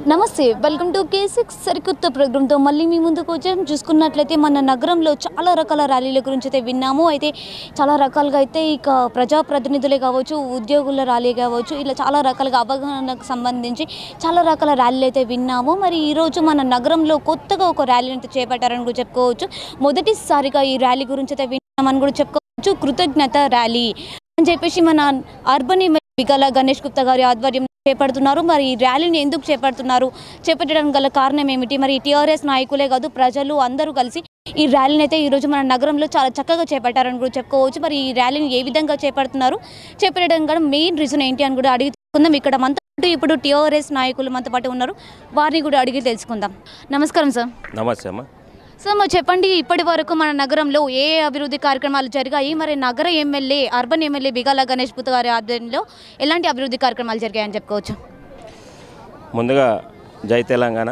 నమస్తే welcome to K six సరికొత్త ప్రోగ్రామ్తో మళ్ళీ మీ ముందుకు వచ్చాం చూసుకున్నట్లయితే మన నగరంలో చాలా రకాల ర్యాలీల గురించి అయితే విన్నాము అయితే చాలా రకాలుగా అయితే ఇక ప్రజాప్రతినిధులే కావచ్చు ఉద్యోగుల ర్యాలీ కావచ్చు ఇలా చాలా రకాలుగా అవగాహనకు సంబంధించి చాలా రకాల ర్యాలీలు అయితే విన్నాము మరి ఈరోజు మన నగరంలో కొత్తగా ఒక ర్యాలీని అయితే చేపట్టారని కూడా చెప్పుకోవచ్చు మొదటిసారిగా ఈ ర్యాలీ గురించి అయితే విన్నామని కూడా చెప్పుకోవచ్చు కృతజ్ఞత ర్యాలీ అని చెప్పేసి మన అర్బన్ ఎమ్మెల్యే వికల గణేష్ గుప్తా గారి ఆధ్వర్యంలో చేపడుతున్నారు మరి ఈ ర్యాలీని ఎందుకు చేపడుతున్నారు చేపట్టడానికి గల కారణం ఏమిటి మరి టీఆర్ఎస్ నాయకులే కాదు ప్రజలు అందరూ కలిసి ఈ ర్యాలీని అయితే ఈరోజు మన నగరంలో చాలా చక్కగా చేపట్టారని కూడా చెప్పుకోవచ్చు మరి ఈ ర్యాలీని ఏ విధంగా చేపడుతున్నారు చేపట్టడం కూడా మెయిన్ రీజన్ ఏంటి అని కూడా అడిగి తెలుసుకుందాం ఇక్కడ మనతో పాటు ఇప్పుడు టీఆర్ఎస్ నాయకులు మనతో పాటు ఉన్నారు వారిని కూడా అడిగి తెలుసుకుందాం నమస్కారం సార్ నమస్తే అమ్మ సార్ మరి చెప్పండి ఇప్పటి వరకు మన నగరంలో ఏ ఏ అభివృద్ధి కార్యక్రమాలు జరిగాయి మరి నగర MLA urban MLA Bigala Ganesh పుత్త గారి ఆధ్వర్యంలో ఎలాంటి అభివృద్ధి కార్యక్రమాలు జరిగాయని చెప్పుకోవచ్చు ముందుగా జై తెలంగాణ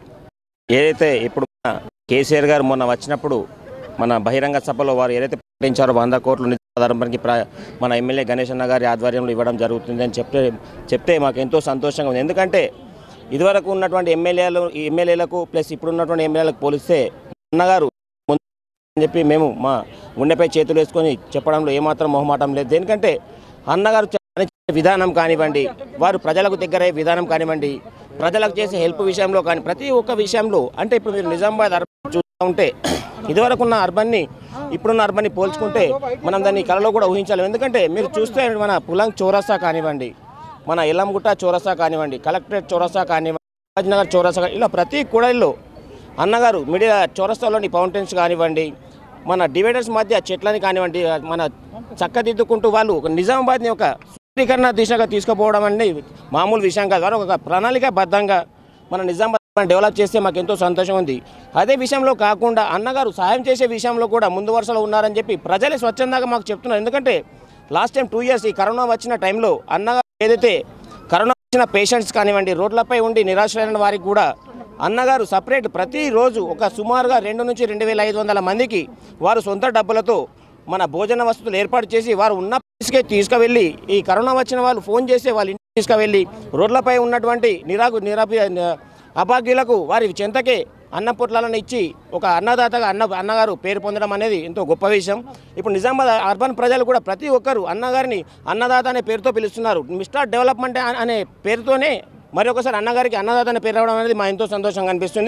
ఏదైతే ఇప్పుడు మన కేసీఆర్ గారు మొన్న వచ్చినప్పుడు మన బహిరంగ సభలో వారు ఏదైతే ప్రకటించారో వంద కోట్లు నిధులకి ప్ర మన ఎమ్మెల్యే గణేష్ అన్న గారి ఆధ్వర్యంలో ఇవ్వడం జరుగుతుంది అని చెప్తే చెప్తే మాకు ఎంతో సంతోషంగా ఉంది ఎందుకంటే ఇదివరకు ఉన్నటువంటి ఎమ్మెల్యేలు ఎమ్మెల్యేలకు ప్లస్ ఇప్పుడు ఉన్నటువంటి ఎమ్మెల్యేలకు పోలిస్తే అన్నగారు ముందు అని చెప్పి మేము మా గుండెపై చేతులు వేసుకొని చెప్పడంలో ఏమాత్రం మొహమాటం లేదు దేనికంటే అన్నగారు చేసే విధానం కానివ్వండి వారు ప్రజలకు దగ్గరయ్యే విధానం కానివ్వండి ప్రజలకు చేసే హెల్ప్ విషయంలో కానీ ప్రతి ఒక్క విషయంలో అంటే ఇప్పుడు మీరు నిజామాబాద్ అర్బన్ చూస్తూ ఉంటే ఇదివరకు ఉన్న అర్బన్ని ఇప్పుడున్న అర్బన్ని పోల్చుకుంటే మనం దాన్ని కళలో కూడా ఊహించాలి ఎందుకంటే మీరు చూస్తే మన పులంగ్ చౌరస్తా కానివ్వండి మన ఎల్లంగుట్ట చౌరస్తా కానివ్వండి కలెక్టరేట్ చౌరస్తా కానివ్వండి రాజ్నగర్ చౌరస్తా కాని- ఇలా ప్రతి కూడలిలో అన్నగారు మీడియా చౌరస్తాలోని ఫౌంటైన్స్ కానివ్వండి మన డివైడర్స్ మధ్య చెట్లని కానివ్వండి మన చక్కదిద్దుకుంటూ వాళ్ళు ఒక నిజామాబాద్ని ఒక సూత్రీకరణ దిశగా తీసుకుపోవడం అనేది మామూలు విషయం కాదు కానీ ఒక ప్రణాళికాబద్ధంగా మన నిజామాబాద్ డెవలప్ చేస్తే మాకు ఎంతో సంతోషం ఉంది అదే విషయంలో కాకుండా అన్నగారు సహాయం చేసే విషయంలో కూడా ముందు వరుసలో ఉన్నారని చెప్పి ప్రజలే స్వచ్ఛందంగా మాకు చెప్తున్నారు ఎందుకంటే లాస్ట్ టైం టూ ఇయర్స్ ఈ కరోనా వచ్చిన టైంలో అన్నగారు ఏదైతే కరోనా వచ్చిన పేషెంట్స్ కానివ్వండి రోడ్లపై ఉండి నిరాశ్రయమైన వారికి కూడా అన్నగారు సపరేట్ ప్రతిరోజు ఒక సుమారుగా రెండు నుంచి రెండు వేల ఐదు వందల మందికి వారు సొంత డబ్బులతో మన భోజన వసతులు ఏర్పాటు చేసి వారు ఉన్న ప్లేస్కే తీసుకువెళ్ళి ఈ కరోనా వచ్చిన వాళ్ళు ఫోన్ చేసి వాళ్ళ ఇంటికి తీసుకువెళ్ళి రోడ్లపై ఉన్నటువంటి నిరాకు నిరాపి అభాగ్యులకు వారి చెంతకే అన్న పొట్లాలను ఇచ్చి ఒక అన్నదాతగా అన్న అన్నగారు పేరు పొందడం అనేది ఎంతో గొప్ప విషయం ఇప్పుడు నిజామాబాద్ అర్బన్ ప్రజలు కూడా ప్రతి ఒక్కరు అన్నగారిని అన్నదాత అనే పేరుతో పిలుస్తున్నారు మిస్టర్ డెవలప్మెంట్ అ- అనే పేరుతోనే మరి ఒకసారి అన్నగారికి అన్నదాత అనే పేరు రావడం అనేది మా ఎంతో సంతోషంగా అనిపిస్తుంది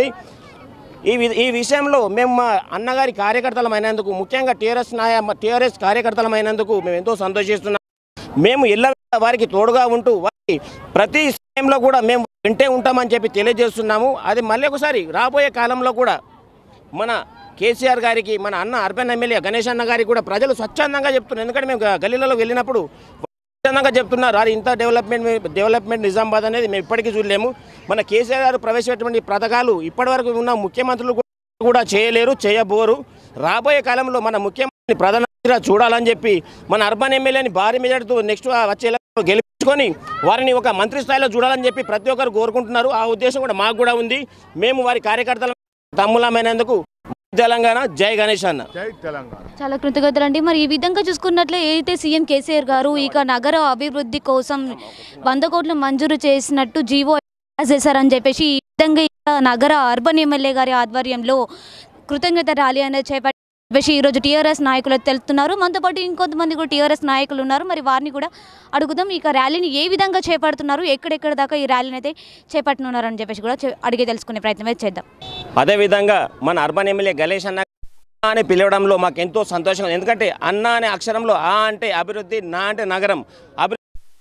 ఈ వి- ఈ విషయంలో మేము మా అన్నగారి కార్యకర్తలమైనందుకు ముఖ్యంగా టీఆర్ఎస్ నాయ టీఆర్ఎస్ కార్యకర్తలమైనందుకు మేము ఎంతో సంతోషిస్తున్నాం మేము ఎల్ల వారికి తోడుగా ఉంటూ వారికి ప్రతి సమయంలో కూడా మేము వింటే ఉంటామని చెప్పి తెలియజేస్తున్నాము అది మళ్ళీ ఒకసారి రాబోయే కాలంలో కూడా మన కేసీఆర్ గారికి మన అన్న అర్బన్ ఎమ్మెల్యే గణేష్ అన్న గారికి కూడా ప్రజలు స్వచ్ఛందంగా చెప్తున్నారు ఎందుకంటే మేము గ- గల్లీలలో వెళ్ళినప్పుడు స్వచ్ఛందంగా చెప్తున్నారు అది ఇంత డెవలప్మెంట్ డెవలప్మెంట్ నిజామాబాద్ అనేది మేము ఇప్పటికీ చూడలేము మన కేసీఆర్ గారు ప్రవేశపెట్టిన పథకాలు ఇప్పటివరకు ఉన్న ముఖ్యమంత్రులు కూడా కూడా చేయలేరు చేయబోరు రాబోయే కాలంలో మన ముఖ్యమంత్రిని ప్రధానంగా చూడాలని చెప్పి మన అర్బన్ ఎమ్మెల్యేని భారీ మెజార్టీతో నెక్స్ట్ వచ్చే ఎలక్షన్లో గెలిపించుకొని వారిని ఒక మంత్రి స్థాయిలో చూడాలని చెప్పి ప్రతి ఒక్కరు కోరుకుంటున్నారు ఆ ఉద్దేశం కూడా మాకు కూడా ఉంది మేము వారి కార్యకర్తల తమ్ములమైనందుకు తెలంగాణ జై గణేష్ అన్న జై తెలంగాణ చాలా కృతజ్ఞతలు అండి మరి ఈ విధంగా చూసుకున్నట్లే ఏదైతే సీఎం కేసీఆర్ గారు ఇక నగర అభివృద్ధి కోసం వంద కోట్లు మంజూరు చేసినట్టు జీవో పాస్ చేశారని చెప్పేసి ఈ విధంగా ఇక నగర అర్బన్ ఎమ్మెల్యే గారి ఆధ్వర్యంలో కృతజ్ఞత ర్యాలీ అనేది చేపట్టి చెప్పేసి ఈరోజు టీఆర్ఎస్ నాయకులు తెలుస్తున్నారు మనతో పాటు ఇంకొంతమంది కూడా టీఆర్ఎస్ నాయకులు ఉన్నారు మరి వారిని కూడా అడుగుదాం ఇక ర్యాలీని ఏ విధంగా చేపడుతున్నారు ఎక్కడెక్కడ దాకా ఈ ర్యాలీని అయితే చేపడుతున్నారు అని చెప్పేసి కూడా చె- అడిగి తెలుసుకునే ప్రయత్నం అయితే చేద్దాం అదేవిధంగా మన అర్బన్ ఎమ్మెల్యే గణేష్ అన్న అని పిలవడంలో మాకు ఎంతో సంతోషంగా ఉంది ఎందుకంటే అన్న అనే అక్షరంలో ఆ అంటే అభివృద్ధి నా అంటే నగరం అభివృద్ధి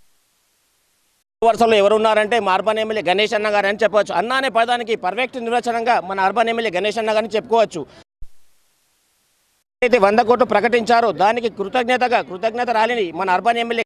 వరుసలో ఎవరున్నారంటే మా అర్బన్ ఎమ్మెల్యే గణేష్ అన్న గారు అని చెప్పవచ్చు అన్న అనే పదానికి పర్ఫెక్ట్ నిర్వచనంగా మన అర్బన్ ఎమ్మెల్యే గణేష్ అన్న గారిని చెప్పుకోవచ్చు అయితే వంద కోట్లు ప్రకటించారో దానికి కృతజ్ఞతగా కృతజ్ఞత ర్యాలీని మన అర్బన్ ఎమ్మెల్యే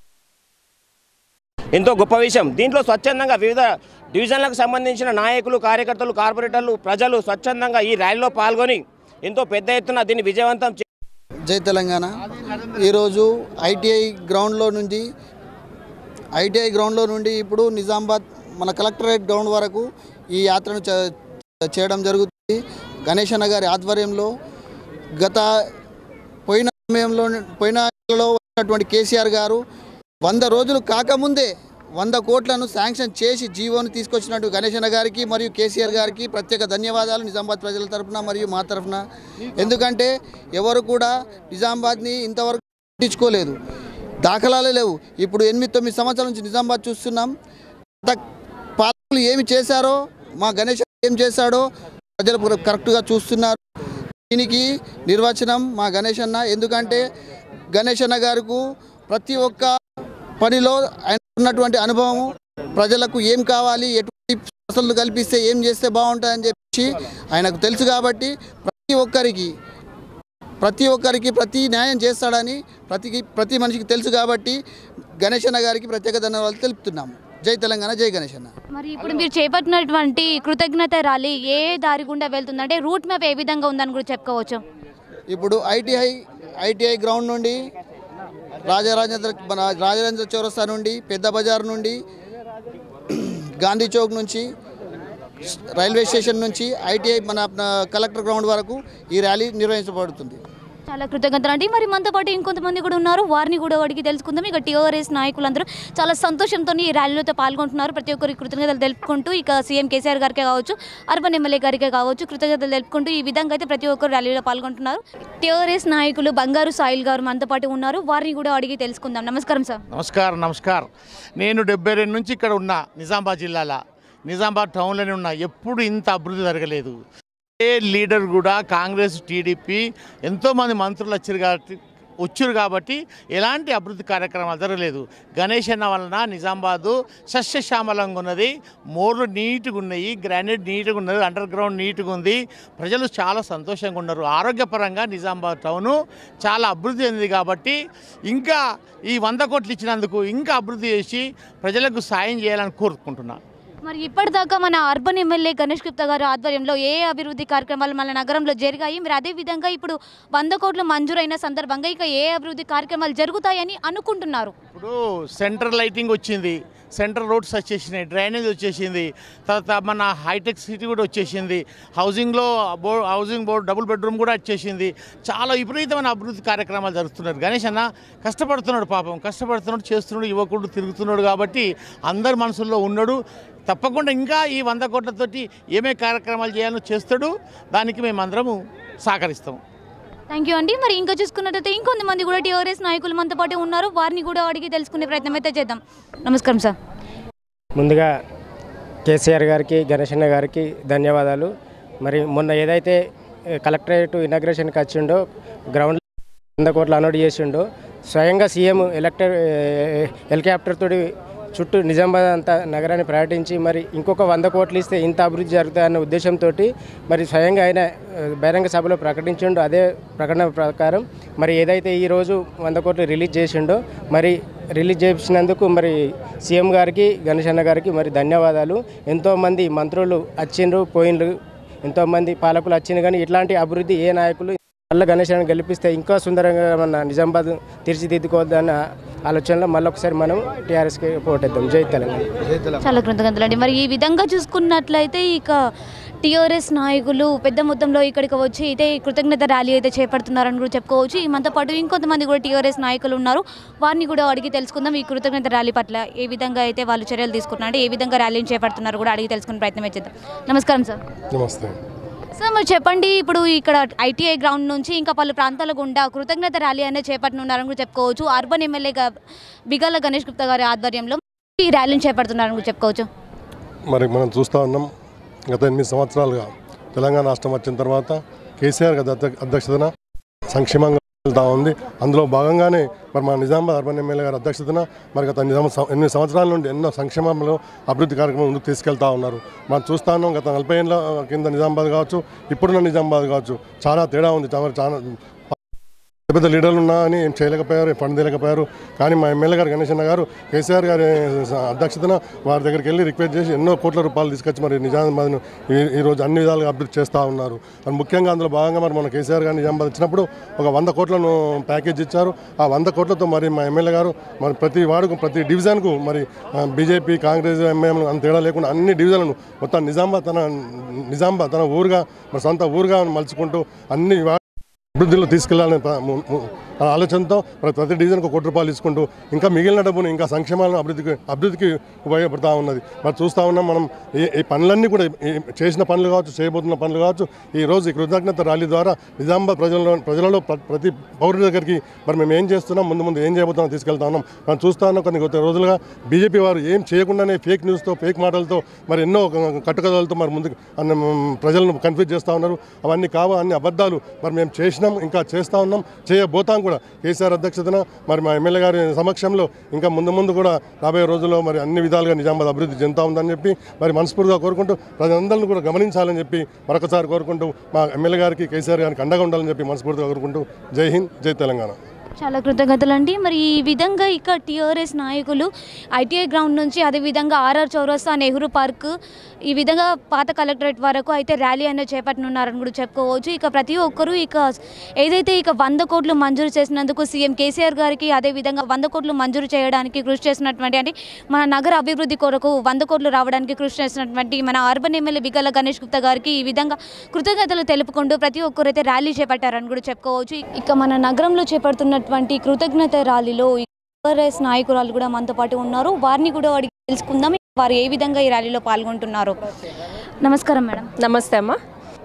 ఎంతో గొప్ప విషయం దీంట్లో స్వచ్ఛందంగా వివిధ డివిజన్లకు సంబంధించిన నాయకులు కార్యకర్తలు కార్పొరేటర్లు ప్రజలు స్వచ్ఛందంగా ఈ ర్యాలీలో పాల్గొని ఎంతో పెద్ద ఎత్తున దీన్ని విజయవంతం చే- జై తెలంగాణ ఈరోజు ఐటీఐ గ్రౌండ్లో నుండి ఐటీఐ గ్రౌండ్లో నుండి ఇప్పుడు నిజామాబాద్ మన కలెక్టరేట్ గ్రౌండ్ వరకు ఈ యాత్రను చే- చేయడం జరుగుతుంది గణేష్ అన్న గారి ఆధ్వర్యంలో గత పోయిన సమయంలో పోయిన నెలలో వచ్చినటువంటి కేసీఆర్ గారు వంద రోజులు కాకముందే వంద కోట్లను శాంక్షన్ చేసి జీవోను తీసుకొచ్చినట్టు గణేశన్న గారికి మరియు కేసీఆర్ గారికి ప్రత్యేక ధన్యవాదాలు నిజామాబాద్ ప్రజల తరపున మరియు మా తరఫున ఎందుకంటే ఎవరు కూడా నిజామాబాద్ని ఇంతవరకు పట్టించుకోలేదు దాఖలాలే లేవు ఇప్పుడు ఎనిమిది తొమ్మిది సంవత్సరాల నుంచి నిజామాబాద్ చూస్తున్నాం గత పాలకులు ఏమి చేశారో మా గణేష్ ఏం చేశాడో ప్రజలు కూడా కరెక్ట్గా చూస్తున్నారు దీనికి నిర్వచనం మా గణేష్ అన్న ఎందుకంటే గణేష్ అన్న గారికి ప్రతి ఒక్క పనిలో ఆయన ఉన్నటువంటి అనుభవం ప్రజలకు ఏం కావాలి ఎటువంటి వసతులు కల్పిస్తే ఏం చేస్తే బాగుంటుందని చెప్పి ఆయనకు తెలుసు కాబట్టి ప్రతి ఒక్కరికి ప్రతి ఒక్కరికి ప్రతి న్యాయం చేస్తాడని ప్రతి ప్రతి మనిషికి తెలుసు కాబట్టి గణేష్ అన్న గారికి ప్రత్యేక ధన్యవాదాలు తెలుపుతున్నాము జై తెలంగాణ జై గణేష్ అన్న మరి ఇప్పుడు మీరు చేపట్టినటువంటి కృతజ్ఞత ర్యాలీ ఏ దారి గుండా వెళ్తుందంటే రూట్ మ్యాప్ ఏ విధంగా ఉందని కూడా చెప్పుకోవచ్చు ఇప్పుడు ఐటీఐ ఐటీఐ గ్రౌండ్ నుండి రాజరాజేంద్ర మన రాజరాజేంద్ర చౌరస్తా నుండి పెద్ద బజార్ నుండి గాంధీ చౌక్ నుంచి రైల్వే స్టేషన్ నుంచి ఐటీఐ మన మన కలెక్టర్ గ్రౌండ్ వరకు ఈ ర్యాలీ నిర్వహించబడుతుంది చాలా కృతజ్ఞతలు అండి మరి మనతో పాటు ఇంకొంతమంది కూడా ఉన్నారు వారిని కూడా అడిగి తెలుసుకుందాం ఇక టీఆర్ఎస్ నాయకులందరూ చాలా సంతోషంతో ఈ ర్యాలీలో పాల్గొంటున్నారు ప్రతి ఒక్కరికి కృతజ్ఞతలు తెలుపుకుంటూ ఇక సీఎం కేసీఆర్ గారికే కావచ్చు అర్బన్ ఎమ్మెల్యే గారికే కావచ్చు కృతజ్ఞతలు తెలుపుకుంటూ ఈ విధంగా అయితే ప్రతి ఒక్కరు ర్యాలీలో పాల్గొంటున్నారు టీఆర్ఎస్ నాయకులు బంగారు సాయిల్ గారు మనతో పాటు ఉన్నారు వారిని కూడా అడిగి తెలుసుకుందాం నమస్కారం సార్ నమస్కారం నమస్కారం నేను డెబ్బై రెండు నుంచి ఇక్కడ ఉన్నా నిజామాబాద్ జిల్లాలో నిజామాబాద్ టౌన్లోనే ఉన్నా ఎప్పుడు ఇంత అభివృద్ధి జరగలేదు ఏ లీడర్ కూడా కాంగ్రెస్ టీడీపీ ఎంతోమంది మంత్రులు వచ్చారు కాబట్టి వచ్చారు కాబట్టి ఎలాంటి అభివృద్ధి కార్యక్రమాలు జరగలేదు గణేష్ అన్న వలన నిజామాబాదు సస్యశ్యామలంగా ఉన్నది మోర్లు నీట్గా ఉన్నాయి గ్రానైట్ నీట్గా ఉన్నది అండర్ గ్రౌండ్ నీట్గా ఉంది ప్రజలు చాలా సంతోషంగా ఉన్నారు ఆరోగ్యపరంగా నిజామాబాద్ టౌను చాలా అభివృద్ధి చెందింది కాబట్టి ఇంకా ఈ వంద కోట్లు ఇచ్చినందుకు ఇంకా అభివృద్ధి చేసి ప్రజలకు సాయం చేయాలని కోరుకుంటున్నాను మరి ఇప్పటిదాకా మన అర్బన్ ఎమ్మెల్యే గణేష్ గుప్తా గారి ఆధ్వర్యంలో ఏ అభివృద్ధి కార్యక్రమాలు మన నగరంలో జరిగాయి మరి అదే విధంగా ఇప్పుడు వంద కోట్లు మంజూరైన సందర్భంగా ఇక ఏ అభివృద్ధి కార్యక్రమాలు జరుగుతాయని అనుకుంటున్నారు ఇప్పుడు సెంట్రల్ లైటింగ్ వచ్చింది సెంట్రల్ రోడ్స్ వచ్చేసినాయి డ్రైనేజ్ వచ్చేసింది తర్వాత మన హైటెక్ సిటీ కూడా వచ్చేసింది హౌసింగ్లో బో హౌసింగ్ బోర్డు డబుల్ బెడ్రూమ్ కూడా వచ్చేసింది చాలా విపరీతమైన అభివృద్ధి కార్యక్రమాలు జరుగుతున్నారు గణేష్ అన్న కష్టపడుతున్నాడు పాపం కష్టపడుతున్నాడు చేస్తున్నాడు యువకుడు తిరుగుతున్నాడు కాబట్టి అందరి మనసుల్లో ఉన్నాడు తప్పకుండా ఇంకా ఈ వంద కోట్లతోటి ఏమే కార్యక్రమాలు చేయాలో చేస్తాడు దానికి మేమందరము సహకరిస్తాం థ్యాంక్ యూ అండి మరి ఇంకా చూసుకున్నట్టయితే ఇంకొంతమంది కూడా టీఆర్ఎస్ నాయకులు మనతో పాటు ఉన్నారు వారిని కూడా అడిగి తెలుసుకునే ప్రయత్నం అయితే చేద్దాం నమస్కారం సార్ ముందుగా కేసీఆర్ గారికి గణేశన్న గారికి ధన్యవాదాలు మరి మొన్న ఏదైతే ఏ, కలెక్టరేట్ ఇనాగ్రేషన్కి వచ్చిండో గ్రౌండ్ వంద కోట్లు అనౌట్ చేసిండో స్వయంగా సీఎం ఎలక్టర్ హెలికాప్టర్ తోటి చుట్టూ నిజామాబాద్ అంతా నగరాన్ని పర్యటించి మరి ఇంకొక వంద కోట్లు ఇస్తే ఇంత అభివృద్ధి జరుగుతాయన్న ఉద్దేశంతో మరి స్వయంగా ఆయన ఆ, బహిరంగ సభలో ప్రకటించిండో అదే ప్రకటన ప్రకారం మరి ఏదైతే ఈరోజు వంద కోట్లు రిలీజ్ చేసిండో మరి రిలీజ్ చేసినందుకు మరి సీఎం గారికి గణేష్ అన్న గారికి మరి ధన్యవాదాలు ఎంతోమంది మంత్రులు వచ్చిండ్రు పోయిండ్రు ఎంతోమంది పాలకులు వచ్చిండ్రు కానీ ఇట్లాంటి అభివృద్ధి ఏ నాయకులు మళ్ళీ గణేష్ అన్న గెలిపిస్తే ఇంకా సుందరంగా మన నిజామాబాద్ తీర్చిదిద్దుకోవద్దన్న ఆలోచనలో మళ్ళొకసారి మనం టీఆర్ఎస్కి పోటేద్దాం జై తెలంగాణ చాలా కృతజ్ఞతలు అండి మరి ఈ విధంగా చూసుకున్నట్లయితే ఇక టీఆర్ఎస్ నాయకులు పెద్ద మొత్తంలో ఇక్కడికి వచ్చి అయితే ఈ కృతజ్ఞత ర్యాలీ అయితే చేపడుతున్నారని కూడా చెప్పుకోవచ్చు ఈ మనతో పాటు ఇంకొంతమంది కూడా టీఆర్ఎస్ నాయకులు ఉన్నారు వారిని కూడా అడిగి తెలుసుకుందాం ఈ కృతజ్ఞత ర్యాలీ పట్ల ఏ విధంగా అయితే వాళ్ళు చర్యలు తీసుకుంటున్నారు ఏ విధంగా ర్యాలీని చేపడుతున్నారు కూడా అడిగి తెలుసుకునే ప్రయత్నం అయితే చేద్దాం నమస్కారం సార్ నమస్తే సార్ మరి చెప్పండి ఇప్పుడు ఇక్కడ ఐటీఐ గ్రౌండ్ నుంచి ఇంకా పలు ప్రాంతాల గుండా కృతజ్ఞత ర్యాలీ అనేది చేపట్టనున్నారని కూడా చెప్పుకోవచ్చు అర్బన్ ఎమ్మెల్యే గా- బిగాల గణేష్ గుప్తా గారి ఆధ్వర్యంలో ఈ ర్యాలీని చేపడుతున్నారని కూడా చెప్పుకోవచ్చు మరి మనం చూస్తూ ఉన్నాం గత ఎనిమిది సంవత్సరాలుగా తెలంగాణ రాష్ట్రం వచ్చిన తర్వాత కేసీఆర్ గారి అధ్య- అధ్యక్షతన సంక్షేమంగా వెళ్తా ఉంది అందులో భాగంగానే మరి మన నిజామాబాద్ అర్బన్ ఎమ్మెల్యే గారి అధ్యక్షతన మరి గత నిజాం సం- ఎనిమిది సంవత్సరాల నుండి ఎన్నో సంక్షేమంలో అభివృద్ధి కార్యక్రమం ముందుకు తీసుకెళ్తా ఉన్నారు మనం చూస్తా ఉన్నాం గత నలభై ఏళ్ళ కింద నిజామాబాద్ కావచ్చు ఇప్పుడున్న నిజామాబాద్ కావచ్చు చాలా తేడా ఉంది చాలా చాలా పెద్ద పెద్ద లీడర్లు ఉన్నా అని ఏం చేయలేకపోయారు ఫండ్ తీయలేకపోయారు కానీ మా ఎమ్మెల్యే గారు గణేష్ అన్న గారు కేసీఆర్ గారి అధ్యక్షతన వారి దగ్గరికి వెళ్ళి రిక్వెస్ట్ చేసి ఎన్నో కోట్ల రూపాయలు తీసుకొచ్చి మరి నిజామాబాద్ను ఈ- ఈరోజు అన్ని విధాలుగా అభివృద్ధి చేస్తూ ఉన్నారు మరి ముఖ్యంగా అందులో భాగంగా మరి మన కేసీఆర్ గారు నిజామాబాద్ ఇచ్చినప్పుడు ఒక వంద కోట్లను ప్యాకేజ్ ఇచ్చారు ఆ వంద కోట్లతో మరి మా ఎమ్మెల్యే గారు మరి ప్రతి వార్డుకు ప్రతి డివిజన్కు మరి బీజేపీ కాంగ్రెస్ ఎంఐఎం అంత తేడా లేకుండా అన్ని డివిజన్లను మొత్తం నిజామాబాద్ తన నిజామాబాద్ తన ఊరుగా మరి సొంత ఊరుగా మలుచుకుంటూ అన్ని వా- అభివృద్ధిలో తీసుకెళ్లాలని ప్ర- ము- ము- అనే ఆలోచనతో మరి ప్రతి డివిజన్కి ఒక కోటి రూపాయలు తీసుకుంటూ ఇంకా మిగిలిన డబ్బును ఇంకా సంక్షేమాలను అభివృద్ధికి అభివృద్ధికి ఉపయోగపడుతూ ఉన్నది మరి చూస్తూ ఉన్నాం మనం ఈ ఈ పనులన్నీ కూడా ఈ చేసిన పనులు కావచ్చు చేయబోతున్న పనులు కావచ్చు ఈ రోజు ఈ కృతజ్ఞత ర్యాలీ ద్వారా నిజామాబాద్ ప్రజలలో ప్రజలలో ప్ర- ప్రతి పౌరుడి దగ్గరికి మరి మేము ఏం చేస్తున్నాం ముందు ముందు ఏం చేయబోతున్నాం తీసుకెళ్తా ఉన్నాం మనం చూస్తా ఉన్నాం కొన్ని కొద్ది రోజులుగా బీజేపీ వారు ఏం చేయకుండానే ఫేక్ న్యూస్తో ఫేక్ మాటలతో మరి ఎన్నో కట్టుకథలతో మరి ముందుకు అన్న మ్, ప్రజలను కన్ఫ్యూజ్ చేస్తూ ఉన్నారు అవన్నీ కావా అన్ని అబద్ధాలు మరి మేము చేసినాం ఇంకా చేస్తూ ఉన్నాం చేయబోతాం కూడా కేసీఆర్ అధ్యక్షతన మరి మా ఎమ్మెల్యే గారి సమక్షంలో ఇంకా ముందు ముందు కూడా రాబోయే రోజుల్లో మరి అన్ని విధాలుగా నిజామాబాద్ అభివృద్ధి చెందుతా ఉందని చెప్పి మరి మనస్ఫూర్తిగా కోరుకుంటూ ప్రజలందరినీ కూడా గమనించాలని చెప్పి మరొకసారి కోరుకుంటూ మా ఎమ్మెల్యే గారికి కేసీఆర్ గారికి అండగా ఉండాలని చెప్పి మనస్ఫూర్తిగా కోరుకుంటూ జై హింద్ జై తెలంగాణ చాలా కృతజ్ఞతలు అండి మరి ఈ విధంగా ఇక టీఆర్ఎస్ నాయకులు ఐటీఐ గ్రౌండ్ నుంచి అదేవిధంగా ఆర్ఆర్ చౌరస్తా నెహ్రూ పార్క్ ఈ విధంగా పాత కలెక్టరేట్ వరకు అయితే ర్యాలీ అనేది చేపట్టనున్నారని కూడా చెప్పుకోవచ్చు ఇక ప్రతి ఒక్కరూ ఇక ఏదైతే ఇక వంద కోట్లు మంజూరు చేసినందుకు సీఎం కేసీఆర్ గారికి అదేవిధంగా వంద కోట్లు మంజూరు చేయడానికి కృషి చేసినటువంటి అంటే మన నగర అభివృద్ధి కొరకు వంద కోట్లు రావడానికి కృషి చేసినటువంటి మన అర్బన్ ఎమ్మెల్యే బిగల గణేష్ గుప్తా గారికి ఈ విధంగా కృతజ్ఞతలు తెలుపుకుంటూ ప్రతి ఒక్కరు అయితే ర్యాలీ చేపట్టారని కూడా చెప్పుకోవచ్చు ఇక మన నగరంలో చేపడుతున్నటువంటి కృతజ్ఞత ర్యాలీలో టీఆర్ఎస్ నాయకురాలు కూడా మనతో పాటు ఉన్నారు వారిని కూడా అడిగి తెలుసుకుందాం వారు ఏ విధంగా ఈ ర్యాలీలో పాల్గొంటున్నారు నమస్కారం మేడం నమస్తే అమ్మ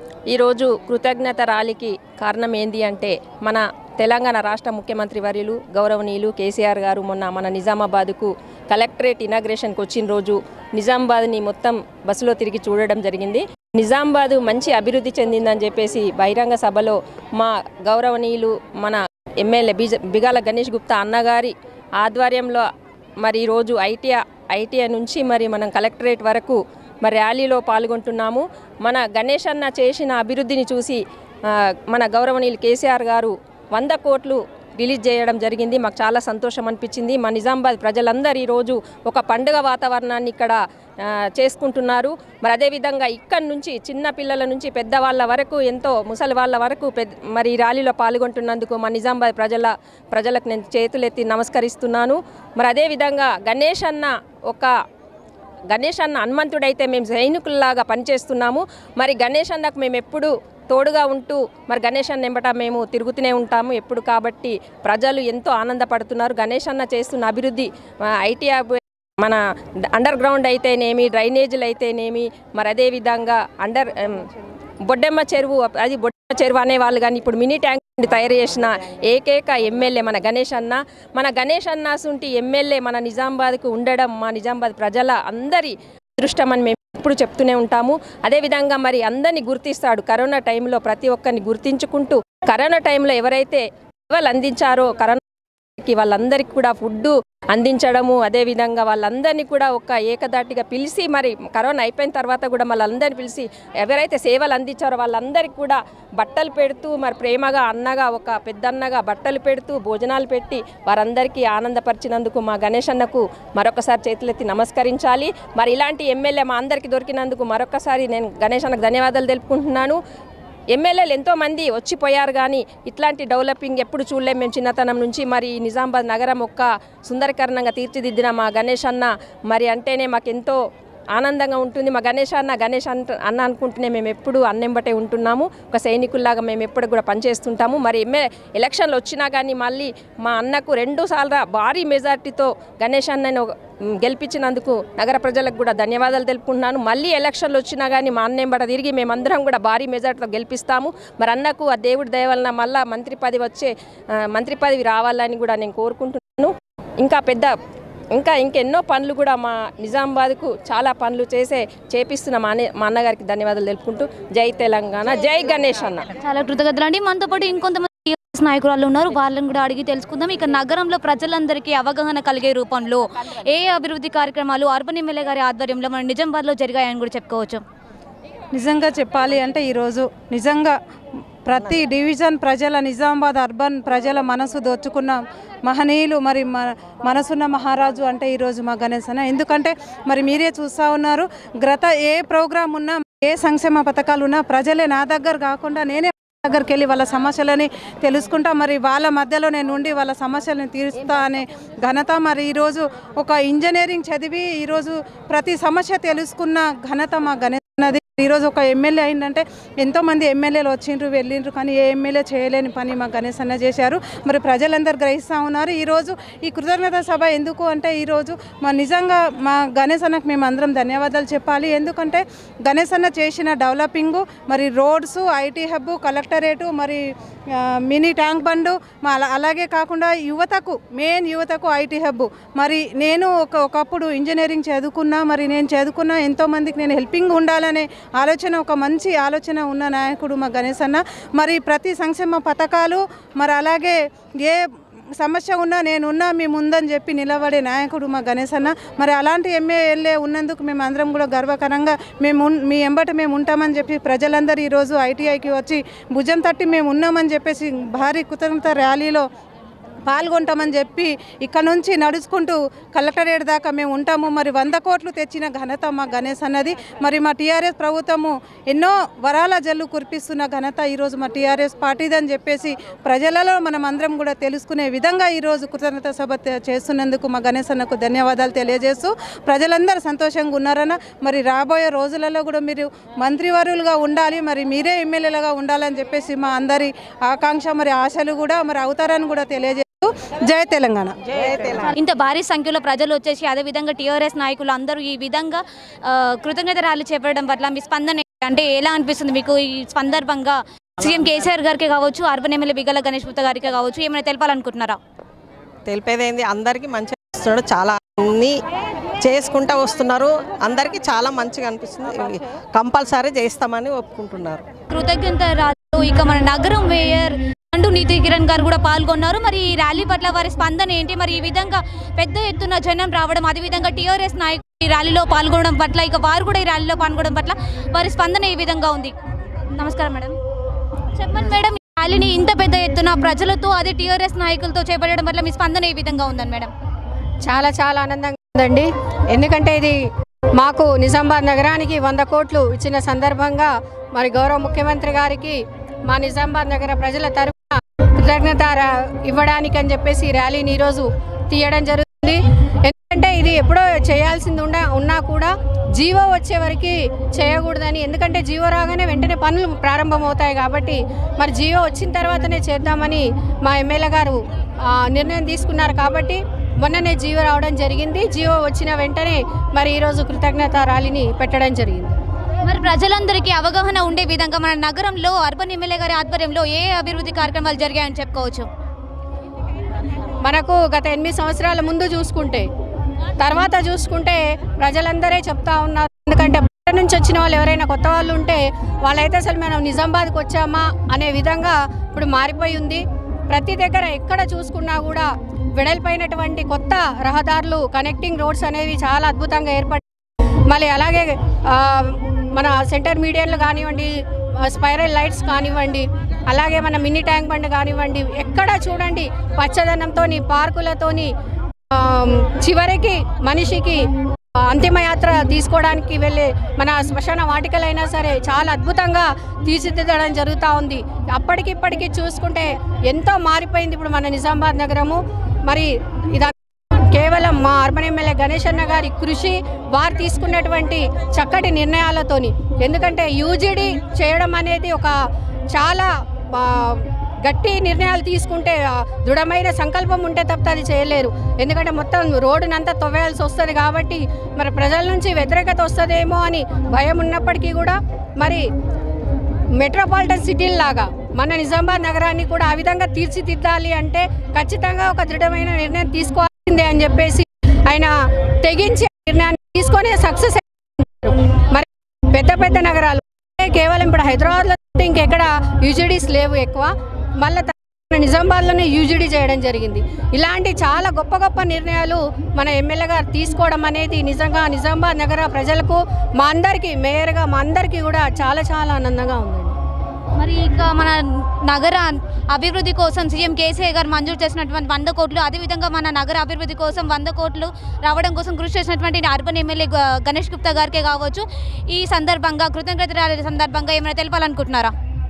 ఈరోజు కృతజ్ఞత ర్యాలీకి కారణం ఏంది అంటే మన తెలంగాణ రాష్ట్ర ముఖ్యమంత్రి వర్యులు గౌరవనీయులు కేసీఆర్ గారు మొన్న మన నిజామాబాద్కు కలెక్టరేట్ ఇనాగ్రేషన్కి వచ్చిన రోజు నిజామాబాద్ని మొత్తం బస్సులో తిరిగి చూడడం జరిగింది నిజామాబాద్ మంచి అభివృద్ధి చెందిందని చెప్పేసి బహిరంగ సభలో మా గౌరవనీయులు మన ఎమ్మెల్యే బిజ బిగాల గణేష్ గుప్తా అన్నగారి ఆధ్వర్యంలో మరి ఈరోజు ఐటీఐ ఐటీఐ నుంచి మరి మనం కలెక్టరేట్ వరకు మరి ర్యాలీలో పాల్గొంటున్నాము మన గణేష్ అన్న చేసిన అభివృద్ధిని చూసి ఆ, మన గౌరవనీయులు కేసీఆర్ గారు వంద కోట్లు రిలీజ్ చేయడం జరిగింది మాకు చాలా సంతోషం అనిపించింది మా నిజామాబాద్ ప్రజలందరూ ఈరోజు ఒక పండుగ వాతావరణాన్ని ఇక్కడ ఆ, చేసుకుంటున్నారు మరి అదేవిధంగా ఇక్కడి నుంచి చిన్న పిల్లల నుంచి పెద్దవాళ్ళ వరకు ఎంతో ముసలి వాళ్ళ వరకు పెద్ద మరి ఈ ర్యాలీలో పాల్గొంటున్నందుకు మా నిజామాబాద్ ప్రజల ప్రజలకు నేను చేతులెత్తి నమస్కరిస్తున్నాను మరి అదేవిధంగా గణేష్ అన్న ఒక గణేష్ అన్న హనుమంతుడైతే మేము సైనికుల్లాగా పనిచేస్తున్నాము మరి గణేష్ అన్నకు మేము ఎప్పుడు తోడుగా ఉంటూ మరి గణేష్ అన్న ఎంబట మేము తిరుగుతూనే ఉంటాము ఎప్పుడు కాబట్టి ప్రజలు ఎంతో ఆనందపడుతున్నారు గణేష్ అన్న చేస్తున్న అభివృద్ధి ఐటీ మన అండర్ గ్రౌండ్ అయితేనేమి డ్రైనేజీలు అయితేనేమి మరి అదేవిధంగా అండర్ ఎం, బొడ్డెమ్మ చెరువు అది బొడ్డెమ్మ చెరువు అనేవాళ్ళు కానీ ఇప్పుడు మినీ ట్యాంక్ తయారు చేసిన ఏకైక ఎమ్మెల్యే మన గణేష్ అన్న మన గణేష్ అన్న సుంటి ఎమ్మెల్యే మన నిజామాబాద్కు ఉండడం మా నిజామాబాద్ ప్రజల అందరి అదృష్టం అని మేము ఎప్పుడు చెప్తూనే ఉంటాము అదేవిధంగా మరి అందరినీ గుర్తిస్తాడు కరోనా టైంలో ప్రతి ఒక్కరిని గుర్తించుకుంటూ కరోనా టైంలో ఎవరైతే సేవలు అందించారో కరోనా కి వాళ్ళందరికీ కూడా ఫుడ్ అందించడము అదేవిధంగా వాళ్ళందరినీ కూడా ఒక ఏకదాటిగా పిలిచి మరి కరోనా అయిపోయిన తర్వాత కూడా వాళ్ళందరినీ పిలిచి ఎవరైతే సేవలు అందించారో వాళ్ళందరికీ కూడా బట్టలు పెడుతూ మరి ప్రేమగా అన్నగా ఒక పెద్దన్నగా బట్టలు పెడుతూ భోజనాలు పెట్టి వారందరికీ ఆనందపరిచినందుకు మా గణేష్ అన్నకు మరొకసారి చేతులెత్తి నమస్కరించాలి మరి ఇలాంటి ఎమ్మెల్యే మా అందరికీ దొరికినందుకు మరొకసారి నేను గణేష్ అన్నకు ధన్యవాదాలు తెలుపుకుంటున్నాను ఎమ్మెల్యేలు ఎంతోమంది వచ్చిపోయారు కానీ ఇట్లాంటి డెవలపింగ్ ఎప్పుడు చూడలేం మేము చిన్నతనం నుంచి మరి ఈ నిజామాబాద్ నగరం ఒక్క సుందరీకరణంగా తీర్చిదిద్దిన మా గణేష్ అన్న మరి అంటేనే మాకెంతో ఆనందంగా ఉంటుంది మా గణేష్ అన్న గణేష్ అంట అన్న అనుకుంటూనే మేము ఎప్పుడు అన్నెంబటే ఉంటున్నాము ఒక సైనికుల్లాగా మేము ఎప్పుడు కూడా పనిచేస్తుంటాము మరి ఎమ్మె ఎలక్షన్లు వచ్చినా కానీ మళ్ళీ మా అన్నకు రెండు సార్లు భారీ మెజార్టీతో గణేష్ అన్నను మ్, గెలిపించినందుకు నగర ప్రజలకు కూడా ధన్యవాదాలు తెలుపుకుంటున్నాను మళ్ళీ ఎలక్షన్లు వచ్చినా కానీ మా అన్నెంబడ తిరిగి మేమందరం కూడా భారీ మెజార్టీతో గెలిపిస్తాము మరి అన్నకు ఆ దేవుడి దయ వలన మళ్ళా మంత్రి పదవి వచ్చే ఆ, మంత్రి పదవి రావాలని కూడా నేను కోరుకుంటున్నాను ఇంకా పెద్ద ఇంకా ఇంకెన్నో పనులు కూడా మా నిజామాబాద్కు చాలా పనులు చేసే చేపిస్తున్న మా అన్న మా అన్నగారికి ధన్యవాదాలు తెలుపుకుంటూ జై తెలంగాణ జై గణేష్ అన్న చాలా కృతజ్ఞతలు అండి మనతో పాటు ఇంకొంతమంది TRS నాయకురాలు ఉన్నారు వాళ్ళని కూడా అడిగి తెలుసుకుందాం ఇక నగరంలో ప్రజలందరికీ అవగాహన కలిగే రూపంలో ఏ అభివృద్ధి కార్యక్రమాలు అర్బన్ ఎమ్మెల్యే గారి ఆధ్వర్యంలో మన నిజామాబాద్లో జరిగాయని కూడా చెప్పుకోవచ్చు నిజంగా చెప్పాలి అంటే ఈరోజు నిజంగా ప్రతి డివిజన్ ప్రజల నిజామాబాద్ అర్బన్ ప్రజల మనసు దోచుకున్న మహనీయులు మరి మన మనసున్న మహారాజు అంటే ఈరోజు మా గణేశ్ అన్న ఎందుకంటే మరి మీరే చూస్తూ ఉన్నారు గత ఏ ప్రోగ్రాం ఉన్నా ఏ సంక్షేమ పథకాలు ఉన్నా ప్రజలే నా దగ్గర కాకుండా నేనే దగ్గరికి వెళ్ళి వాళ్ళ సమస్యలని తెలుసుకుంటా మరి వాళ్ళ మధ్యలో నేను ఉండి వాళ్ళ సమస్యలను తీరుస్తా అనే ఘనత మరి ఈరోజు ఒక ఇంజనీరింగ్ చదివి ఈరోజు ప్రతి సమస్య తెలుసుకున్న ఘనత మా గణేష్ అన్నది ఈరోజు ఒక ఎమ్మెల్యే అయిందంటే ఎంతోమంది ఎమ్మెల్యేలు వచ్చిండ్రు వెళ్ళిండ్రు కానీ ఏ ఎమ్మెల్యే చేయలేని పని మా గణేష్ అన్న చేశారు మరి ప్రజలందరూ గ్రహిస్తూ ఉన్నారు ఈరోజు ఈ కృతజ్ఞత సభ ఎందుకు అంటే ఈరోజు మా నిజంగా మా గణేష్ అన్నకు మేము అందరం ధన్యవాదాలు చెప్పాలి ఎందుకంటే గణేష్ అన్న చేసిన డెవలపింగు మరి రోడ్స్ ఐటీ హబ్ కలెక్టరేటు మరి ఆ, మినీ ట్యాంక్ బండు మా అలా- అలాగే కాకుండా యువతకు మెయిన్ యువతకు ఐటీ హబ్ మరి నేను ఒక ఒకప్పుడు ఇంజనీరింగ్ చదువుకున్నా మరి నేను చదువుకున్న ఎంతోమందికి నేను హెల్పింగ్ ఉండాలనే ఆలోచన ఒక మంచి ఆలోచన ఉన్న నాయకుడు మా గణేష్ అన్న మరి ప్రతి సంక్షేమ పథకాలు మరి అలాగే ఏ సమస్య ఉన్నా నేనున్నా మీ ముందని చెప్పి నిలబడే నాయకుడు మా గణేష్ అన్న మరి అలాంటి ఎమ్మెల్యే ఉన్నందుకు మేము అందరం కూడా గర్వకరంగా మేము ఉన్- మీ ఎంబట మేము ఉంటామని చెప్పి ప్రజలందరూ ఈరోజు ఐటీఐకి వచ్చి భుజం తట్టి మేము ఉన్నామని చెప్పేసి భారీ కృతజ్ఞత ర్యాలీలో పాల్గొంటామని చెప్పి ఇక్కడ నుంచి నడుచుకుంటూ కలెక్టరేట్ దాకా మేము ఉంటాము మరి వంద కోట్లు తెచ్చిన ఘనత మా గణేష్ అన్నది మరి మా టీఆర్ఎస్ ప్రభుత్వము ఎన్నో వరాల జల్లు కురిపిస్తున్న ఘనత ఈరోజు మా టీఆర్ఎస్ పార్టీదని చెప్పేసి ప్రజలలో మనం అందరం కూడా తెలుసుకునే విధంగా ఈరోజు కృతజ్ఞత సభ తే- చేస్తున్నందుకు మా గణేష్ అన్నకు ధన్యవాదాలు తెలియజేస్తూ ప్రజలందరూ సంతోషంగా ఉన్నారన్న మరి రాబోయే రోజులలో కూడా మీరు మంత్రివర్యులుగా ఉండాలి మరి మీరే ఎమ్మెల్యేలుగా ఉండాలని చెప్పేసి మా అందరి ఆకాంక్ష మరి ఆశలు కూడా మరి అవుతారని కూడా తెలియజేస్తూ జై తెలంగాణ ఇంత భారీ సంఖ్యలో ప్రజలు వచ్చేసి అదే విధంగా టీఆర్ఎస్ నాయకులు అందరూ ఈ విధంగా ఆ, కృతజ్ఞత ర్యాలీ చేపట్టడం పట్ల మీ స్పందన ఏంటి? అంటే ఎలా అనిపిస్తుంది మీకు ఈ సందర్భంగా సీఎం కేసీఆర్ గారికి కావచ్చు అర్బన్ ఎమ్మెల్యే బిగల గణేష్ గుప్తా గారికి కావచ్చు ఏమైనా తెలపాలనుకుంటున్నారా తెలిపేది ఏంది అందరికీ మంచిగా చేస్తున్నాడు చాలా అన్ని చేసుకుంటా వస్తున్నారు అందరికీ చాలా మంచిగా అనిపిస్తుంది కంపల్సరీ చేస్తామని ఒప్పుకుంటున్నారు కృతజ్ఞత ర్యాలీలో ఇక మన నగరం మేయర్ అంటూ నీతి కిరణ్ గారు కూడా పాల్గొన్నారు మరి ఈ ర్యాలీ పట్ల వారి స్పందన ఏంటి మరి ఈ విధంగా పెద్ద ఎత్తున జనం రావడం అదేవిధంగా టీఆర్ఎస్ నాయకులు ఈ ర్యాలీలో పాల్గొనడం పట్ల ఇక వారు కూడా ఈ ర్యాలీలో పాల్గొనడం పట్ల వారి స్పందన ఏ విధంగా ఉంది నమస్కారం మేడం చెప్పండి మేడం ఈ ర్యాలీని ఇంత పెద్ద ఎత్తున ప్రజలతో అదే టీఆర్ఎస్ నాయకులతో చేపట్టడం పట్ల మీ స్పందన ఏ విధంగా ఉందని మేడం చాలా చాలా ఆనందంగా ఉందండి ఎందుకంటే ఇది మాకు నిజామాబాద్ నగరానికి వంద కోట్లు ఇచ్చిన సందర్భంగా మరి గౌరవ ముఖ్యమంత్రి గారికి మా నిజామాబాద్ నగర ప్రజల తరఫున కృతజ్ఞత రా- ఇవ్వడానికి అని చెప్పేసి ఈ ర్యాలీని ఈరోజు తీయడం జరుగుతుంది ఎందుకంటే ఇది ఎప్పుడో చేయాల్సింది ఉండ ఉన్నా కూడా జీవో వచ్చే వరకు చేయకూడదని ఎందుకంటే జీవో రాగానే వెంటనే పనులు ప్రారంభమవుతాయి కాబట్టి మరి జీవో వచ్చిన తర్వాతనే చేద్దామని మా ఎమ్మెల్యే గారు ఆ, నిర్ణయం తీసుకున్నారు కాబట్టి మొన్ననే జీవో రావడం జరిగింది జీవో వచ్చిన వెంటనే మరి ఈరోజు కృతజ్ఞత ర్యాలీని పెట్టడం జరిగింది మరి ప్రజలందరికీ అవగాహన ఉండే విధంగా మన నగరంలో అర్బన్ ఎమ్మెల్యే గారి ఆధ్వర్యంలో ఏ అభివృద్ధి కార్యక్రమాలు జరిగాయని చెప్పుకోవచ్చు మనకు గత ఎనిమిది సంవత్సరాల ముందు చూసుకుంటే తర్వాత చూసుకుంటే ప్రజలందరే చెప్తా ఉన్నారు ఎందుకంటే బయట నుంచి వచ్చిన వాళ్ళు ఎవరైనా కొత్త వాళ్ళు ఉంటే వాళ్ళైతే అసలు మనం నిజామాబాద్కి వచ్చామా అనే విధంగా ఇప్పుడు మారిపోయి ఉంది ప్రతి దగ్గర ఎక్కడ చూసుకున్నా కూడా వెడల్పైనటువంటి కొత్త రహదారులు కనెక్టింగ్ రోడ్స్ అనేవి చాలా అద్భుతంగా ఏర్పడి మళ్ళీ అలాగే ఆ, మన సెంటర్ మీడియాలు కానివ్వండి స్పైరల్ లైట్స్ కానివ్వండి అలాగే మన మినీ ట్యాంక్ బండ్ కానివ్వండి ఎక్కడ చూడండి పచ్చదనంతోని పార్కులతోని ఆ, చివరికి మనిషికి ఆ, అంతిమయాత్ర తీసుకోవడానికి వెళ్ళే మన శ్మశాన వాటికలైనా సరే చాలా అద్భుతంగా తీర్చిదిద్దడం జరుగుతూ ఉంది అప్పటికిప్పటికి చూసుకుంటే ఎంతో మారిపోయింది ఇప్పుడు మన నిజామాబాద్ నగరము మరి ఇది కేవలం మా అర్బన్ ఎమ్మెల్యే గణేష్ అన్న గారి కృషి వారు తీసుకున్నటువంటి చక్కటి నిర్ణయాలతోని ఎందుకంటే యూజీడీ చేయడం అనేది ఒక చాలా ఆ, గట్టి నిర్ణయాలు తీసుకుంటే ఆ, దృఢమైన సంకల్పం ఉంటే తప్ప అది చేయలేరు ఎందుకంటే మొత్తం రోడ్డునంతా తవ్వేయాల్సి వస్తుంది కాబట్టి మరి ప్రజల నుంచి వ్యతిరేకత వస్తుందేమో అని భయం ఉన్నప్పటికీ కూడా మరి మెట్రోపాలిటన్ సిటీల్లాగా మన నిజామాబాద్ నగరాన్ని కూడా ఆ విధంగా తీర్చిదిద్దాలి అంటే ఖచ్చితంగా ఒక దృఢమైన నిర్ణయం తీసుకోవాల్సిందే అని చెప్పేసి ఆయన తెగించి నిర్ణయాన్ని తీసుకొని సక్సెస్ మరి పెద్ద పెద్ద నగరాలు కేవలం ఇప్పుడు హైదరాబాద్లో చూస్తే ఇంకెక్కడ యూజీడీస్ లేవు ఎక్కువ మళ్ళీ నిజామాబాద్లోనే యూజీడీ చేయడం జరిగింది ఇలాంటి చాలా గొప్ప గొప్ప నిర్ణయాలు మన ఎమ్మెల్యే గారు తీసుకోవడం అనేది నిజంగా నిజామాబాద్ నగర ప్రజలకు మా అందరికీ మేయర్గా మా అందరికీ కూడా చాలా చాలా ఆనందంగా ఉందండి మరి ఇక మన నగర అభివృద్ధి కోసం సీఎం కేసీఆర్ గారు మంజూరు చేసినటువంటి వంద కోట్లు అదేవిధంగా మన నగర అభివృద్ధి కోసం వంద కోట్లు రావడం కోసం కృషి చేసినటువంటి అర్బన్ ఎమ్మెల్యే గ- గణేష్ గుప్తా గారికే కావచ్చు ఈ సందర్భంగా కృతజ్ఞత ర్యాలీ సందర్భంగా ఏమైనా తెలపాలనుకుంటున్నారా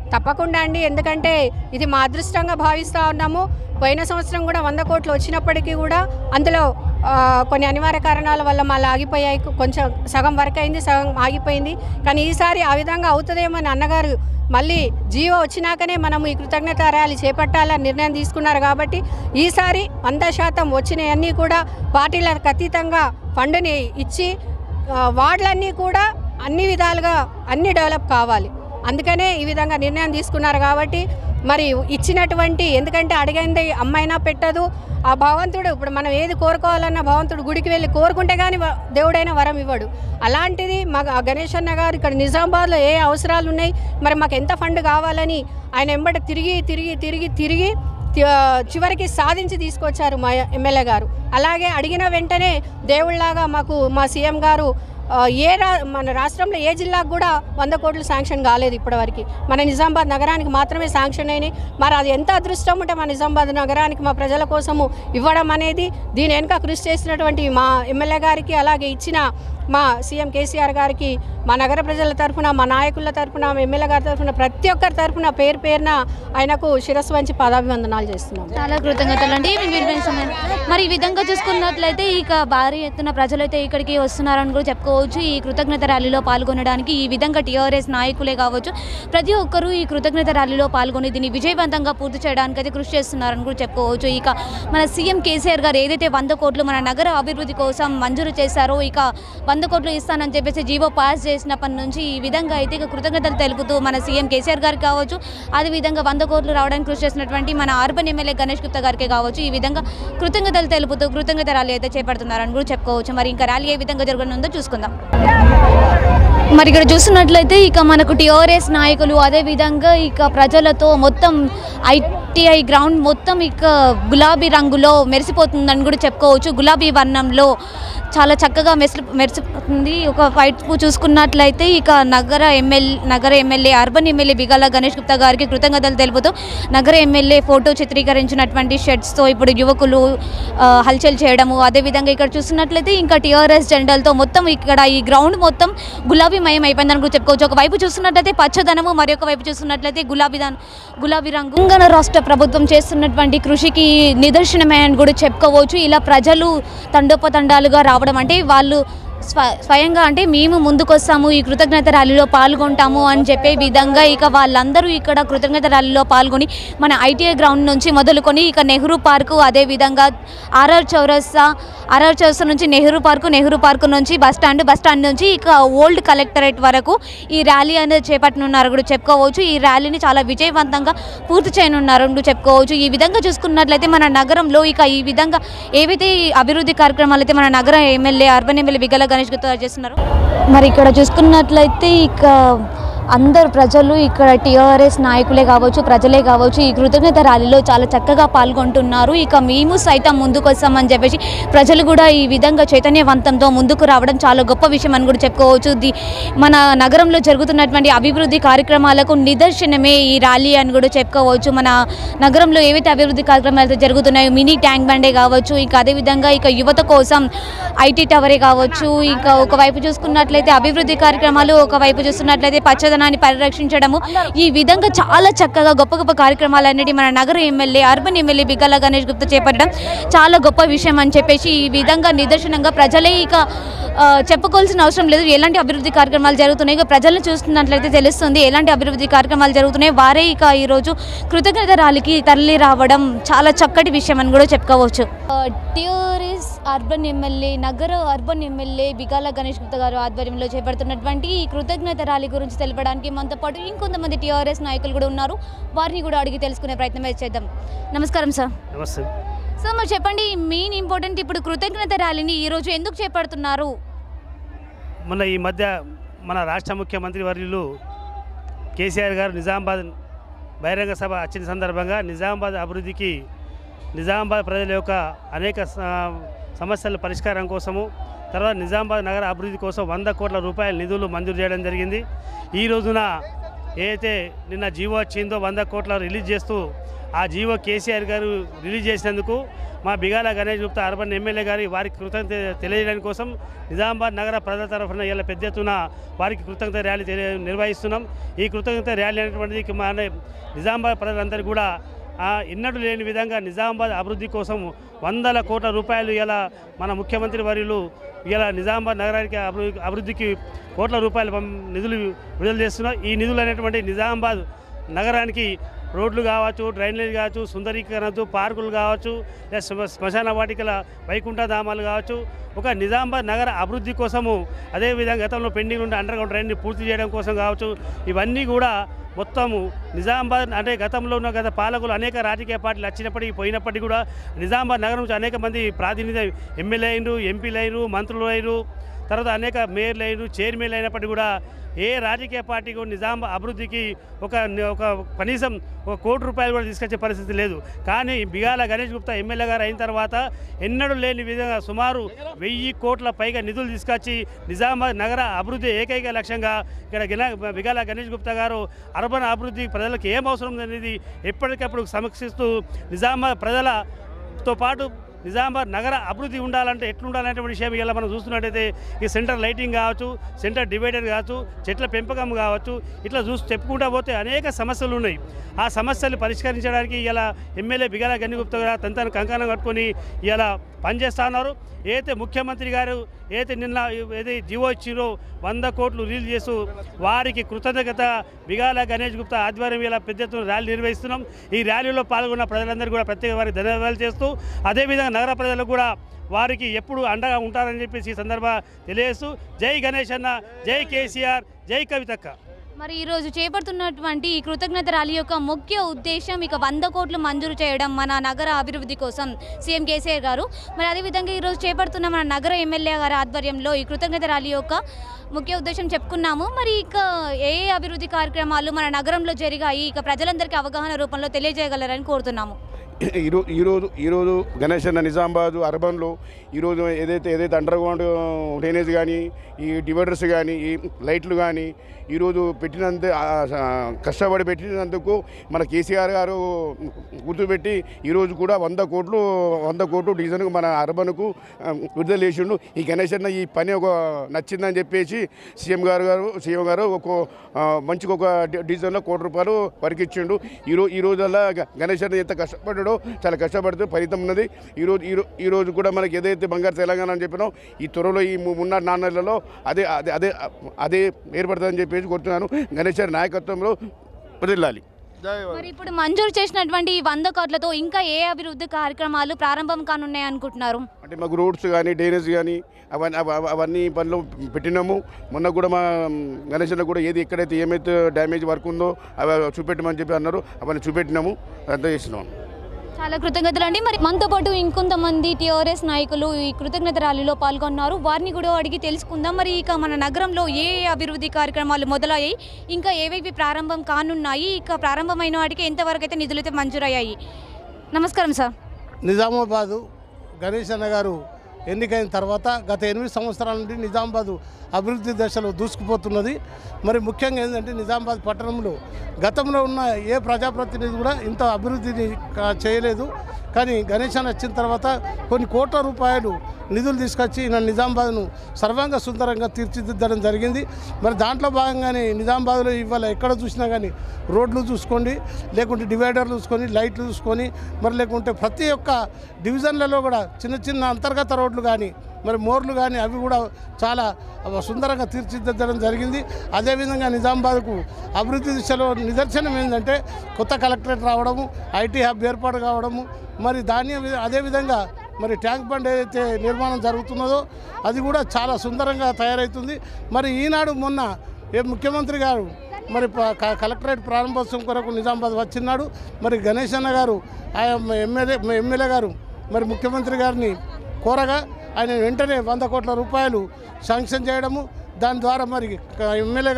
తప్పకుండా అండి ఎందుకంటే ఇది మా అదృష్టంగా భావిస్తూ ఉన్నాము పోయిన సంవత్సరం కూడా వంద కోట్లు వచ్చినప్పటికీ కూడా అందులో ఆ, కొన్ని అనివార్య కారణాల వల్ల మళ్ళీ ఆగిపోయాయి కొంచెం సగం వర్క్ అయింది సగం ఆగిపోయింది కానీ ఈసారి ఆ విధంగా అవుతుందేమో అని అన్నగారు మళ్ళీ జీవో వచ్చినాకనే మనం ఈ కృతజ్ఞత ర్యాలీ చేపట్టాలని నిర్ణయం తీసుకున్నారు కాబట్టి ఈసారి వంద శాతం వచ్చినవన్నీ కూడా పార్టీలకు అతీతంగా ఫండ్ని ఇచ్చి ఆ, వార్డులన్నీ కూడా అన్ని విధాలుగా అన్ని డెవలప్ కావాలి అందుకనే ఈ విధంగా నిర్ణయం తీసుకున్నారు కాబట్టి మరి ఇచ్చినటువంటి ఎందుకంటే అడిగింది అమ్మైనా పెట్టదు ఆ భగవంతుడు ఇప్పుడు మనం ఏది కోరుకోవాలన్నా భగవంతుడు గుడికి వెళ్ళి కోరుకుంటే కానీ వ- దేవుడైనా వరం ఇవ్వడు అలాంటిది మా ఆ గణేష్ అన్న గారు ఇక్కడ నిజామాబాద్లో ఏ అవసరాలు ఉన్నాయి మరి మాకు ఎంత ఫండ్ కావాలని ఆయన ఎంబడి తిరిగి తిరిగి తిరిగి తిరిగి తి- చివరికి సాధించి తీసుకొచ్చారు మా ఎమ్మెల్యే గారు అలాగే అడిగిన వెంటనే దేవుళ్ళలాగా మాకు మా సీఎం గారు ఆ, ఏ రా మన రాష్ట్రంలో ఏ జిల్లాకు కూడా వంద కోట్లు శాంక్షన్ కాలేదు ఇప్పటివరకు మన నిజామాబాద్ నగరానికి మాత్రమే శాంక్షన్ అయినాయి మరి అది ఎంత అదృష్టం ఉంటే మా నిజామాబాద్ నగరానికి మా ప్రజల కోసము ఇవ్వడం అనేది దీని వెనుక కృషి చేసినటువంటి మా ఎమ్మెల్యే గారికి అలాగే ఇచ్చిన మా సీఎం కేసీఆర్ గారికి మా నగర ప్రజల తరఫున మా నాయకుల తరఫున మా ఎమ్మెల్యే గారి తరఫున ప్రతి ఒక్కరి తరఫున పేరు పేరున ఆయనకు శిరస్సు వంచి పాదాభివందనాలు చేస్తున్నాం చాలా కృతజ్ఞతలు అండి మీ విలువైన సమయం మరి ఈ విధంగా చూసుకున్నట్లయితే ఇక భారీ ఎత్తున ప్రజలైతే ఇక్కడికి వస్తున్నారని కూడా చెప్పుకోవచ్చు ఈ కృతజ్ఞత ర్యాలీలో పాల్గొనడానికి ఈ విధంగా టీఆర్ఎస్ నాయకులే కావచ్చు ప్రతి ఒక్కరూ ఈ కృతజ్ఞత ర్యాలీలో పాల్గొని దీన్ని విజయవంతంగా పూర్తి చేయడానికి అయితే కృషి చేస్తున్నారని కూడా చెప్పుకోవచ్చు ఇక మన సీఎం కేసీఆర్ గారు ఏదైతే వంద కోట్లు మన నగర అభివృద్ధి కోసం మంజూరు చేశారో ఇక వంద కోట్లు ఇస్తానని చెప్పేసి జీవో పాస్ చేసినప్పటి నుంచి ఈ విధంగా అయితే ఇక కృతజ్ఞతలు తెలుపుతూ మన సీఎం కేసీఆర్ గారికి కావచ్చు అదేవిధంగా వంద కోట్లు రావడానికి కృషి చేసినటువంటి మన అర్బన్ ఎమ్మెల్యే గణేష్ గుప్తా గారికి కావచ్చు ఈ విధంగా కృతజ్ఞతలు తెలుపుతూ కృతజ్ఞత ర్యాలీ అయితే చేపడుతున్నారని కూడా చెప్పుకోవచ్చు మరి ఇంకా ర్యాలీ ఏ విధంగా జరగనుందో చూసుకుందాం మరి ఇక్కడ చూస్తున్నట్లయితే ఇక మనకు టీఆర్ఎస్ నాయకులు అదే విధంగా ఇక ప్రజలతో మొత్తం ఐటీఐ గ్రౌండ్ మొత్తం ఇక గులాబీ రంగులో మెరిసిపోతుందని కూడా చెప్పుకోవచ్చు గులాబీ వర్ణంలో చాలా చక్కగా మెరిసి మెరిసిపోతుంది ఒక వైపు చూసుకున్నట్లయితే ఇక నగర ఎమ్మెల్యే నగర MLA urban MLA Bigala Ganesh Gupta గారికి కృతజ్ఞతలు తెలుపుతూ నగర ఎమ్మెల్యే ఫోటో చిత్రీకరించినటువంటి షర్ట్స్తో ఇప్పుడు యువకులు ఆ, హల్చల్ చేయడము అదేవిధంగా ఇక్కడ చూస్తున్నట్లయితే ఇంకా టీఆర్ఎస్ జెండాలతో మొత్తం ఇక్కడ ఈ గ్రౌండ్ మొత్తం గులాబీ మయం అయిపోయిందని కూడా చెప్పుకోవచ్చు ఒక వైపు చూస్తున్నట్లయితే పచ్చదనము మరి ఒక వైపు చూస్తున్నట్లయితే గులాబీ దాని గులాబీ రంగు తెలంగాణ రాష్ట్ర ప్రభుత్వం చేస్తున్నటువంటి కృషికి నిదర్శనమే అని కూడా చెప్పుకోవచ్చు ఇలా ప్రజలు తండోపతండాలుగా రావడం అంటే వాళ్ళు స్వ స్వయంగా అంటే మేము ముందుకొస్తాము ఈ కృతజ్ఞత ర్యాలీలో పాల్గొంటాము అని చెప్పే విధంగా ఇక వాళ్ళందరూ ఇక్కడ కృతజ్ఞత ర్యాలీలో పాల్గొని మన ఐటీఐ గ్రౌండ్ నుంచి మొదలుకొని ఇక నెహ్రూ పార్కు అదేవిధంగా ఆర్ఆర్ చౌరస్తా ఆర్ఆర్ చౌరస్తా నుంచి నెహ్రూ పార్కు నెహ్రూ పార్కు నుంచి బస్ స్టాండ్ బస్ స్టాండ్ నుంచి ఇక ఓల్డ్ కలెక్టరేట్ వరకు ఈ ర్యాలీ అనేది చేపట్టనున్నారు కూడా చెప్పుకోవచ్చు ఈ ర్యాలీని చాలా విజయవంతంగా పూర్తి చేయనున్నారు కూడా చెప్పుకోవచ్చు ఈ విధంగా చూసుకున్నట్లయితే మన నగరంలో ఇక ఈ విధంగా ఏవైతే ఈ అభివృద్ధి కార్యక్రమాలు అయితే మన నగర MLA urban MLA Bigala Ganesh Gupta గారు చేస్తున్నారు మరి ఇక్కడ చూసుకున్నట్లయితే ఇక అందరు ప్రజలు ఇక్కడ టీఆర్ఎస్ నాయకులే కావచ్చు ప్రజలే కావచ్చు ఈ కృతజ్ఞత ర్యాలీలో చాలా చక్కగా పాల్గొంటున్నారు ఇక మేము సైతం ముందుకు వస్తామని చెప్పేసి ప్రజలు కూడా ఈ విధంగా చైతన్యవంతంతో ముందుకు రావడం చాలా గొప్ప విషయం అని కూడా చెప్పుకోవచ్చు ది మన నగరంలో జరుగుతున్నటువంటి అభివృద్ధి కార్యక్రమాలకు నిదర్శనమే ఈ ర్యాలీ అని కూడా చెప్పుకోవచ్చు మన నగరంలో ఏవైతే అభివృద్ధి కార్యక్రమాలు అయితే జరుగుతున్నాయో మినీ ట్యాంక్ బండే కావచ్చు ఇంకా అదేవిధంగా ఇక యువత కోసం ఐటీ టవరే కావచ్చు ఇంకా ఒకవైపు చూసుకున్నట్లయితే అభివృద్ధి కార్యక్రమాలు ఒకవైపు చూస్తున్నట్లయితే పచ్చదనాన్ని పరిరక్షించడము ఈ విధంగా చాలా చక్కగా గొప్ప గొప్ప కార్యక్రమాలన్నిటి మన నగర MLA urban MLA Bigala Ganesh Gupta చేపట్టడం చాలా గొప్ప విషయం అని చెప్పేసి ఈ విధంగా నిదర్శనంగా ప్రజలే ఇక ఆ, చెప్పుకోవాల్సిన అవసరం లేదు ఎలాంటి అభివృద్ధి కార్యక్రమాలు జరుగుతున్నాయి ఇక ప్రజలను చూస్తున్నట్లయితే తెలుస్తుంది ఎలాంటి అభివృద్ధి కార్యక్రమాలు జరుగుతున్నాయి వారే ఇక ఈరోజు కృతజ్ఞత ర్యాలీకి తరలి రావడం చాలా చక్కటి విషయం అని కూడా చెప్పుకోవచ్చు టిఆర్ఎస్ అర్బన్ ఎమ్మెల్యే నగర అర్బన్ ఎమ్మెల్యే బిగాల గణేష్ గుప్తా గారు ఆధ్వర్యంలో చేపడుతున్నటువంటి ఈ కృతజ్ఞత ర్యాలీ గురించి తెలపడానికి మనతో పాటు ఇంకొంతమంది టీఆర్ఎస్ నాయకులు కూడా ఉన్నారు వారిని కూడా అడిగి తెలుసుకునే ప్రయత్నం అయితే చేద్దాం నమస్కారం సార్ నమస్తే సార్ మరి చెప్పండి మెయిన్ ఇంపార్టెంట్ ఇప్పుడు కృతజ్ఞత ర్యాలీని ఈరోజు ఎందుకు చేపడుతున్నారు మొన్న ఈ మధ్య మన రాష్ట్ర ముఖ్యమంత్రి వర్యులు కేసీఆర్ గారు నిజామాబాద్ బహిరంగ సభ వచ్చిన సందర్భంగా నిజామాబాద్ అభివృద్ధికి నిజామాబాద్ ప్రజల యొక్క అనేక స- సమస్యల పరిష్కారం కోసము తర్వాత నిజామాబాద్ నగర అభివృద్ధి కోసం వంద కోట్ల రూపాయల నిధులు మంజూరు చేయడం జరిగింది ఈ రోజున ఏదైతే నిన్న జీవో వచ్చిందో వంద కోట్ల రిలీజ్ చేస్తూ ఆ జీవో కేసీఆర్ గారు రిలీజ్ చేసినందుకు మా బిగాల గణేష్ గుప్తా అర్బన్ ఎమ్మెల్యే గారి వారికి కృతజ్ఞత తెలియజేయడానికి కోసం నిజామాబాద్ నగర ప్రజల తరఫున ఇలా పెద్ద ఎత్తున వారికి కృతజ్ఞత ర్యాలీ తెలియ నిర్వహిస్తున్నాం ఈ కృతజ్ఞత ర్యాలీ అనేటువంటిది మన నిజామాబాద్ ప్రజలందరూ కూడా ఆ, ఎన్నడూ లేని విధంగా నిజామాబాద్ అభివృద్ధి కోసం వందల కోట్ల రూపాయలు ఇలా మన ముఖ్యమంత్రి వర్యులు ఇలా నిజామాబాద్ నగరానికి అభివృద్ధి అభివృద్ధికి కోట్ల రూపాయలు పం- నిధులు విడుదల చేస్తున్నారు ఈ నిధులు అనేటువంటి నిజామాబాద్ నగరానికి రోడ్లు కావచ్చు డ్రైనేజ్ కావచ్చు సుందరీకరణతో పార్కులు కావచ్చు లేదా శ్మ- శ్మశాన వాటికల వైకుంఠ ధామాలు కావచ్చు ఒక నిజామాబాద్ నగర అభివృద్ధి కోసము అదేవిధంగా గతంలో పెండింగ్ ఉండే అండర్ గ్రౌండ్ డ్రైన్ని పూర్తి చేయడం కోసం కావచ్చు ఇవన్నీ కూడా మొత్తము నిజామాబాద్ అంటే గతంలో ఉన్న గత పాలకులు అనేక రాజకీయ పార్టీలు వచ్చినప్పటికీ పోయినప్పటికీ కూడా నిజామాబాద్ నగరం నుంచి అనేక మంది ప్రాతినిధ్య ఎమ్మెల్యే అయినరు ఎంపీలు అయినరు మంత్రులు అయినరు తర్వాత అనేక మేయర్లు అయినరు చైర్మన్లు అయినప్పటికీ కూడా ఏ రాజకీయ పార్టీ కూడా నిజామాబాద్ అభివృద్ధికి ఒక ఒక కనీసం ఒక కోటి రూపాయలు కూడా తీసుకొచ్చే పరిస్థితి లేదు కానీ బిగాల గణేష్ గుప్తా ఎమ్మెల్యే గారు అయిన తర్వాత ఎన్నడూ లేని విధంగా సుమారు వెయ్యి కోట్ల పైగా నిధులు తీసుకొచ్చి నిజామాబాద్ నగర అభివృద్ధి ఏకైక లక్ష్యంగా ఇక్కడ గిన బిగాల గణేష్ గుప్తా గారు అర్బన్ అభివృద్ధి ప్రజలకు ఏం అవసరం అనేది ఎప్పటికప్పుడు సమీక్షిస్తూ నిజామాబాద్ ప్రజలతో పాటు నిజామాబాద్ నగర అభివృద్ధి ఉండాలంటే ఎట్లుండాలనేటువంటి విషయం ఇలా మనం చూస్తున్నట్టయితే ఈ సెంటర్ లైటింగ్ కావచ్చు సెంటర్ డివైడర్ కావచ్చు చెట్ల పెంపకం కావచ్చు ఇట్లా చూసి చెప్పుకుంటా పోతే అనేక సమస్యలు ఉన్నాయి ఆ సమస్యలు పరిష్కరించడానికి ఇలా ఎమ్మెల్యే బిగాల గన్నిగుప్తా గారు తన కంకణం కట్టుకొని ఇలా పనిచేస్తా ఉన్నారు ఏదైతే ముఖ్యమంత్రి గారు ఏదైతే నిన్న ఏదైతే జీవో ఇచ్చిరో వంద కోట్లు రిలీజ్ చేస్తూ వారికి కృతజ్ఞత బిగాల గణేష్ గుప్తా ఆధ్వర్యం ఇలా పెద్ద ఎత్తున ర్యాలీ నిర్వహిస్తున్నాం ఈ ర్యాలీలో పాల్గొన్న ప్రజలందరూ కూడా ప్రత్యేక వారికి ధన్యవాదాలు చేస్తూ అదేవిధంగా నగర ప్రజలకు కూడా వారికి ఎప్పుడు అండగా ఉంటారని చెప్పేసి ఈ సందర్భ తెలియజేస్తూ జై గణేష్ అన్న జై కేసీఆర్ జై కవితక్క మరి ఈరోజు చేపడుతున్నటువంటి ఈ కృతజ్ఞత ర్యాలీ యొక్క ముఖ్య ఉద్దేశం ఇక వంద కోట్లు మంజూరు చేయడం మన నగర అభివృద్ధి కోసం సీఎం కేసీఆర్ గారు మరి అదేవిధంగా ఈరోజు చేపడుతున్న మన నగర ఎమ్మెల్యే గారి ఆధ్వర్యంలో ఈ కృతజ్ఞత ర్యాలీ యొక్క ముఖ్య ఉద్దేశం చెప్పుకున్నాము మరి ఇక ఏ ఏ అభివృద్ధి కార్యక్రమాలు మన నగరంలో జరిగాయి ఇక ప్రజలందరికీ అవగాహన రూపంలో తెలియజేయగలరని కోరుతున్నాము ఈరో ఈరోజు ఈరోజు గణేష్ అన్న నిజామాబాద్ అర్బన్లో ఈరోజు ఏదైతే ఏదైతే అండర్ గ్రౌండ్ డ్రైనేజ్ కానీ ఈ డివైడర్స్ కానీ ఈ లైట్లు కానీ ఈరోజు పెట్టినంత ఆ, ఆ, కష్టపడి పెట్టినందుకు మన కేసీఆర్ గారు గుర్తుపెట్టి ఈరోజు కూడా వంద కోట్లు వంద కోట్లు డీజన్కు మన అర్బన్కు ఆ, విడుదల చేసిండు ఈ గణేష్ అన్న ఈ పని ఒక నచ్చిందని చెప్పేసి సీఎం గారు గారు సీఎం గారు ఒక ఆ, మంచిగా ఒక డి- డీజన్లో కోటి రూపాయలు వరకిచ్చిండు ఈరోజు ఈ రోజుల్లో గ- గణేష్ అన్న ఎంత కష్టపడ్డాడో చాలా కష్టపడుతూ ఫలితం ఉన్నది ఈరోజు ఈ రో- ఈ రోజు కూడా మనకి ఏదైతే బంగారు తెలంగాణ అని చెప్పినాం ఈ త్వరలో ఈ ము- ఉన్న నాన్నలలో అదే అదే అదే అదే ఏర్పడుతుందని చెప్పేసి కోరుతున్నాను గణేష్ గారి నాయకత్వంలో వదిలాలి మరి ఇప్పుడు మంజూరు చేసినటువంటి ఈ వంద కోట్లతో ఇంకా ఏ అభివృద్ధి కార్యక్రమాలు ప్రారంభం కానున్నాయి అనుకుంటున్నారు అంటే మాకు రోడ్స్ కానీ డ్రైనేజ్ కానీ అవన్నీ అవ- అవ- అవన్నీ పనులు పెట్టినాము మొన్న కూడా మా గణేష్ కూడా ఏది ఎక్కడైతే ఏమైతే డ్యామేజ్ వర్క్ ఉందో అవి చూపెట్టమని చెప్పి అన్నారు అవన్నీ చూపెట్టినాము అంతా చేసినాము చాలా కృతజ్ఞతలు అండి మరి మనతో పాటు ఇంకొంతమంది టీఆర్ఎస్ నాయకులు ఈ కృతజ్ఞత ర్యాలీలో పాల్గొన్నారు వారిని కూడా అడిగి తెలుసుకుందాం మరి ఇక మన నగరంలో ఏ ఏ అభివృద్ధి కార్యక్రమాలు మొదలయ్యాయి ఇంకా ఏవేవి ప్రారంభం కానున్నాయి ఇక ప్రారంభమైన వాటికి ఎంతవరకు అయితే నిధులు అయితే మంజూరయ్యాయి నమస్కారం సార్ నిజామాబాదు గణేష్ అన్న గారు ఎన్నికైన తర్వాత గత ఎనిమిది సంవత్సరాల నుండి నిజామాబాదు అభివృద్ధి దశలో దూసుకుపోతున్నది మరి ముఖ్యంగా ఏంటంటే నిజామాబాద్ పట్టణంలో గతంలో ఉన్న ఏ ప్రజాప్రతినిధి కూడా ఇంత అభివృద్ధిని కా- చేయలేదు కానీ గణేష్ అన్న వచ్చిన తర్వాత కొన్ని కోట్ల రూపాయలు నిధులు తీసుకొచ్చి ఈయన నిజామాబాద్ను సర్వాంగ సుందరంగా తీర్చిదిద్దడం జరిగింది మరి దాంట్లో భాగంగానే నిజామాబాద్లో ఇవాళ ఎక్కడ చూసినా కానీ రోడ్లు చూసుకోండి లేకుంటే డివైడర్లు చూసుకొని లైట్లు చూసుకొని మరి లేకుంటే ప్రతి ఒక్క డివిజన్లలో కూడా చిన్న చిన్న అంతర్గత రోడ్లు కానీ మరి మోర్లు కానీ అవి కూడా చాలా సుందరంగా తీర్చిదిద్దడం జరిగింది అదేవిధంగా నిజామాబాద్కు అభివృద్ధి దిశలో నిదర్శనం ఏంటంటే కొత్త కలెక్టరేట్ రావడము ఐటీ హబ్ ఏర్పాటు కావడము మరి దాని అదేవిధంగా మరి ట్యాంక్ బండ్ ఏదైతే నిర్మాణం జరుగుతున్నదో అది కూడా చాలా సుందరంగా తయారవుతుంది మరి ఈనాడు మొన్న ఏ ముఖ్యమంత్రి గారు మరి ప- క- కలెక్టరేట్ ప్రారంభోత్సవం కొరకు నిజామాబాద్ వచ్చినాడు మరి గణేష్ అన్న గారు ఆయా ఎమ్మెల్యే ఎమ్మెల్యే గారు మరి ముఖ్యమంత్రి గారిని కోరగా ఆయన వెంటనే వంద కోట్ల రూపాయలు శాంక్షన్ చేయడము దాని ద్వారా మరి క- ఎమ్మెల్యే గారు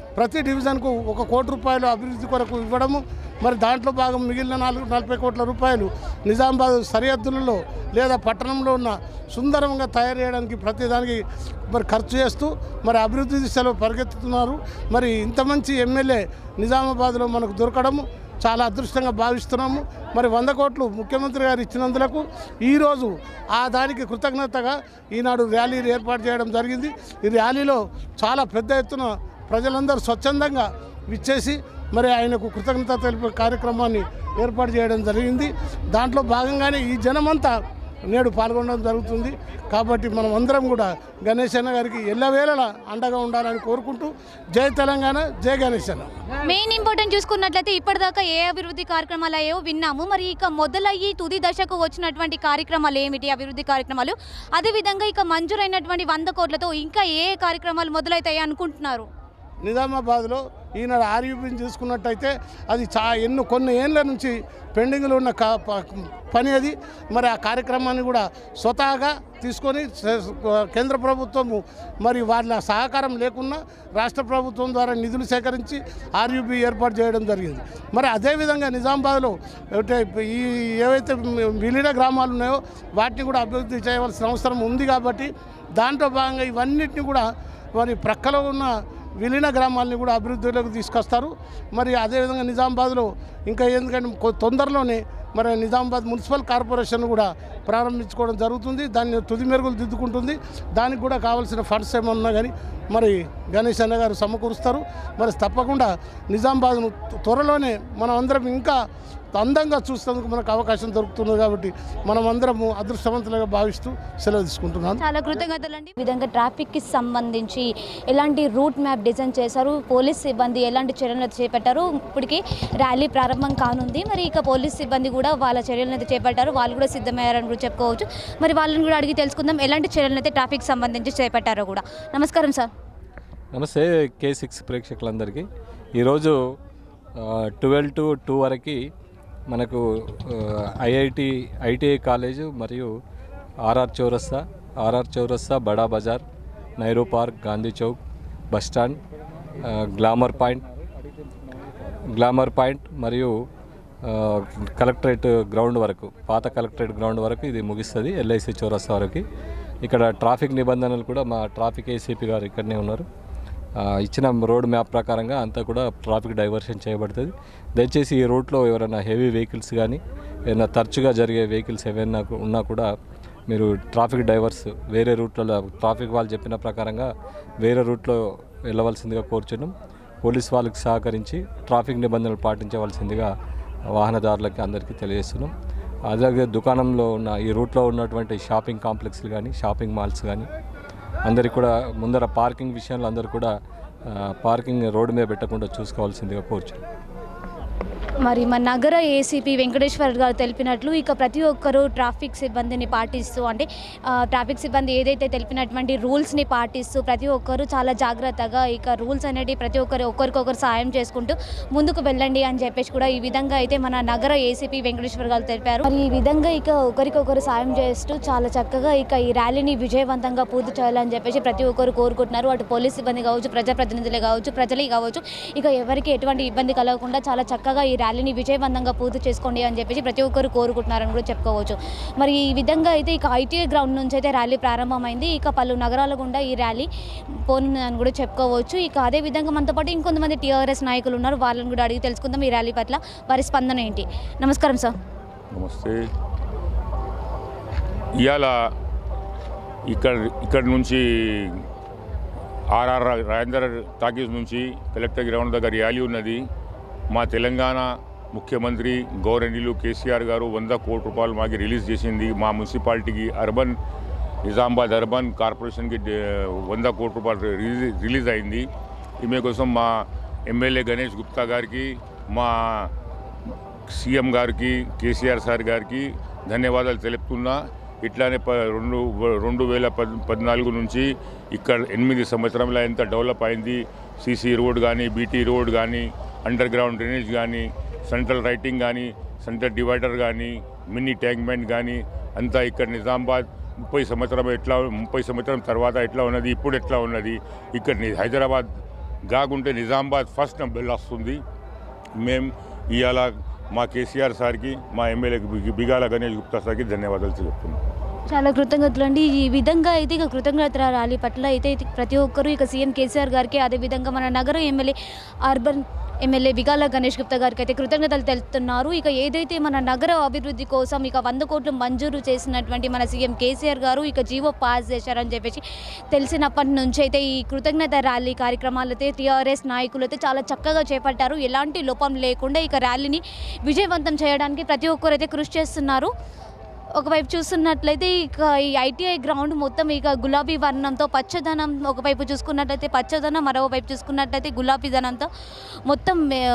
ప్రతి డివిజన్కు ఒక కోటి రూపాయలు అభివృద్ధి కొరకు ఇవ్వడము మరి దాంట్లో భాగం మిగిలిన నాలుగు నలభై కోట్ల రూపాయలు నిజామాబాద్ సరిహద్దులలో లేదా పట్టణంలో ఉన్న సుందరంగా తయారు చేయడానికి ప్రతిదానికి మరి ఖర్చు చేస్తూ మరి అభివృద్ధి దిశలో పరిగెత్తుతున్నారు మరి ఇంత మంచి ఎమ్మెల్యే నిజామాబాద్లో మనకు దొరకడము చాలా అదృష్టంగా భావిస్తున్నాము మరి వంద కోట్లు ముఖ్యమంత్రి గారు ఇచ్చినందులకు ఈరోజు ఆ దానికి కృతజ్ఞతగా ఈనాడు ర్యాలీ ఏర్పాటు చేయడం జరిగింది ఈ ర్యాలీలో చాలా పెద్ద ఎత్తున ప్రజలందరూ స్వచ్ఛందంగా విచ్చేసి మరి ఆయనకు కృతజ్ఞత తెలిపే కార్యక్రమాన్ని ఏర్పాటు చేయడం జరిగింది దాంట్లో భాగంగానే ఈ జనమంతా నేడు పాల్గొనడం జరుగుతుంది కాబట్టి మనం అందరం కూడా గణేష్ అన్న గారికి ఎల్లవేళలా అండగా ఉండాలని కోరుకుంటూ జై తెలంగాణ జై గణేష్ అన్న మెయిన్ ఇంపార్టెంట్ చూసుకున్నట్లయితే ఇప్పటిదాకా ఏ అభివృద్ధి కార్యక్రమాలు అయ్యో విన్నాము మరి ఇక మొదలయ్యి తుది దశకు వచ్చినటువంటి కార్యక్రమాలు ఏమిటి అభివృద్ధి కార్యక్రమాలు అదేవిధంగా ఇక మంజూరైనటువంటి వంద కోట్లతో ఇంకా ఏ ఏ కార్యక్రమాలు మొదలవుతాయి అనుకుంటున్నారు నిజామాబాద్లో ఈనాడు ఆర్యూబీని చూసుకున్నట్టయితే అది చా ఎన్నో కొన్ని ఏళ్ళ నుంచి పెండింగ్లో ఉన్న కా ప- పని అది మరి ఆ కార్యక్రమాన్ని కూడా స్వతహాగా తీసుకొని స- కేంద్ర ప్రభుత్వము మరి వాళ్ళ సహకారం లేకున్నా రాష్ట్ర ప్రభుత్వం ద్వారా నిధులు సేకరించి ఆర్యూబీ ఏర్పాటు చేయడం జరిగింది మరి అదేవిధంగా నిజామాబాద్లో అంటే ఈ ఏవైతే విలీన గ్రామాలు ఉన్నాయో వాటిని కూడా అభివృద్ధి చేయవలసిన అవసరం ఉంది కాబట్టి దాంట్లో భాగంగా ఇవన్నిటిని కూడా మరి ప్రక్కలో ఉన్న విలీన గ్రామాలని కూడా అభివృద్ధిలోకి తీసుకొస్తారు మరి అదేవిధంగా నిజామాబాద్లో ఇంకా ఎందుకంటే కొ- తొందరలోనే మరి నిజామాబాద్ మున్సిపల్ కార్పొరేషన్ కూడా ప్రారంభించుకోవడం జరుగుతుంది దాన్ని తుది మెరుగులు దిద్దుకుంటుంది దానికి కూడా కావాల్సిన ఫండ్స్ ఏమన్నా కానీ మరి గణేష్ అన్న గారు సమకూరుస్తారు మరి తప్పకుండా నిజామాబాద్ను త్వరలోనే మనం అందరం ఇంకా అందంగా చూసేందుకు మనకు అవకాశం దొరుకుతుంది కాబట్టి మనం అందరము అదృష్టవంతులుగా భావిస్తూ సెలవు తీసుకుంటున్నాను చాలా కృతజ్ఞతలండి ఈ విధంగా ట్రాఫిక్కి సంబంధించి ఎలాంటి రూట్ మ్యాప్ డిజైన్ చేశారు పోలీస్ సిబ్బంది ఎలాంటి చర్యలు చేపట్టారు ఇప్పటికి ర్యాలీ ప్రారంభం కానుంది మరి ఇక పోలీస్ సిబ్బంది కూడా వాళ్ళ చర్యలను అయితే చేపట్టారు వాళ్ళు కూడా సిద్ధమయ్యారని కూడా చెప్పుకోవచ్చు మరి వాళ్ళని కూడా అడిగి తెలుసుకుందాం ఎలాంటి చర్యలను అయితే ట్రాఫిక్ సంబంధించి చేపట్టారో కూడా నమస్కారం సార్ నమస్తే కే సిక్స్ ప్రేక్షకులందరికీ ఈరోజు ట్వెల్వ్ టు టూ వరకు మనకు ఐఐటి ఐటీఐ కాలేజు మరియు ఆర్ఆర్ చౌరస్తా ఆర్ఆర్ చౌరస్తా Bada Bazar Nehru park Gandhi Chowk bus stand ఆ, గ్లామర్ పాయింట్ గ్లామర్ పాయింట్ మరియు ఆ, కలెక్టరేట్ గ్రౌండ్ వరకు పాత కలెక్టరేట్ గ్రౌండ్ వరకు ఇది ముగిస్తుంది ఎల్ఐసి చౌరస్తా వరకు ఇక్కడ ట్రాఫిక్ నిబంధనలు కూడా మా ట్రాఫిక్ ఏసీపీ గారు ఇక్కడనే ఉన్నారు ఆ, ఇచ్చిన రోడ్ మ్యాప్ ప్రకారంగా అంతా కూడా ట్రాఫిక్ డైవర్షన్ చేయబడుతుంది దయచేసి ఈ రూట్లో ఎవరైనా హెవీ వెహికల్స్ కానీ ఏదైనా తరచుగా జరిగే వెహికల్స్ ఏవైనా ఉన్నా కూడా మీరు ట్రాఫిక్ డైవర్స్ వేరే రూట్లలో ట్రాఫిక్ వాళ్ళు చెప్పిన ప్రకారంగా వేరే రూట్లో వెళ్ళవలసిందిగా కోరుచున్నాం పోలీస్ వాళ్ళకి సహకరించి ట్రాఫిక్ నిబంధనలు పాటించవలసిందిగా వాహనదారులకి అందరికీ తెలియజేస్తున్నాం అలాగే దుకాణంలో ఉన్న ఈ రూట్లో ఉన్నటువంటి షాపింగ్ కాంప్లెక్స్లు కానీ షాపింగ్ మాల్స్ కానీ అందరికి కూడా ముందర పార్కింగ్ విషయంలో అందరూ కూడా ఆ, పార్కింగ్ రోడ్డు మీద పెట్టకుండా చూసుకోవాల్సిందిగా కోరుచున్నాం మరి మన నగర ఏసీపీ వెంకటేశ్వర్ గారు తెలిపినట్లు ఇక ప్రతి ఒక్కరూ ట్రాఫిక్ సిబ్బందిని పాటిస్తూ అంటే ఆ, ట్రాఫిక్ సిబ్బంది ఏదైతే తెలిపినటువంటి రూల్స్ని పాటిస్తూ ప్రతి ఒక్కరూ చాలా జాగ్రత్తగా ఇక రూల్స్ అనేవి ప్రతి ఒక్కరు ఒకరికొకరు సాయం చేసుకుంటూ ముందుకు వెళ్ళండి అని చెప్పేసి కూడా ఈ విధంగా అయితే మన నగర ఏసీపీ వెంకటేశ్వర్ గారు తెలిపారు మరి ఈ విధంగా ఇక ఒకరికొకరు సాయం చేస్తూ చాలా చక్కగా ఇక ఈ ర్యాలీని విజయవంతంగా పూర్తి చేయాలని చెప్పేసి ప్రతి ఒక్కరు కోరుకుంటున్నారు అటు పోలీస్ సిబ్బంది కావచ్చు ప్రజాప్రతినిధులే కావచ్చు ప్రజలే కావచ్చు ఇక ఎవరికి ఎటువంటి ఇబ్బంది కలగకుండా చాలా చక్కగా ఈ ర్యాలీని విజయవంతంగా పూర్తి చేసుకోండి అని చెప్పేసి ప్రతి ఒక్కరు కోరుకుంటున్నారని కూడా చెప్పుకోవచ్చు మరి ఈ విధంగా అయితే ఇక ఐటీఐ గ్రౌండ్ నుంచి అయితే ర్యాలీ ప్రారంభమైంది ఇక పలు నగరాల గుండా ఈ ర్యాలీ పోనుందని కూడా చెప్పుకోవచ్చు ఇక అదే విధంగా మనతో పాటు ఇంకొంతమంది టీఆర్ఎస్ నాయకులు ఉన్నారు వాళ్ళని కూడా అడిగి తెలుసుకుందాం ఈ ర్యాలీ పట్ల వారి స్పందన ఏంటి నమస్కారం సార్ నమస్తే ఇవాళ ఇక్కడ ఇక్కడ నుంచి ఆర్ఆర్ రాజేందర్ టాకీస్ నుంచి కలెక్టర్ గ్రౌండ్ దగ్గర ర్యాలీ ఉన్నది మా తెలంగాణ ముఖ్యమంత్రి గౌరవనీయులు కేసీఆర్ గారు వంద కోట్ల రూపాయలు మాకు రిలీజ్ చేసింది మా మున్సిపాలిటీకి అర్బన్ నిజామాబాద్ అర్బన్ కార్పొరేషన్కి డే- వంద కోట్ల రూపాయలు రిలీజ్ రిలీజ్ అయింది ఈమె కోసం మా ఎమ్మెల్యే గణేష్ గుప్తా గారికి మా సీఎం గారికి కేసీఆర్ సార్ గారికి ధన్యవాదాలు తెలుపుతున్నా ఇట్లానే ప రెండు రెండు వేల పద్ పద్నాలుగు నుంచి ఇక్కడ ఎనిమిది సంవత్సరంలో ఎంత డెవలప్ అయింది సీసీ రోడ్ కానీ బీటీ రోడ్ కానీ అండర్ గ్రౌండ్ డ్రైనేజ్ కానీ సెంట్రల్ రైటింగ్ కానీ సెంట్రల్ డివైడర్ కానీ మినీ ట్యాంక్మెంట్ కానీ అంతా ఇక్కడ నిజామాబాద్ ముప్పై సంవత్సరం ఎట్లా ముప్పై సంవత్సరం తర్వాత ఎట్లా ఉన్నది ఇప్పుడు ఎట్లా ఉన్నది ఇక్కడ ని- హైదరాబాద్ గాగుంటే నిజామాబాద్ ఫస్ట్ బెల్ వస్తుంది మేము ఇవాళ మా కేసీఆర్ సార్కి మా ఎమ్మెల్యే బిగాల గణేష్ గుప్తా సార్కి ధన్యవాదాలు చెప్తున్నాం చాలా కృతజ్ఞతలు అండి ఈ విధంగా అయితే ఇక కృతజ్ఞత ర్యాలీ పట్ల అయితే ఇది ప్రతి ఒక్కరూ ఇక సీఎం కేసీఆర్ గారికి అదేవిధంగా మన నగర MLA urban MLA Bigala Ganesh Gupta గారికి అయితే కృతజ్ఞతలు తెలుపుతున్నారు ఇక ఏదైతే మన నగర అభివృద్ధి కోసం ఇక వంద కోట్లు మంజూరు చేసినటువంటి మన సీఎం కేసీఆర్ గారు ఇక జీవో పాస్ చేశారని చెప్పేసి తెలిసినప్పటి నుంచి అయితే ఈ కృతజ్ఞత ర్యాలీ కార్యక్రమాలు అయితే టీఆర్ఎస్ నాయకులు అయితే చాలా చక్కగా చేపట్టారు ఎలాంటి లోపం లేకుండా ఇక ర్యాలీని విజయవంతం చేయడానికి ప్రతి ఒక్కరు అయితే కృషి చేస్తున్నారు ఒకవైపు చూస్తున్నట్లయితే ఇక ఈ ఐటీఐ గ్రౌండ్ మొత్తం ఇక గులాబీ వర్ణంతో పచ్చదనం ఒకవైపు చూసుకున్నట్లయితే పచ్చదనం మరోవైపు చూసుకున్నట్లయితే గులాబీ ధనంతో మొత్తం ఆ,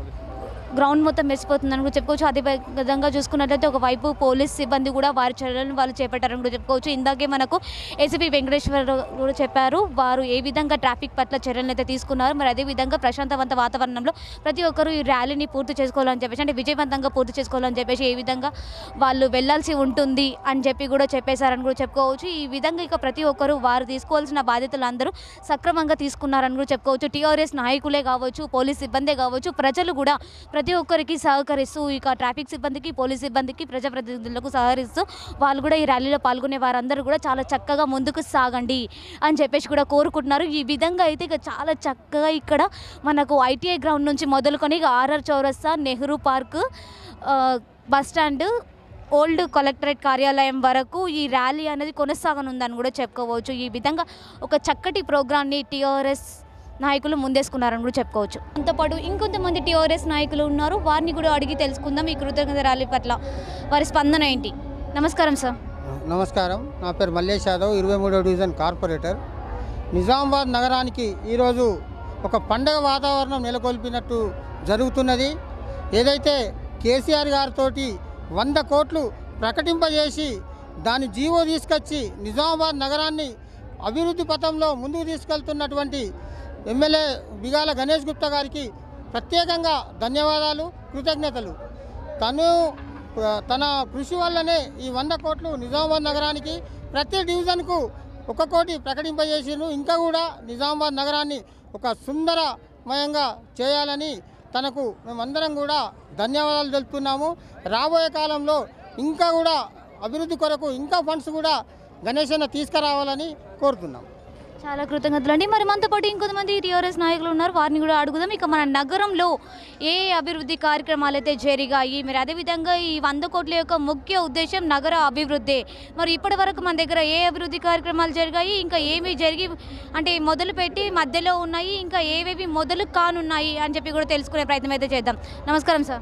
గ్రౌండ్ మొత్తం మెరిసిపోతుందని కూడా చెప్పుకోవచ్చు అదే విధంగా చూసుకున్నట్లయితే ఒకవైపు పోలీస్ సిబ్బంది కూడా వారి చర్యలను వాళ్ళు చేపట్టారని కూడా చెప్పుకోవచ్చు ఇందాకే మనకు ఏసీపీ వెంకటేశ్వర కూడా చెప్పారు వారు ఏ విధంగా ట్రాఫిక్ పట్ల చర్యలను అయితే తీసుకున్నారు మరి అదే విధంగా ప్రశాంతవంత వాతావరణంలో ప్రతి ఒక్కరూ ఈ ర్యాలీని పూర్తి చేసుకోవాలని చెప్పేసి అంటే విజయవంతంగా పూర్తి చేసుకోవాలని చెప్పేసి ఏ విధంగా వాళ్ళు వెళ్ళాల్సి ఉంటుంది అని చెప్పి కూడా చెప్పేశారని కూడా చెప్పుకోవచ్చు ఈ విధంగా ఇక ప్రతి ఒక్కరూ వారు తీసుకోవాల్సిన బాధ్యతలు అందరూ సక్రమంగా తీసుకున్నారని కూడా చెప్పుకోవచ్చు టీఆర్ఎస్ నాయకులే కావచ్చు పోలీస్ సిబ్బందే కావచ్చు ప్రజలు కూడా ప్రతి ఒక్కరికి సహకరిస్తూ ఇక ట్రాఫిక్ సిబ్బందికి పోలీస్ సిబ్బందికి ప్రజాప్రతినిధులకు సహకరిస్తూ వాళ్ళు కూడా ఈ ర్యాలీలో పాల్గొనే వారందరూ కూడా చాలా చక్కగా ముందుకు సాగండి అని చెప్పేసి కూడా కోరుకుంటున్నారు ఈ విధంగా అయితే ఇక చాలా చక్కగా ఇక్కడ మనకు ఐటీఐ గ్రౌండ్ నుంచి మొదలుకొని ఇక ఆర్ఆర్ చౌరస్తా నెహ్రూ పార్క్ ఆ, బస్ స్టాండ్ ఓల్డ్ కలెక్టరేట్ కార్యాలయం వరకు ఈ ర్యాలీ అనేది కొనసాగనుందని కూడా చెప్పుకోవచ్చు ఈ విధంగా ఒక చక్కటి ప్రోగ్రాన్ని టీఆర్ఎస్ నాయకులు ముందేసుకున్నారని కూడా చెప్పుకోవచ్చు అంతపాటు ఇంకొంతమంది టీఆర్ఎస్ నాయకులు ఉన్నారు వారిని కూడా అడిగి తెలుసుకుందాం ఈ కృతజ్ఞత ర్యాలీ పట్ల వారి స్పందన ఏంటి నమస్కారం సార్ నమస్కారం నా పేరు మల్లేష్ యాదవ్ ఇరవై మూడో డివిజన్ కార్పొరేటర్ నిజామాబాద్ నగరానికి ఈరోజు ఒక పండగ వాతావరణం నెలకొల్పినట్టు జరుగుతున్నది ఏదైతే కేసీఆర్ గారితోటి వంద కోట్లు ప్రకటింపజేసి దాని జీవో తీసుకొచ్చి నిజామాబాద్ నగరాన్ని అభివృద్ధి పథంలో ముందుకు తీసుకెళ్తున్నటువంటి ఎమ్మెల్యే బిగాల గణేష్ గుప్తా గారికి ప్రత్యేకంగా ధన్యవాదాలు కృతజ్ఞతలు తను ఆ, తన కృషి వల్లనే ఈ వంద కోట్లు నిజామాబాద్ నగరానికి ప్రతి డివిజన్కు ఒక కోటి ప్రకటింపజేసిండ్రు ఇంకా కూడా నిజామాబాద్ నగరాన్ని ఒక సుందరమయంగా చేయాలని తనకు మేమందరం కూడా ధన్యవాదాలు తెలుపుతున్నాము రాబోయే కాలంలో ఇంకా కూడా అభివృద్ధి కొరకు ఇంకా ఫండ్స్ కూడా గణేశన్న తీసుకురావాలని కోరుతున్నాం చాలా కృతజ్ఞతలు అండి మరి మనతో పాటు ఇంకొంతమంది టీఆర్ఎస్ నాయకులు ఉన్నారు వారిని కూడా అడుగుదాం ఇక మన నగరంలో ఏ అభివృద్ధి కార్యక్రమాలు అయితే జరిగాయి మరి అదేవిధంగా ఈ వంద కోట్ల యొక్క ముఖ్య ఉద్దేశం నగర అభివృద్ధి మరి ఇప్పటి వరకు మన దగ్గర ఏ అభివృద్ధి కార్యక్రమాలు జరిగాయి ఇంకా ఏమి జరిగి అంటే మొదలు పెట్టి మధ్యలో ఉన్నాయి ఇంకా ఏవేవి మొదలు కానున్నాయి అని చెప్పి కూడా తెలుసుకునే ప్రయత్నం అయితే చేద్దాం నమస్కారం సార్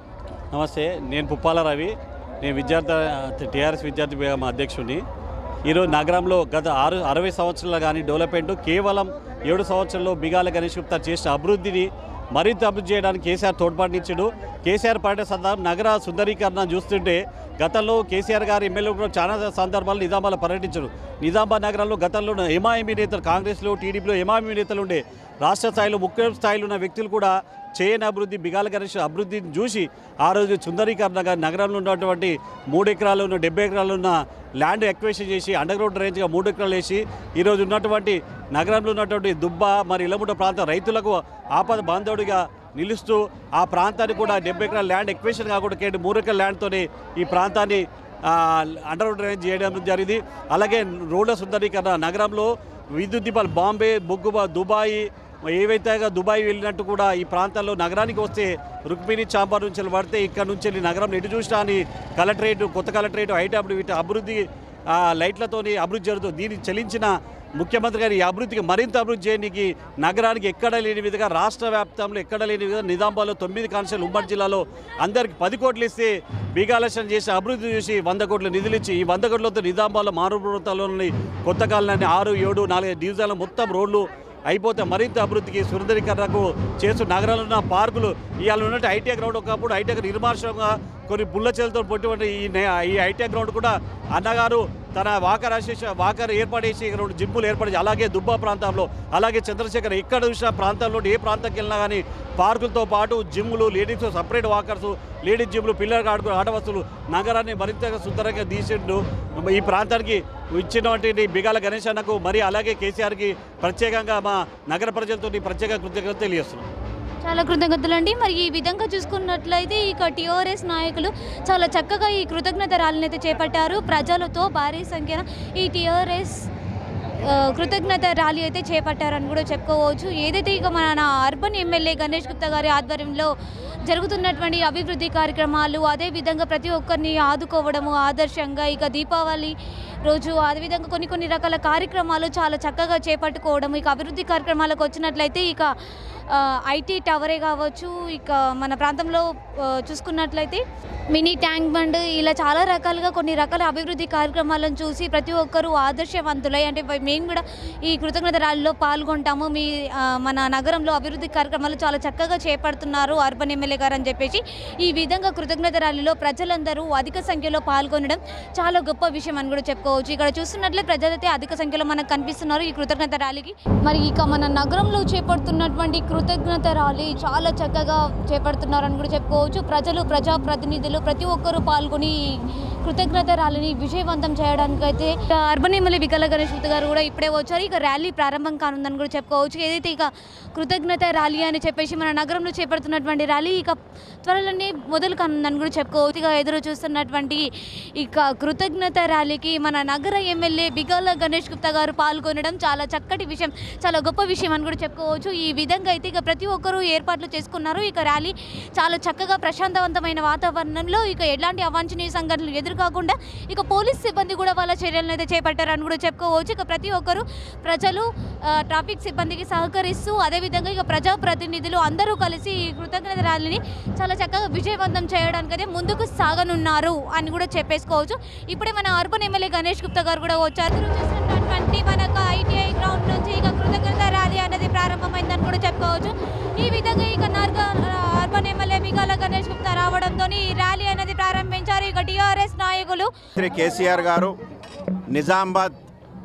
నమస్తే నేను పుప్పాల రవి నేను విద్యార్థి టీఆర్ఎస్ విద్యార్థి విభాగం అధ్యక్షుడిని ఈరోజు నగరంలో గత ఆరు అరవై సంవత్సరాలు కానీ డెవలప్మెంట్ కేవలం ఏడు సంవత్సరాల్లో బిగాల గణేష్ గుప్తా చేసిన అభివృద్ధిని మరింత అభివృద్ధి చేయడానికి కేసీఆర్ తోడ్పాటునిచ్చాడు కేసీఆర్ పర్యటన సందర్భం నగర సుందరీకరణ చూస్తుంటే గతంలో కేసీఆర్ గారు ఎమ్మెల్యే కూడా చాలా సందర్భాలు నిజామాబాద్లో పర్యటించారు నిజామాబాద్ నగరంలో గతంలో ఎంఐఎంఈ నేతలు కాంగ్రెస్లో టీడీపీలో ఎంఐఎంఈ నేతలు ఉండే రాష్ట్ర స్థాయిలో ముఖ్య స్థాయిలో ఉన్న వ్యక్తులు కూడా చేయని అభివృద్ధి బిగాల గణేష్ అభివృద్ధిని చూసి ఆ రోజు సుందరీకరణగా నగరంలో ఉన్నటువంటి మూడు ఎకరాలు ఉన్న డెబ్బై ఎకరాలు ఉన్న ల్యాండ్ ఎక్వేషన్ చేసి అండర్ గ్రౌండ్ రేంజ్గా మూడు ఎకరాలు వేసి ఈరోజు ఉన్నటువంటి నగరంలో ఉన్నటువంటి దుబ్బ మరి ఇలముట ప్రాంత రైతులకు ఆపద బాంధవుడిగా నిలుస్తూ ఆ ప్రాంతాన్ని కూడా డెబ్బై ఎకరాల ల్యాండ్ ఎక్వేషన్ కాకుండా కేటు మూడు ఎకరాల ల్యాండ్తోనే ఈ ప్రాంతాన్ని ఆ, అండర్ గ్రౌండ్ రేంజ్ చేయడం జరిగింది అలాగే రోడ్ల సుందరీకరణ నగరంలో విద్యుత్ దీపాలు బాంబే బొగ్గు దుబాయ్ ఏవైతే దుబాయ్ వెళ్ళినట్టు కూడా ఈ ప్రాంతాల్లో నగరానికి వస్తే రుక్మిణి చాంబర్ నుంచి వెళ్ళి పడితే ఇక్కడ నుంచి వెళ్ళి నగరం ఎటు చూసినా అని కలెక్టరేట్ కొత్త కలెక్టరేట్ హైటాప్ వీటి అభివృద్ధి ఆ, లైట్లతోని అభివృద్ధి జరుగుతుంది దీన్ని చెల్లించిన ముఖ్యమంత్రి గారి ఈ అభివృద్ధికి మరింత అభివృద్ధి చేయడానికి నగరానికి ఎక్కడ లేని విధంగా రాష్ట్ర వ్యాప్తంలో ఎక్కడ లేని విధంగా నిజామాబాద్లో తొమ్మిది కాన్స్టల్ ఉమ్మడి జిల్లాలో అందరికి పది కోట్లు ఇస్తే బీగాలక్ష్యం చేసి అభివృద్ధి చూసి వంద కోట్లు నిధులు ఇచ్చి ఈ వంద కోట్లతో నిజామాబాద్లో మారు ప్రాంతాల్లోని కొత్త కాలనీ ఆరు ఏడు నాలుగు డివిజన్ల మొత్తం రోడ్లు అయిపోతే మరింత అభివృద్ధికి సుందరీకరణకు చేస్తూ నగరంలో ఉన్న పార్కులు ఇవాళ ఉన్నట్టు ఐటీఐ గ్రౌండ్ ఒకప్పుడు ఐటీఐ నిర్మానుషంగా కొన్ని బుల్ల చేలతో పొట్టి ఈ నే- ఈ ఐటీఐ గ్రౌండ్ కూడా అన్నగారు తన వాకర్ అసోసియేషన్ వాకర్ ఏర్పాటు చేసి రెండు జిమ్ములు ఏర్పాటు చేసి అలాగే దుబ్బా ప్రాంతంలో అలాగే చంద్రశేఖర్ ఎక్కడ చూసిన ప్రాంతంలో ఏ ప్రాంతంకి వెళ్ళినా కానీ పార్కులతో పాటు జిమ్ములు లేడీస్ సపరేట్ వాకర్స్ లేడీస్ జిమ్లు పిల్లలకు ఆడుకునే ఆట వస్తువులు నగరాన్ని మరింతగా సుందరంగా తీసిండు ఈ ప్రాంతానికి ఇచ్చినటువంటి బిగాల గణేష్ అన్నకు మరి అలాగే కేసీఆర్కి ప్రత్యేకంగా మా నగర ప్రజలతో ప్రత్యేక కృతజ్ఞత తెలియజేస్తున్నాం చాలా కృతజ్ఞతలు అండి మరి ఈ విధంగా చూసుకున్నట్లయితే ఇక టీఆర్ఎస్ నాయకులు చాలా చక్కగా ఈ కృతజ్ఞత ర్యాలీని అయితే చేపట్టారు ప్రజలతో భారీ సంఖ్యన ఈ టీఆర్ఎస్ ఆ, కృతజ్ఞత ర్యాలీ అయితే చేపట్టారని కూడా చెప్పుకోవచ్చు ఏదైతే ఇక మన అర్బన్ ఎమ్మెల్యే గణేష్ గుప్తా గారి ఆధ్వర్యంలో జరుగుతున్నటువంటి అభివృద్ధి కార్యక్రమాలు అదేవిధంగా ప్రతి ఒక్కరిని ఆదుకోవడము ఆదర్శంగా ఇక దీపావళి రోజు అదేవిధంగా కొన్ని కొన్ని రకాల కార్యక్రమాలు చాలా చక్కగా చేపట్టుకోవడం ఇక అభివృద్ధి కార్యక్రమాలకు వచ్చినట్లయితే ఇక ఆ, ఐటీ టవరే కావచ్చు ఇక మన ప్రాంతంలో ఆ, చూసుకున్నట్లయితే మినీ ట్యాంక్ బండ్ ఇలా చాలా రకాలుగా కొన్ని రకాల అభివృద్ధి కార్యక్రమాలను చూసి ప్రతి ఒక్కరూ ఆదర్శవంతులై అంటే వై- మేము కూడా ఈ కృతజ్ఞత ర్యాలీలో పాల్గొంటాము మీ ఆ, మన నగరంలో అభివృద్ధి కార్యక్రమాలు చాలా చక్కగా చేపడుతున్నారు అర్బన్ ఎమ్మెల్యే గారు అని చెప్పేసి ఈ విధంగా కృతజ్ఞత ర్యాలీలో ప్రజలందరూ అధిక సంఖ్యలో పాల్గొనడం చాలా గొప్ప విషయం అని కూడా చెప్పుకోవచ్చు ఇక్కడ చూస్తున్నట్లే ప్రజలైతే అధిక సంఖ్యలో మనకు కనిపిస్తున్నారు ఈ కృతజ్ఞత ర్యాలీకి మరి ఇక మన నగరంలో చేపడుతున్నటువంటి కృతజ్ఞత ర్యాలీ చాలా చక్కగా చేపడుతున్నారని కూడా చెప్పుకోవచ్చు ప్రజలు ప్రజాప్రతినిధులు ప్రతి ఒక్కరూ పాల్గొని ఈ కృతజ్ఞత ర్యాలీని విజయవంతం చేయడానికైతే ఇక అర్బన్ ఎమ్మెల్యే వికల గణేష్ గుప్తా గారు కూడా ఇప్పుడే వచ్చారు ఇక ర్యాలీ ప్రారంభం కానుందని కూడా చెప్పుకోవచ్చు ఏదైతే ఇక కృతజ్ఞత ర్యాలీ అని చెప్పేసి మన నగరంలో చేపడుతున్నటువంటి ర్యాలీ ఇక త్వరలోనే మొదలు కానుందని కూడా చెప్పుకోవచ్చు ఇక ఎదురు చూస్తున్నటువంటి ఇక కృతజ్ఞత ర్యాలీకి మన నగర ఎమ్మెల్యే బిగాల గణేష్ గుప్తా గారు పాల్గొనడం చాలా చక్కటి విషయం చాలా గొప్ప విషయం అని కూడా చెప్పుకోవచ్చు ఈ విధంగా అయితే ఇక ప్రతి ఒక్కరూ ఏర్పాట్లు చేసుకున్నారు ఇక ర్యాలీ చాలా చక్కగా ప్రశాంతవంతమైన వాతావరణంలో ఇక ఎలాంటి అవాంఛనీయ సంఘటనలు ఎదురుకాకుండా ఇక పోలీస్ సిబ్బంది కూడా వాళ్ళ చర్యలను అయితే చేపట్టారని కూడా చెప్పుకోవచ్చు ఇక ప్రతి ఒక్కరూ ప్రజలు ఆ, ట్రాఫిక్ సిబ్బందికి సహకరిస్తూ అదేవిధంగా ఇక ప్రజాప్రతినిధులు అందరూ కలిసి ఈ కృతజ్ఞత ర్యాలీని చాలా చక్కగా విజయవంతం చేయడానికైతే ముందుకు సాగనున్నారు అని కూడా చెప్పేసుకోవచ్చు ఇప్పుడే మన అర్బన్ ఎమ్మెల్యే గణేష్ గుప్తా గారు కూడా వచ్చారు మీరు చూస్తున్నటువంటి మనకు ఐటీఐ గ్రౌండ్ నుంచి ఇక కృతజ్ఞత ర్యాలీ అనేది ప్రారంభమైందని కూడా చెప్పుకోవచ్చు ఈ విధంగా ఇక నర్గ అర్బన్ ఎమ్మెల్యే మిగాల గణేష్ గుప్తా రావడంతో ఈ ర్యాలీ అనేది ప్రారంభించారు ఇక టీఆర్ఎస్ నాయకులు శ్రీ కేసీఆర్ గారు నిజామాబాద్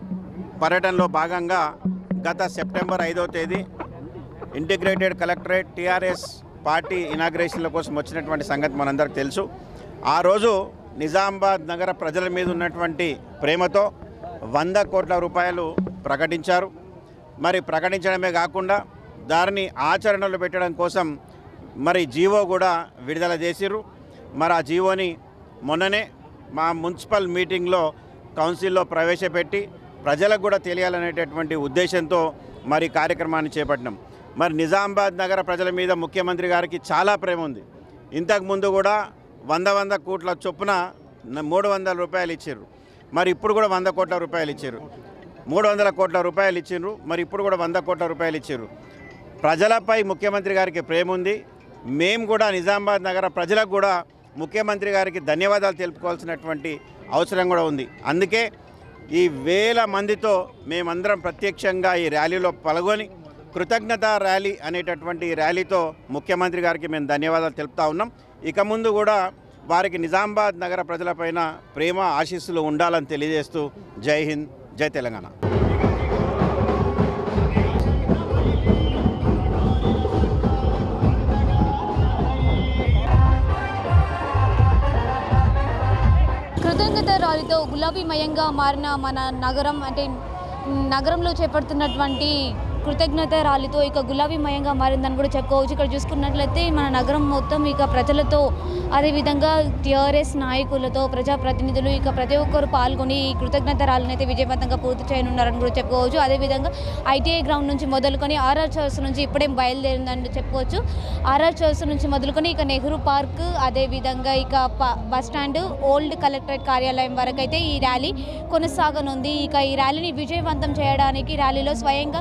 పర్యటనలో భాగంగా గత సెప్టెంబర్ ఐదవ తేదీ ఇంటిగ్రేటెడ్ కలెక్టరేట్ టీఆర్ఎస్ పార్టీ ఇనాగ్రేషన్ల కోసం వచ్చినటువంటి సంగతి మనందరికి తెలుసు ఆ రోజు నిజామాబాద్ నగర ప్రజల మీద ఉన్నటువంటి ప్రేమతో వంద కోట్ల రూపాయలు ప్రకటించారు మరి ప్రకటించడమే కాకుండా దానిని ఆచరణలో పెట్టడం కోసం మరి జీవో కూడా విడుదల చేసిర్రు మరి ఆ జీవోని మొన్ననే మా మున్సిపల్ మీటింగ్లో కౌన్సిల్లో ప్రవేశపెట్టి ప్రజలకు కూడా తెలియాలనేటటువంటి ఉద్దేశంతో మరి ఈ కార్యక్రమాన్ని చేపట్టినాం మరి నిజామాబాద్ నగర ప్రజల మీద ముఖ్యమంత్రి గారికి చాలా ప్రేమ ఉంది ఇంతకుముందు కూడా వంద వంద కోట్ల చొప్పున న- మూడు వందల రూపాయలు ఇచ్చారు మరి ఇప్పుడు కూడా వంద కోట్ల రూపాయలు ఇచ్చారు మూడు వందల కోట్ల రూపాయలు ఇచ్చిండ్రు మరి ఇప్పుడు కూడా వంద కోట్ల రూపాయలు ఇచ్చారు ప్రజలపై ముఖ్యమంత్రి గారికి ప్రేమ ఉంది మేము కూడా నిజామాబాద్ నగర ప్రజలకు కూడా ముఖ్యమంత్రి గారికి ధన్యవాదాలు తెలుపుకోవాల్సినటువంటి అవసరం కూడా ఉంది అందుకే ఈ వేల మందితో మేమందరం ప్రత్యక్షంగా ఈ ర్యాలీలో పాల్గొని కృతజ్ఞత ర్యాలీ అనేటటువంటి ఈ ర్యాలీతో ముఖ్యమంత్రి గారికి మేము ధన్యవాదాలు తెలుపుతా ఉన్నాం ఇక ముందు కూడా వారికి నిజామాబాద్ నగర ప్రజలపైన ప్రేమ ఆశీస్సులు ఉండాలని తెలియజేస్తూ జై హింద్ జై తెలంగాణ కృతజ్ఞత ర్యాలీతో గులాబీమయంగా మారిన మన నగరం అంటే నగరంలో చేపడుతున్నటువంటి కృతజ్ఞత ర్యాలీతో ఇక గులాబీమయంగా మారిందని కూడా చెప్పుకోవచ్చు ఇక్కడ చూసుకున్నట్లయితే మన నగరం మొత్తం ఇక ప్రజలతో అదేవిధంగా టీఆర్ఎస్ నాయకులతో ప్రజాప్రతినిధులు ఇక ప్రతి ఒక్కరు పాల్గొని ఈ కృతజ్ఞత ర్యాలీని అయితే విజయవంతంగా పూర్తి చేయనున్నారని కూడా చెప్పుకోవచ్చు అదేవిధంగా ఐటీఐ గ్రౌండ్ నుంచి మొదలుకొని ఆర్ఆర్ చౌర్స్ నుంచి ఇప్పుడే బయలుదేరిందని చెప్పుకోవచ్చు ఆర్ఆర్ చౌర్స్ నుంచి మొదలుకొని ఇక నెహ్రూ పార్క్ అదేవిధంగా ఇక ప- బస్ స్టాండ్ ఓల్డ్ కలెక్టరేట్ కార్యాలయం వరకు అయితే ఈ ర్యాలీ కొనసాగనుంది ఇక ఈ ర్యాలీని విజయవంతం చేయడానికి ర్యాలీలో స్వయంగా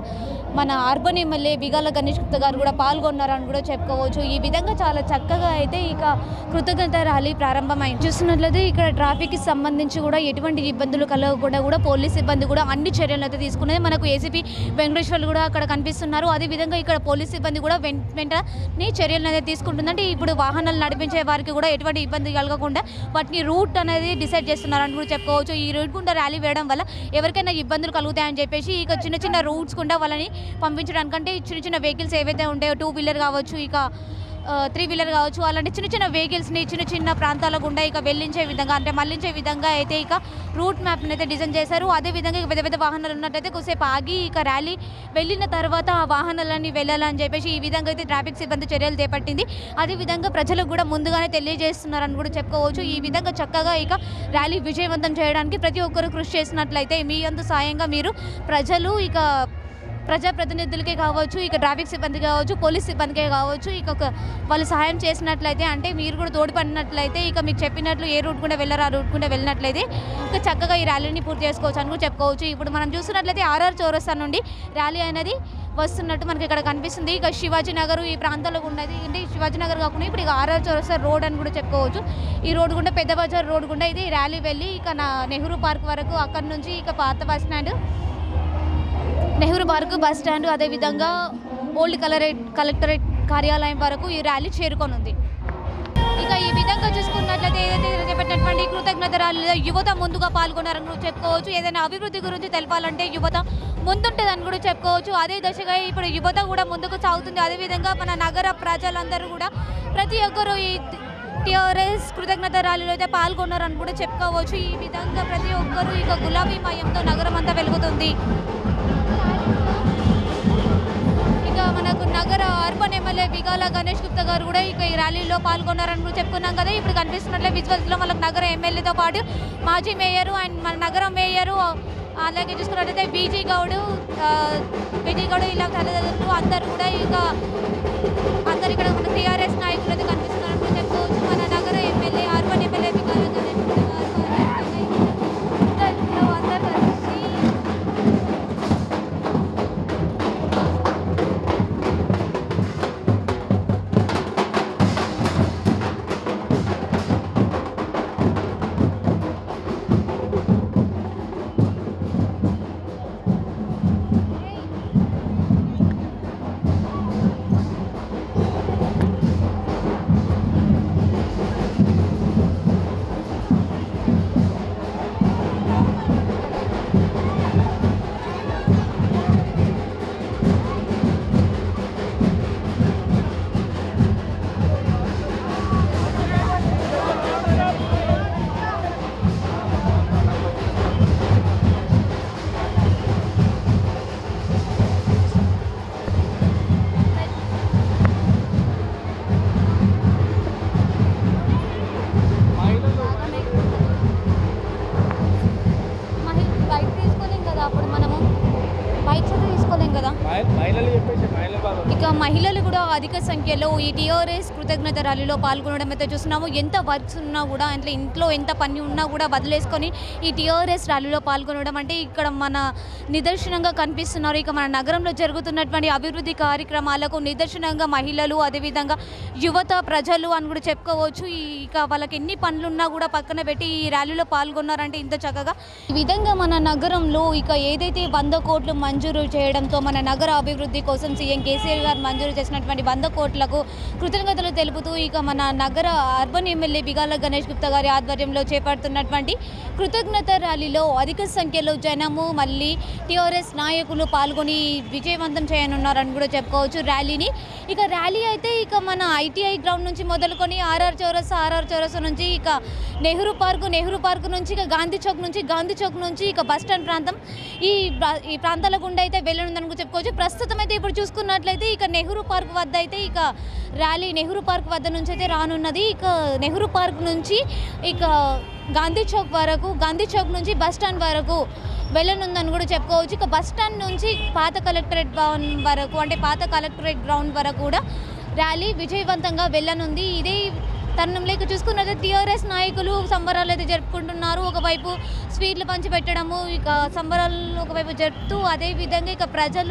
మన అర్బన్ ఎమ్మెల్యే బిగాల గణేష్ గుప్తా గారు కూడా పాల్గొన్నారని కూడా చెప్పుకోవచ్చు ఈ విధంగా చాలా చక్కగా అయితే ఇక కృతజ్ఞత ర్యాలీ ప్రారంభమైంది చూస్తున్నట్లయితే ఇక్కడ ట్రాఫిక్కి సంబంధించి కూడా ఎటువంటి ఇబ్బందులు కలగకుండా కూడా పోలీస్ సిబ్బంది కూడా అన్ని చర్యలు అయితే తీసుకున్నది మనకు ఏసీపీ వెంకటేశ్వర్లు కూడా అక్కడ కనిపిస్తున్నారు అదేవిధంగా ఇక్కడ పోలీస్ సిబ్బంది కూడా వెంట వెంటనే చర్యలు అయితే తీసుకుంటుంది అంటే ఇప్పుడు వాహనాలు నడిపించే వారికి కూడా ఎటువంటి ఇబ్బంది కలగకుండా వాటిని రూట్ అనేది డిసైడ్ చేస్తున్నారని కూడా చెప్పుకోవచ్చు ఈ రూట్ గుండా ర్యాలీ వేయడం వల్ల ఎవరికైనా ఇబ్బందులు కలుగుతాయని చెప్పేసి ఇక చిన్న చిన్న రూట్స్ గుండా వాళ్ళని పంపించడానికంటే చిన్న చిన్న వెహికల్స్ ఏవైతే ఉంటాయో టూ వీలర్ కావచ్చు ఇక త్రీ వీలర్ కావచ్చు అలాంటి చిన్న చిన్న వెహికల్స్ని చిన్న చిన్న ప్రాంతాల గుండా ఇక వెళ్ళించే విధంగా అంటే మళ్లించే విధంగా అయితే ఇక రూట్ మ్యాప్ని అయితే డిజైన్ చేశారు అదేవిధంగా ఇక పెద్ద పెద్ద వాహనాలు ఉన్నట్టయితే కొద్దిసేపు ఆగి ఇక ర్యాలీ వెళ్ళిన తర్వాత ఆ వాహనాలన్నీ వెళ్ళాలని చెప్పేసి ఈ విధంగా అయితే ట్రాఫిక్ సిబ్బంది చర్యలు చేపట్టింది అదేవిధంగా ప్రజలకు కూడా ముందుగానే తెలియజేస్తున్నారని కూడా చెప్పుకోవచ్చు ఈ విధంగా చక్కగా ఇక ర్యాలీ విజయవంతం చేయడానికి ప్రతి ఒక్కరు కృషి చేసినట్లయితే మీ అందు సాయంగా మీరు ప్రజలు ఇక ప్రజాప్రతినిధులకే కావచ్చు ఇక ట్రాఫిక్ సిబ్బంది కావచ్చు పోలీస్ సిబ్బందికే కావచ్చు ఇక ఒక వాళ్ళు సహాయం చేసినట్లయితే అంటే మీరు కూడా తోడ్పడినట్లయితే ఇక మీకు చెప్పినట్లు ఏ రూట్ కూడా వెళ్ళారు ఆ రూట్ కూడా వెళ్ళినట్లయితే ఇక చక్కగా ఈ ర్యాలీని పూర్తి చేసుకోవచ్చు అని కూడా చెప్పుకోవచ్చు ఇప్పుడు మనం చూస్తున్నట్లయితే ఆర్ఆర్ చౌరస్తా నుండి ర్యాలీ అనేది వస్తున్నట్టు మనకి ఇక్కడ కనిపిస్తుంది ఇక శివాజీ నగర్ ఈ ప్రాంతంలో ఉన్నది అంటే శివాజీ నగర్ కాకుండా ఇప్పుడు ఇక ఆర్ఆర్ చౌరస్తా రోడ్ అని కూడా చెప్పుకోవచ్చు ఈ రోడ్ గుండా పెద్ద బజార్ రోడ్ గుండా ఇది ఈ ర్యాలీ వెళ్ళి ఇక నా నెహ్రూ పార్క్ వరకు అక్కడ నుంచి ఇక పాత bus stand Nehru park bus stand అదేవిధంగా ఓల్డ్ కలరేట్ కలెక్టరేట్ కార్యాలయం వరకు ఈ ర్యాలీ చేరుకోనుంది ఇక ఈ విధంగా చూసుకున్నట్లయితే ఏదైతే చేపట్టినటువంటి కృతజ్ఞత ర్యాలీలో యువత ముందుగా పాల్గొన్నారని కూడా చెప్పుకోవచ్చు ఏదైనా అభివృద్ధి గురించి తెలపాలంటే యువత ముందుంటుందని కూడా చెప్పుకోవచ్చు అదే దశగా ఇప్పుడు యువత కూడా ముందుకు సాగుతుంది అదేవిధంగా మన నగర ప్రజలందరూ కూడా ప్రతి ఒక్కరూ ఈ టీఆర్ఎస్ కృతజ్ఞత ర్యాలీలో అయితే పాల్గొన్నారని కూడా చెప్పుకోవచ్చు ఈ విధంగా ప్రతి ఒక్కరూ ఇక గులాబీమయంతో నగరం అంతా వెలుగుతుంది ఇక మనకు నగర అర్బన్ ఎమ్మెల్యే బిగాల గణేష్ గుప్తా గారు కూడా ఇక ఈ ర్యాలీలో పాల్గొన్నారని కూడా చెప్పుకున్నాం కదా ఇప్పుడు కనిపిస్తున్నట్లే విజువల్స్లో మనకు నగర ఎమ్మెల్యేతో పాటు మాజీ మేయరు అండ్ మన నగర మేయరు అలాగే చూసుకున్నట్లయితే బీజీ గౌడ్ బీజీ గౌడ్ ఇలా తల్లిదండ్రులు అందరూ కూడా ఇక అందరు ఇక్కడ మన టీఆర్ఎస్ నాయకులు అయితే కనిపిస్తున్నారని కూడా చెప్పుకోవచ్చు మన నగర MLA urban MLA Bigala Ganesh Gupta గారు అందరూ కలిసి మహి- బైక్ తీసుకోలేం కదా అప్పుడు మనము బైక్స్ అయితే తీసుకోలేం కదా మహిళలు చెప్పేసి మహిళలు బాబు ఇక మహిళలు కూడా అధిక సంఖ్యలో ఈ టీఆర్ఎస్ కృతజ్ఞత ర్యాలీలో పాల్గొనడం అయితే చూస్తున్నాము ఎంత వర్క్స్ ఉన్నా కూడా అంటే ఇంట్లో ఎంత పని ఉన్నా కూడా వదిలేసుకొని ఈ టీఆర్ఎస్ ర్యాలీలో పాల్గొనడం అంటే ఇక్కడ మన నిదర్శనంగా కనిపిస్తున్నారు ఇక మన నగరంలో జరుగుతున్నటువంటి అభివృద్ధి కార్యక్రమాలకు నిదర్శనంగా మహిళలు అదేవిధంగా యువత ప్రజలు అని కూడా చెప్పుకోవచ్చు ఈ- ఇక వాళ్ళకి ఎన్ని పనులున్నా కూడా పక్కన పెట్టి ఈ ర్యాలీలో పాల్గొన్నారంటే ఇంత చక్కగా ఈ విధంగా మన నగరంలో ఇక ఏదైతే వంద కోట్లు మంజూరు చేయడంతో మన నగర అభివృద్ధి కోసం సీఎం కేసీఆర్ గారు మంజూరు చేసినటువంటి వంద కోట్లకు కృతజ్ఞతలు తెలుపుతూ ఇక మన నగర అర్బన్ ఎమ్మెల్యే బిగాల గణేష్ గుప్తా గారి ఆధ్వర్యంలో చేపడుతున్నటువంటి కృతజ్ఞత ర్యాలీలో అధిక సంఖ్యలో జనము మళ్ళీ టీఆర్ఎస్ నాయకులు పాల్గొని విజయవంతం చేయనున్నారని కూడా చెప్పుకోవచ్చు ర్యాలీని ఇక ర్యాలీ అయితే ఇక మన ఐటీఐ గ్రౌండ్ నుంచి మొదలుకొని ఆర్ఆర్ చౌరస్తా ఆర్ఆర్ చౌరస్తా నుంచి ఇక నెహ్రూ పార్కు నెహ్రూ పార్కు నుంచి ఇక గాంధీ చౌక్ నుంచి గాంధీ చౌక్ నుంచి ఇక బస్ స్టాండ్ ప్రాంతం ఈ ప్రా- ఈ ప్రాంతాల గుండా అయితే వెళ్ళనుందని కూడా చెప్పుకోవచ్చు ప్రస్తుతం అయితే ఇప్పుడు చూసుకున్నట్లయితే ఇక నెహ్రూ పార్క్ వద్ద అయితే ఇక ర్యాలీ నెహ్రూ పార్క్ వద్ద నుంచి అయితే రానున్నది ఇక నెహ్రూ పార్క్ నుంచి ఇక గాంధీ చౌక్ వరకు గాంధీ చౌక్ నుంచి బస్ స్టాండ్ వరకు వెళ్ళనుందని కూడా చెప్పుకోవచ్చు ఇక బస్ స్టాండ్ నుంచి పాత కలెక్టరేట్ భవన్ వరకు అంటే పాత కలెక్టరేట్ గ్రౌండ్ వరకు కూడా ర్యాలీ విజయవంతంగా వెళ్ళనుంది ఇదే తరుణంలో ఇక చూసుకున్నట్లయితే టీఆర్ఎస్ నాయకులు సంబరాలు అయితే జరుపుకుంటున్నారు ఒకవైపు స్వీట్లు పంచి పెట్టడము ఇక సంబరాలు ఒకవైపు జరుపుతూ అదే విధంగా ఇక ప్రజలు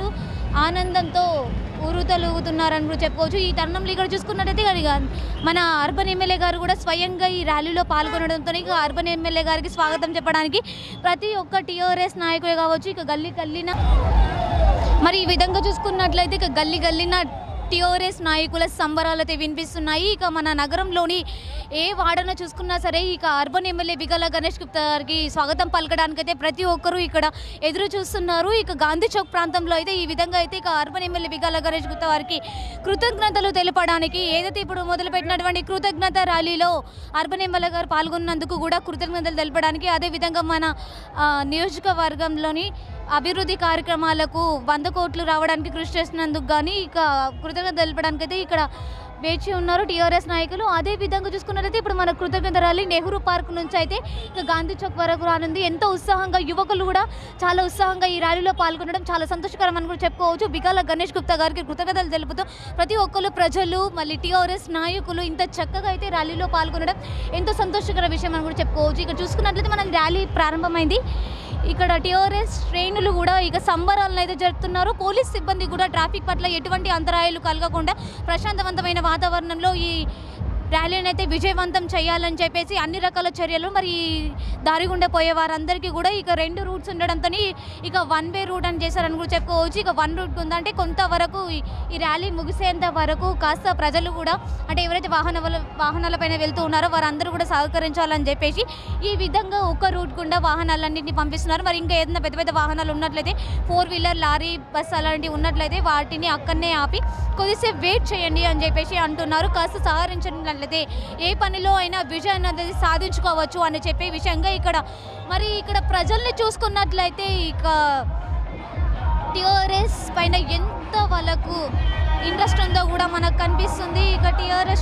ఆనందంతో ఊరుతలుగుతున్నారని కూడా చెప్పుకోవచ్చు ఈ తరుణంలో ఇక్కడ చూసుకున్నట్టయితే ఇక మన అర్బన్ ఎమ్మెల్యే గారు కూడా స్వయంగా ఈ ర్యాలీలో పాల్గొనడంతో ఇక అర్బన్ ఎమ్మెల్యే గారికి స్వాగతం చెప్పడానికి ప్రతి ఒక్క టీఆర్ఎస్ నాయకులే కావచ్చు ఇక గల్లీ గల్లీన మరి ఈ విధంగా చూసుకున్నట్లయితే ఇక గల్లీ గల్లీన టీఆర్ఎస్ నాయకుల సంబరాలు అయితే వినిపిస్తున్నాయి ఇక మన నగరంలోని ఏ వాడన చూసుకున్నా సరే ఇక అర్బన్ ఎమ్మెల్యే బిగల గణేష్ గుప్తా గారికి స్వాగతం పలకడానికైతే ప్రతి ఒక్కరూ ఇక్కడ ఎదురు చూస్తున్నారు ఇక గాంధీ చౌక్ ప్రాంతంలో అయితే ఈ విధంగా అయితే ఇక అర్బన్ ఎమ్మెల్యే బిగల గణేష్ గుప్తా వారికి కృతజ్ఞతలు తెలపడానికి ఏదైతే ఇప్పుడు మొదలుపెట్టినటువంటి కృతజ్ఞత ర్యాలీలో అర్బన్ ఎమ్మెల్యే గారు పాల్గొన్నందుకు కూడా కృతజ్ఞతలు తెలపడానికి అదేవిధంగా మన ఆ, నియోజకవర్గంలోని అభివృద్ధి కార్యక్రమాలకు వంద కోట్లు రావడానికి కృషి చేసినందుకు కానీ ఇక కృతజ్ఞత తెలపడానికి అయితే ఇక్కడ వేచి ఉన్నారు టీఆర్ఎస్ నాయకులు అదే విధంగా చూసుకున్నట్లయితే ఇప్పుడు మన కృతజ్ఞత ర్యాలీ నెహ్రూ పార్క్ నుంచి అయితే ఇక గాంధీ చౌక్ వరకు రానుంది ఎంతో ఉత్సాహంగా యువకులు కూడా చాలా ఉత్సాహంగా ఈ ర్యాలీలో పాల్గొనడం చాలా సంతోషకరం అని కూడా చెప్పుకోవచ్చు బిగాల గణేష్ గుప్తా గారికి కృతజ్ఞతలు తెలుపుతూ ప్రతి ఒక్కరు ప్రజలు మళ్ళీ టీఆర్ఎస్ నాయకులు ఇంత చక్కగా అయితే ర్యాలీలో పాల్గొనడం ఎంతో సంతోషకర విషయం అని కూడా చెప్పుకోవచ్చు ఇక్కడ చూసుకున్నట్లయితే మనకి ర్యాలీ ప్రారంభమైంది ఇక్కడ టీఆర్ఎస్ శ్రేణులు కూడా ఇక సంబరాలను అయితే జరుపుతున్నారు పోలీస్ సిబ్బంది కూడా ట్రాఫిక్ పట్ల ఎటువంటి అంతరాయాలు కలగకుండా ప్రశాంతవంతమైన వాతావరణంలో ఈ ర్యాలీని అయితే విజయవంతం చేయాలని చెప్పేసి అన్ని రకాల చర్యలు మరి ఈ దారి గుండా పోయే వారందరికీ కూడా ఇక రెండు రూట్స్ ఉండడంతో ఇక వన్ వే రూట్ అని చేశారని కూడా చెప్పుకోవచ్చు ఇక వన్ రూట్ ఉందంటే కొంతవరకు ఈ- ఈ ర్యాలీ ముగిసేంత వరకు కాస్త ప్రజలు కూడా అంటే ఎవరైతే వాహన వాహనాలపైన వెళ్తూ ఉన్నారో వారందరూ కూడా సహకరించాలని చెప్పేసి ఈ విధంగా ఒక రూట్ గుండా వాహనాలన్నింటినీ పంపిస్తున్నారు మరి ఇంకా ఏదైనా పెద్ద పెద్ద వాహనాలు ఉన్నట్లయితే ఫోర్ వీలర్ లారీ బస్ అలాంటివి ఉన్నట్లయితే వాటిని అక్కడనే ఆపి కొద్దిసేపు వెయిట్ చేయండి అని చెప్పేసి అంటున్నారు కాస్త సహకరించినట్లయితే ఏ పనిలో అయినా విజయాన్ని అనేది సాధించుకోవచ్చు అని చెప్పే విషయంగా ఇక్కడ మరి ఇక్కడ ప్రజల్ని చూసుకున్నట్లయితే ఇక టిఆర్ఎస్ పైన ఎంత వాళ్ళకు ఇంట్రెస్ట్ ఉందో కూడా మనకు కనిపిస్తుంది ఇక టిఆర్ఎస్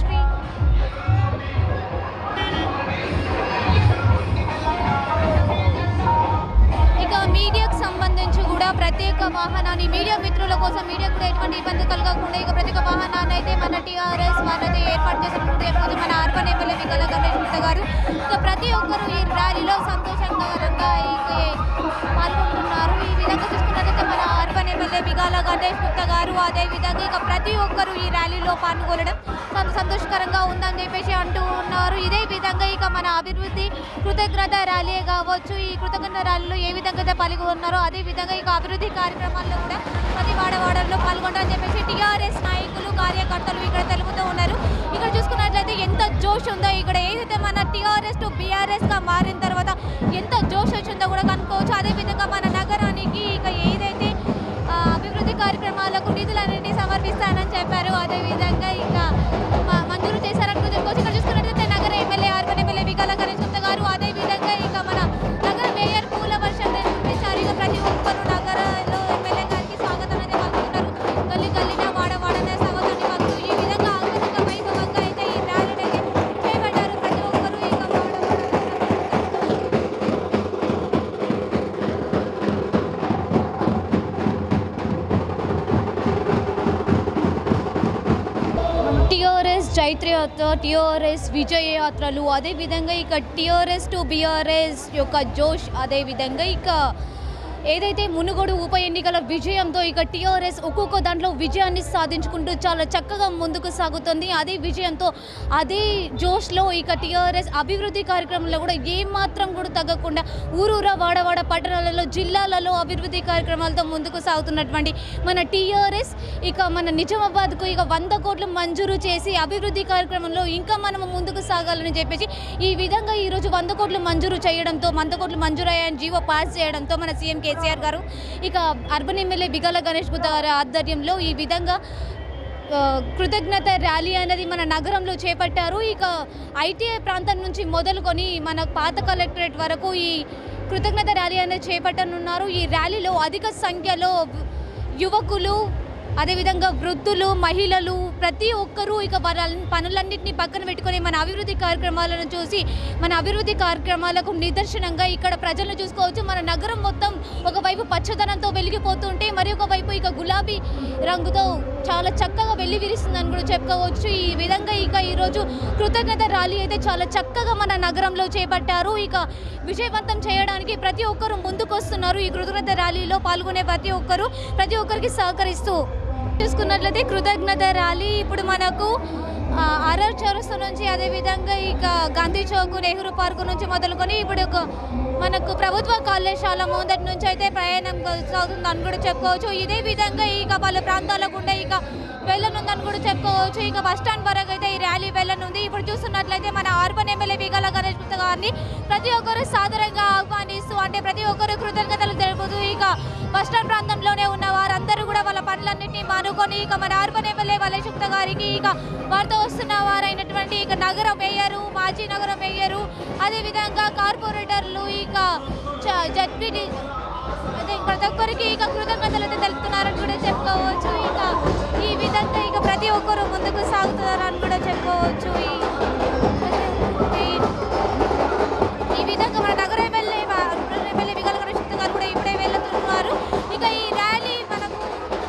ఇక మీడియాకు సంబంధించి కూడా ప్రత్యేక వాహనాన్ని మీడియా మిత్రుల కోసం మీడియా కూడా ఎటువంటి ఇబ్బంది కలగకుండా ఇక ప్రత్యేక వాహనాన్ని అయితే మన టీఆర్ఎస్ వాళ్ళైతే ఏర్పాటు చేసినట్టు చెప్పుకోవచ్చు మన అర్బన్ ఎమ్మెల్యే వికల గణేష్ గుప్తా గారు ఇక ప్రతి ఒక్కరూ ఈ ర్యాలీలో సంతోషంగా ఇక పాల్గొంటున్నారు ఈ విధంగా చూసుకున్నట్లయితే మన అర్బన్ ఎమ్మెల్యే బిగాల గణేష్ గుప్తా గారు అదే విధంగా ఇక ప్రతి ఒక్కరూ ఈ ర్యాలీలో పాల్గొనడం చాలా సంతోషకరంగా ఉందని చెప్పేసి అంటూ ఉన్నారు ఇదే విధంగా ఇక మన అభివృద్ధి కృతజ్ఞత ర్యాలీ కావచ్చు ఈ కృతజ్ఞత ర్యాలీలో ఏ విధంగా అయితే పాల్గొన్నారో అదే విధంగా ఇక అభివృద్ధి కార్యక్రమాల్లో కూడా ప్రతి వాడవాడల్లో పాల్గొంటారని చెప్పేసి టీఆర్ఎస్ నాయకులు కార్యకర్తలు ఇక్కడ తెలుపుతూ ఉన్నారు ఇక్కడ చూసుకున్నట్లయితే ఎంత జోష్ ఉందో ఇక్కడ ఏదైతే మన టీఆర్ఎస్ టు బీఆర్ఎస్ గా మారిన తర్వాత ఎంత జోష్ వచ్చిందో కూడా కనుక్కోవచ్చు అదే విధంగా మన నగరానికి ఇక ఏదైతే ఆ, అభివృద్ధి కార్యక్రమాలకు నిధులన్నింటినీ సమర్పిస్తానని చెప్పారు అదేవిధంగా ఇక మ- మంజూరు చేశారని కూడా చెప్పుకోవచ్చు ఇక్కడ చూసుకున్నట్లయితే నగర MLA urban MLA Bigala Ganesh Gupta గారు అదేవిధంగా ఇక మన నగర మేయర్ పూల వర్షం కురిపించారు ఇక ప్రతి ఒక్కరు నగరంలో ఎమ్మెల్యే గారికి స్వాగతం అయితే పలుకుతున్నారు గల్లి గల్లిన వాడ వాడన స్వాగతాన్ని పలుకుతూ ఈ విధంగా అంగరంగ వైభవంగా అయితే ఈ ర్యాలీని అయితే చేపట్టారు ప్రతి ఒక్కరు ఇక టీఆర్ఎస్ జైత్రయాత్ర టీఆర్ఎస్ విజయ యాత్రలు అదేవిధంగా ఇక టీఆర్ఎస్ టు బీఆర్ఎస్ యొక్క జోష్ అదేవిధంగా ఇక ఏదైతే మునుగోడు ఉప ఎన్నికల విజయంతో ఇక టీఆర్ఎస్ ఒక్కొక్క దాంట్లో విజయాన్ని సాధించుకుంటూ చాలా చక్కగా ముందుకు సాగుతుంది అదే విజయంతో అదే జోష్లో ఇక టీఆర్ఎస్ అభివృద్ధి కార్యక్రమంలో కూడా ఏమాత్రం కూడా తగ్గకుండా ఊరూరా వాడవాడ పట్టణాలలో జిల్లాలలో అభివృద్ధి కార్యక్రమాలతో ముందుకు సాగుతున్నటువంటి మన టీఆర్ఎస్ ఇక మన నిజామాబాద్కు ఇక వంద కోట్లు మంజూరు చేసి అభివృద్ధి కార్యక్రమంలో ఇంకా మనం ముందుకు సాగాలని చెప్పేసి ఈ విధంగా ఈరోజు వంద కోట్లు మంజూరు చేయడంతో వంద కోట్లు మంజూరయ్యాయని జీవో పాస్ చేయడంతో మన సీఎం కేసీఆర్ గారు ఇక అర్బన్ ఎమ్మెల్యే బిగాల గణేష్ గుత్త గారి ఆధ్వర్యంలో ఈ విధంగా ఆ, కృతజ్ఞత ర్యాలీ అనేది మన నగరంలో చేపట్టారు ఇక ఐటీఐ ప్రాంతం నుంచి మొదలుకొని మన పాత కలెక్టరేట్ వరకు ఈ కృతజ్ఞత ర్యాలీ అనేది చేపట్టనున్నారు ఈ ర్యాలీలో అధిక సంఖ్యలో యువకులు అదేవిధంగా వృద్ధులు మహిళలు ప్రతి ఒక్కరూ ఇక వారి పనులన్నింటినీ పక్కన పెట్టుకొని మన అభివృద్ధి కార్యక్రమాలను చూసి మన అభివృద్ధి కార్యక్రమాలకు నిదర్శనంగా ఇక్కడ ప్రజలను చూసుకోవచ్చు మన నగరం మొత్తం ఒకవైపు పచ్చదనంతో వెలిగిపోతుంటే మరి ఒకవైపు ఇక గులాబీ రంగుతో చాలా చక్కగా వెళ్లి విరిస్తుందని కూడా చెప్పుకోవచ్చు ఈ విధంగా ఇక ఈరోజు కృతజ్ఞత ర్యాలీ అయితే చాలా చక్కగా మన నగరంలో చేపట్టారు ఇక విజయవంతం చేయడానికి ప్రతి ఒక్కరూ ముందుకు వస్తున్నారు ఈ కృతజ్ఞత ర్యాలీలో పాల్గొనే ప్రతి ఒక్కరూ ప్రతి ఒక్కరికి సహకరిస్తూ చూసుకున్నట్లయితే కృతజ్ఞత ర్యాలీ ఇప్పుడు మనకు ఆ, ఆర్ఆర్ చౌరస్తా నుంచి అదేవిధంగా ఇక గాంధీ చౌక్ నెహ్రూ పార్కు నుంచి మొదలుకొని ఇప్పుడు ఒక మనకు ప్రభుత్వ కళాశాల మొదటి నుంచి అయితే ప్రయాణం సాగుతుందని కూడా చెప్పుకోవచ్చు ఇదే విధంగా ఇక పలు ప్రాంతాలకు గుండా ఇక వెళ్ళనుందని కూడా చెప్పుకోవచ్చు ఇక బస్ స్టాండ్ వరకు అయితే ఈ ర్యాలీ వెళ్ళనుంది ఇప్పుడు చూస్తున్నట్లయితే మన అర్బన్ ఎమ్మెల్యే బిగల గణేష్ గుప్తా గారిని ప్రతి ఒక్కరు సాదరంగా ఆహ్వానిస్తూ అంటే ప్రతి ఒక్కరు కృతజ్ఞతలు తెలుపుతూ ఇక బస్ స్టాండ్ ప్రాంతంలోనే ఉన్న వారందరూ కూడా వాళ్ళ పనులన్నింటినీ మానుకొని ఇక మన అర్బన్ ఎమ్మెల్యే వలేష్ గుప్తా గారికి ఇక వారితో వస్తున్న వారైనటువంటి ఇక నగర మేయరు మాజీ నగర మేయరు అదేవిధంగా కార్పొరేటర్లు ఇక జడ్పీటీ అదే ప్రతి ఒక్కరికి ఇక కృతజ్ఞతలు అయితే తెలుపుతున్నారని కూడా చెప్పుకోవచ్చు ఇక ఈ విధంగా ఇక ప్రతి ఒక్కరు ముందుకు సాగుతున్నారని కూడా చెప్పుకోవచ్చు ఈ- ఈ- ఈ విధంగా మన నగర MLA urban MLA Bigala Ganesh గారు కూడా ఇప్పుడే వెళ్తున్నారు ఇక ఈ ర్యాలీ మనకు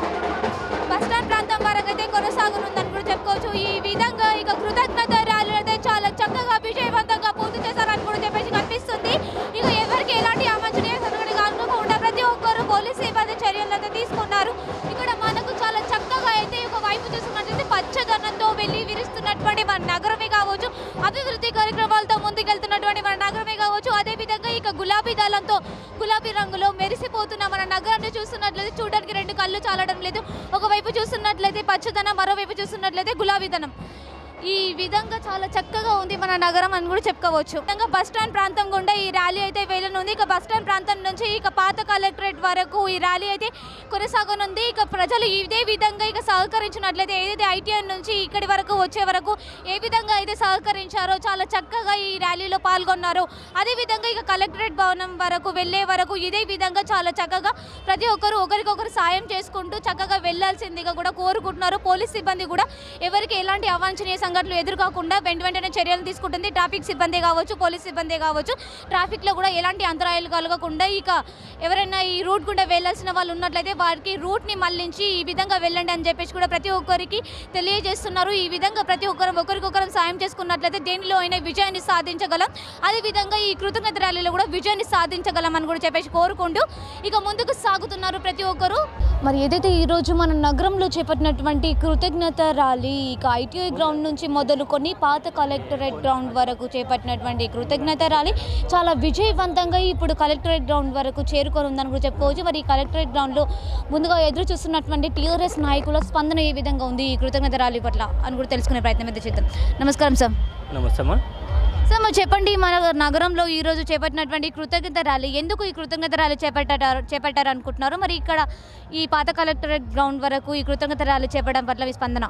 బస్ స్టాండ్ ప్రాంతం వరకు అయితే కొనసాగనుందని కూడా చెప్పుకోవచ్చు ఈ విధంగా ఇక కృతజ్ఞత ర్యాలీ అయితే చాలా చక్కగా విజయవంతంగా పూర్తి చేశారని కూడా చెప్పేసి కనిపిస్తుంది ఇక ఎవరికి ఎలాంటి అవాంఛనీయ సంఘటన కాకుండా ప్రతి ఒక్కరు పోలీస్ సిబ్బంది చర్యలు అయితే తీసుకున్నారు ఇక్కడ మనకు చాలా చక్కగా అయితే ఒక వైపు చూసుకున్నట్లయితే పచ్చదనంతో వెళ్ళి విరుస్తున్నటువంటి మన నగరమే కావచ్చు అభివృద్ధి కార్యక్రమాలతో ముందుకెళ్తున్నటువంటి మన నగరమే కావచ్చు అదేవిధంగా ఇక గులాబీ దళంతో గులాబీ రంగులో మెరిసిపోతున్న మన నగరాన్ని చూస్తున్నట్లయితే చూడడానికి రెండు కళ్ళు చాలడం లేదు ఒకవైపు చూస్తున్నట్లయితే పచ్చదనం మరోవైపు చూస్తున్నట్లయితే గులాబీదనం ఈ విధంగా చాలా చక్కగా ఉంది మన నగరం అని కూడా చెప్పుకోవచ్చు విధంగా బస్ స్టాండ్ ప్రాంతం గుండా ఈ ర్యాలీ అయితే వెళ్ళనుంది ఇక బస్ స్టాండ్ ప్రాంతం నుంచి ఇక పాత కలెక్టరేట్ వరకు ఈ ర్యాలీ అయితే కొనసాగనుంది ఇక ప్రజలు ఇదే విధంగా ఇక సహకరించినట్లయితే ఏదైతే ఐటీఐ నుంచి ఇక్కడి వరకు వచ్చే వరకు ఏ విధంగా అయితే సహకరించారో చాలా చక్కగా ఈ ర్యాలీలో పాల్గొన్నారు అదేవిధంగా ఇక కలెక్టరేట్ భవనం వరకు వెళ్ళే వరకు ఇదే విధంగా చాలా చక్కగా ప్రతి ఒక్కరు ఒకరికొకరు సాయం చేసుకుంటూ చక్కగా వెళ్ళాల్సిందిగా కూడా కోరుకుంటున్నారు పోలీస్ సిబ్బంది కూడా ఎవరికి ఎలాంటి అవాంఛనీయ సంఘటనలు ఎదురుకాకుండా వెంట వెంటనే చర్యలు తీసుకుంటుంది ట్రాఫిక్ సిబ్బంది కావచ్చు పోలీస్ సిబ్బంది కావచ్చు ట్రాఫిక్లో కూడా ఎలాంటి అంతరాయాలు కలగకుండా ఇక ఎవరైనా ఈ రూట్ గుండా వెళ్ళాల్సిన వాళ్ళు ఉన్నట్లయితే వారికి రూట్ని మళ్లించి ఈ విధంగా వెళ్ళండి అని చెప్పేసి కూడా ప్రతి ఒక్కరికి తెలియజేస్తున్నారు ఈ విధంగా ప్రతి ఒక్కరు ఒకరికొకరం సాయం చేసుకున్నట్లయితే దేనిలో అయినా విజయాన్ని సాధించగలం అదేవిధంగా ఈ కృతజ్ఞత ర్యాలీలో కూడా విజయాన్ని సాధించగలం అని కూడా చెప్పేసి కోరుకుంటూ ఇక ముందుకు సాగుతున్నారు ప్రతి ఒక్కరు మరి ఏదైతే ఈరోజు మన నగరంలో చేపట్టినటువంటి కృతజ్ఞత ర్యాలీ ఇక ఐటీఐ గ్రౌండ్ నుంచి మొదలుకొని పాత కలెక్టరేట్ గ్రౌండ్ వరకు చేపట్టినటువంటి కృతజ్ఞత ర్యాలీ చాలా విజయవంతంగా ఇప్పుడు కలెక్టరేట్ గ్రౌండ్ వరకు చేరుకొని ఉందని కూడా చెప్పుకోవచ్చు మరి ఈ కలెక్టరేట్ గ్రౌండ్లో ముందుగా ఎదురు చూస్తున్నటువంటి టీఆర్ఎస్ నాయకుల స్పందన ఏ విధంగా ఉంది ఈ కృతజ్ఞత ర్యాలీ పట్ల అని కూడా తెలుసుకునే ప్రయత్నం అయితే చేద్దాం నమస్కారం సార్ నమస్తే అమ్మా సార్ మరి చెప్పండి మన నగరంలో ఈ రోజు చేపట్టినటువంటి కృతజ్ఞత ర్యాలీ ఎందుకు ఈ కృతజ్ఞత ర్యాలీ చేపట్టారు చేపట్టారు అనుకుంటున్నారు మరి ఇక్కడ ఈ పాత కలెక్టరేట్ గ్రౌండ్ వరకు ఈ కృతజ్ఞత ర్యాలీ చేపట్టడం పట్ల మీ స్పందన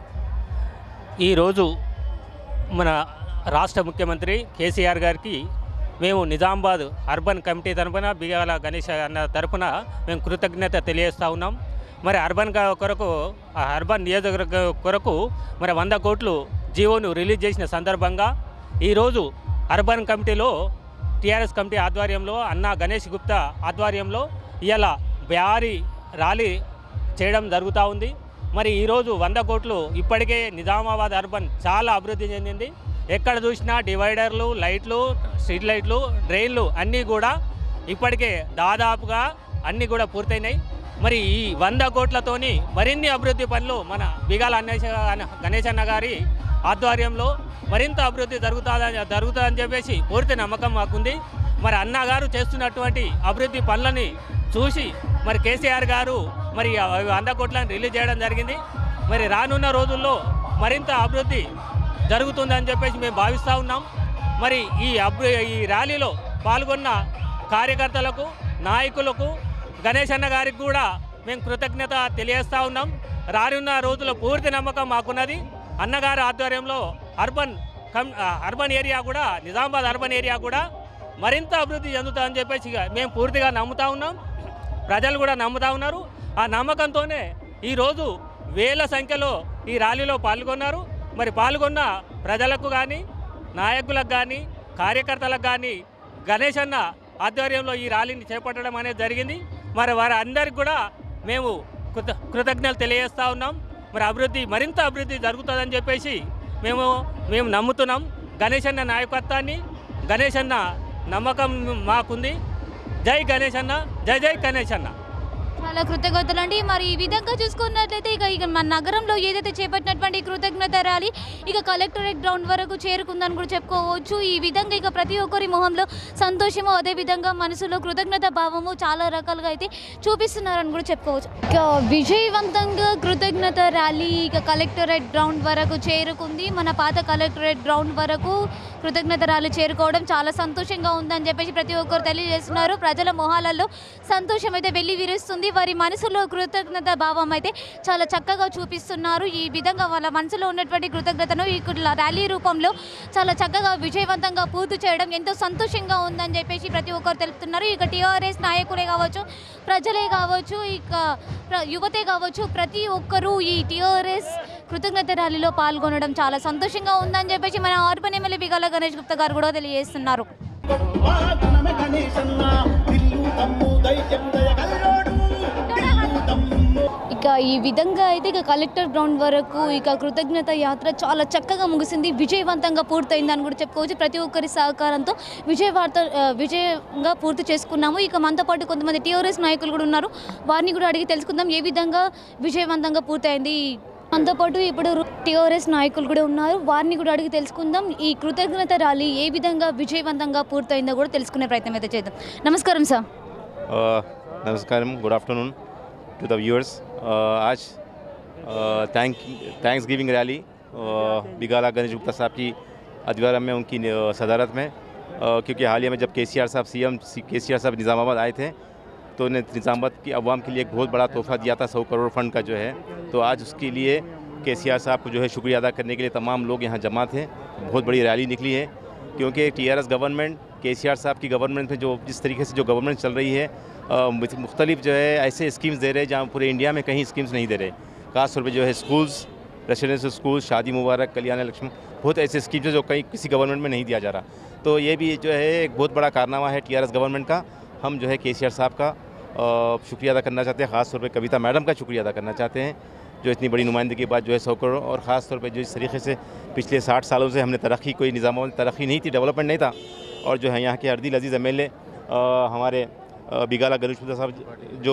ఈరోజు మన రాష్ట్ర ముఖ్యమంత్రి కేసీఆర్ గారికి మేము నిజామాబాద్ అర్బన్ కమిటీ తరపున బిగాల గణేష్ అన్న తరపున మేము కృతజ్ఞత తెలియజేస్తూ ఉన్నాం మరి అర్బన్ గా- కొరకు ఆ అర్బన్ నియోజకవర్గ కొరకు మరి వంద కోట్లు జీవోను రిలీజ్ చేసిన సందర్భంగా ఈరోజు అర్బన్ కమిటీలో టీఆర్ఎస్ కమిటీ ఆధ్వర్యంలో అన్న గణేష్ గుప్తా ఆధ్వర్యంలో ఇలా భారీ ర్యాలీ చేయడం జరుగుతూ ఉంది మరి ఈరోజు వంద కోట్లు ఇప్పటికే నిజామాబాద్ అర్బన్ చాలా అభివృద్ధి చెందింది ఎక్కడ చూసినా డివైడర్లు లైట్లు స్ట్రీట్ లైట్లు డ్రైన్లు అన్నీ కూడా ఇప్పటికే దాదాపుగా అన్నీ కూడా పూర్తయినాయి మరి ఈ వంద కోట్లతోని మరిన్ని అభివృద్ధి పనులు మన బిగాల అన్వేష గణేష్ అన్న గారి ఆధ్వర్యంలో మరింత అభివృద్ధి జరుగుతుందని జరుగుతుందని చెప్పేసి పూర్తి నమ్మకం మాకుంది మరి అన్నగారు చేస్తున్నటువంటి అభివృద్ధి పనులని చూసి మరి కేసీఆర్ గారు మరి ఆ వంద కోట్లను రిలీజ్ చేయడం జరిగింది మరి రానున్న రోజుల్లో మరింత అభివృద్ధి జరుగుతుందని చెప్పేసి మేము భావిస్తూ ఉన్నాం మరి ఈ అభి ఈ ర్యాలీలో పాల్గొన్న కార్యకర్తలకు నాయకులకు గణేష్ అన్న గారికి కూడా మేము కృతజ్ఞత తెలియజేస్తూ ఉన్నాం రానున్న రోజుల పూర్తి నమ్మకం మాకున్నది అన్నగారి ఆధ్వర్యంలో అర్బన్ కం ఆ, అర్బన్ ఏరియా కూడా నిజామాబాద్ అర్బన్ ఏరియా కూడా మరింత అభివృద్ధి చెందుతుందని చెప్పేసి ఇక మేము పూర్తిగా నమ్ముతా ఉన్నాం ప్రజలు కూడా నమ్ముతా ఉన్నారు ఆ నమ్మకంతోనే ఈరోజు వేల సంఖ్యలో ఈ ర్యాలీలో పాల్గొన్నారు మరి పాల్గొన్న ప్రజలకు కానీ నాయకులకు కానీ కార్యకర్తలకు కానీ గణేష్ అన్న ఆధ్వర్యంలో ఈ ర్యాలీని చేపట్టడం అనేది జరిగింది మరి వారి అందరికి కూడా మేము కృత కృతజ్ఞతలు తెలియజేస్తూ ఉన్నాం మరి అభివృద్ధి మరింత అభివృద్ధి జరుగుతుందని చెప్పేసి మేము మేము నమ్ముతున్నాం గణేష్ అన్న నాయకత్వాన్ని గణేష్ అన్న నమ్మకం మాకుంది జై గణేష్ అన్న జై జై గణేష్ అన్న చాలా కృతజ్ఞతలు అండి మరి ఈ విధంగా చూసుకున్నట్లయితే ఇక ఇక మన నగరంలో ఏదైతే చేపట్టినటువంటి కృతజ్ఞత ర్యాలీ ఇక కలెక్టరేట్ గ్రౌండ్ వరకు చేరుకుందని కూడా చెప్పుకోవచ్చు ఈ విధంగా ఇక ప్రతి ఒక్కరి మొహంలో సంతోషము అదే విధంగా మనసులో కృతజ్ఞత భావము చాలా రకాలుగా అయితే చూపిస్తున్నారని కూడా చెప్పుకోవచ్చు ఇక విజయవంతంగా కృతజ్ఞత ర్యాలీ ఇక కలెక్టరేట్ గ్రౌండ్ వరకు చేరుకుంది మన పాత కలెక్టరేట్ గ్రౌండ్ వరకు కృతజ్ఞత ర్యాలీ చేరుకోవడం చాలా సంతోషంగా ఉందని చెప్పేసి ప్రతి ఒక్కరు తెలియజేస్తున్నారు ప్రజల మొహాలలో సంతోషం అయితే వెళ్ళి విరుస్తుంది వారి మనసులో కృతజ్ఞత భావం అయితే చాలా చక్కగా చూపిస్తున్నారు ఈ విధంగా వాళ్ళ మనసులో ఉన్నటువంటి కృతజ్ఞతను ఈ ర్యాలీ రూపంలో చాలా చక్కగా విజయవంతంగా పూర్తి చేయడం ఎంతో సంతోషంగా ఉందని చెప్పేసి ప్రతి ఒక్కరు తెలుపుతున్నారు ఇక టీఆర్ఎస్ నాయకులే కావచ్చు ప్రజలే కావచ్చు ఇక ప్ర- యువతే కావచ్చు ప్రతి ఒక్కరూ ఈ టీఆర్ఎస్ కృతజ్ఞత ర్యాలీలో పాల్గొనడం చాలా సంతోషంగా ఉందని చెప్పేసి మన అర్బన్ ఎమ్మెల్యే బిగాల గణేష్ గుప్తా గారు కూడా తెలియజేస్తున్నారు ఇక ఈ విధంగా అయితే ఇక కలెక్టర్ గ్రౌండ్ వరకు ఇక కృతజ్ఞత యాత్ర చాలా చక్కగా ముగిసింది విజయవంతంగా పూర్తయిందని కూడా చెప్పుకోవచ్చు ప్రతి ఒక్కరి సహకారంతో విజయవార్త ఆ, విజయంగా పూర్తి చేసుకున్నాము ఇక మనతో పాటు కొంతమంది టీఆర్ఎస్ నాయకులు కూడా ఉన్నారు వారిని కూడా అడిగి తెలుసుకుందాం ఏ విధంగా విజయవంతంగా పూర్తయింది మనతో పాటు ఇప్పుడు టీఆర్ఎస్ నాయకులు కూడా ఉన్నారు వారిని కూడా అడిగి తెలుసుకుందాం ఈ కృతజ్ఞత ర్యాలీ ఏ విధంగా విజయవంతంగా పూర్తయిందో కూడా తెలుసుకునే ప్రయత్నం అయితే చేద్దాం నమస్కారం సార్ Uh, नमस्कारम good afternoon to the viewers आज thank thanks giving rally Bigala Ganesh Gupta साहब की अधवारा में उनकी uh, सदारत में uh, क्योंकि हालिया में जब के सी आर साहब सी एम के सी आर साहब निज़ामाबाद आए थे तो उन्हें निज़ामाबाद की अवाम के लिए एक बहुत बड़ा तोहफा दिया था सौ करोड़ फंड का जो है तो आज उसके लिए के सी आर साहब को जो है शुक्रिया अदा करने के लिए तमाम लोग यहाँ जमा थे बहुत बड़ी रैली निकली है क्योंकि टी आर एस गवर्नमेंट के सी आर साहब की गवर्नमेंट में जो जिस तरीके से जो गवर्नमेंट चल रही है मुख्तलिफ जो है ऐसे स्कीम्स दे रहे हैं जहाँ पूरे इंडिया में कहीं स्कीम्स नहीं दे रहे खास तौर पर जो है स्कूल्स रेसिडेंशियल स्कूल शादी मुबारक कल्याण लक्ष्मी बहुत ऐसे स्कीम्स हैं जो कहीं किसी गवर्नमेंट में नहीं दिया जा रहा तो ये भी जो है एक बहुत बड़ा कारनामा है टी आर एस गवर्नमेंट का हम जो है के सी आर साहब का अ, शुक्रिया अदा करना चाहते हैं ख़ास तौर पर कविता मैडम का शुक्रिया अदा करना चाहते हैं जो इतनी बड़ी नुमाइंदगी के बाद जो है सौ करोड़ और ख़ास तौर पर जो इस तरीके से पिछले साठ सालों से हमने तरक्की कोई निज़ाम तरक्की नहीं थी डेवलपमेंट नहीं था और जो है यहाँ के हरदिल अजीज़ एम एल हमारे अ, बिगाला गणेश पुजा साहब जो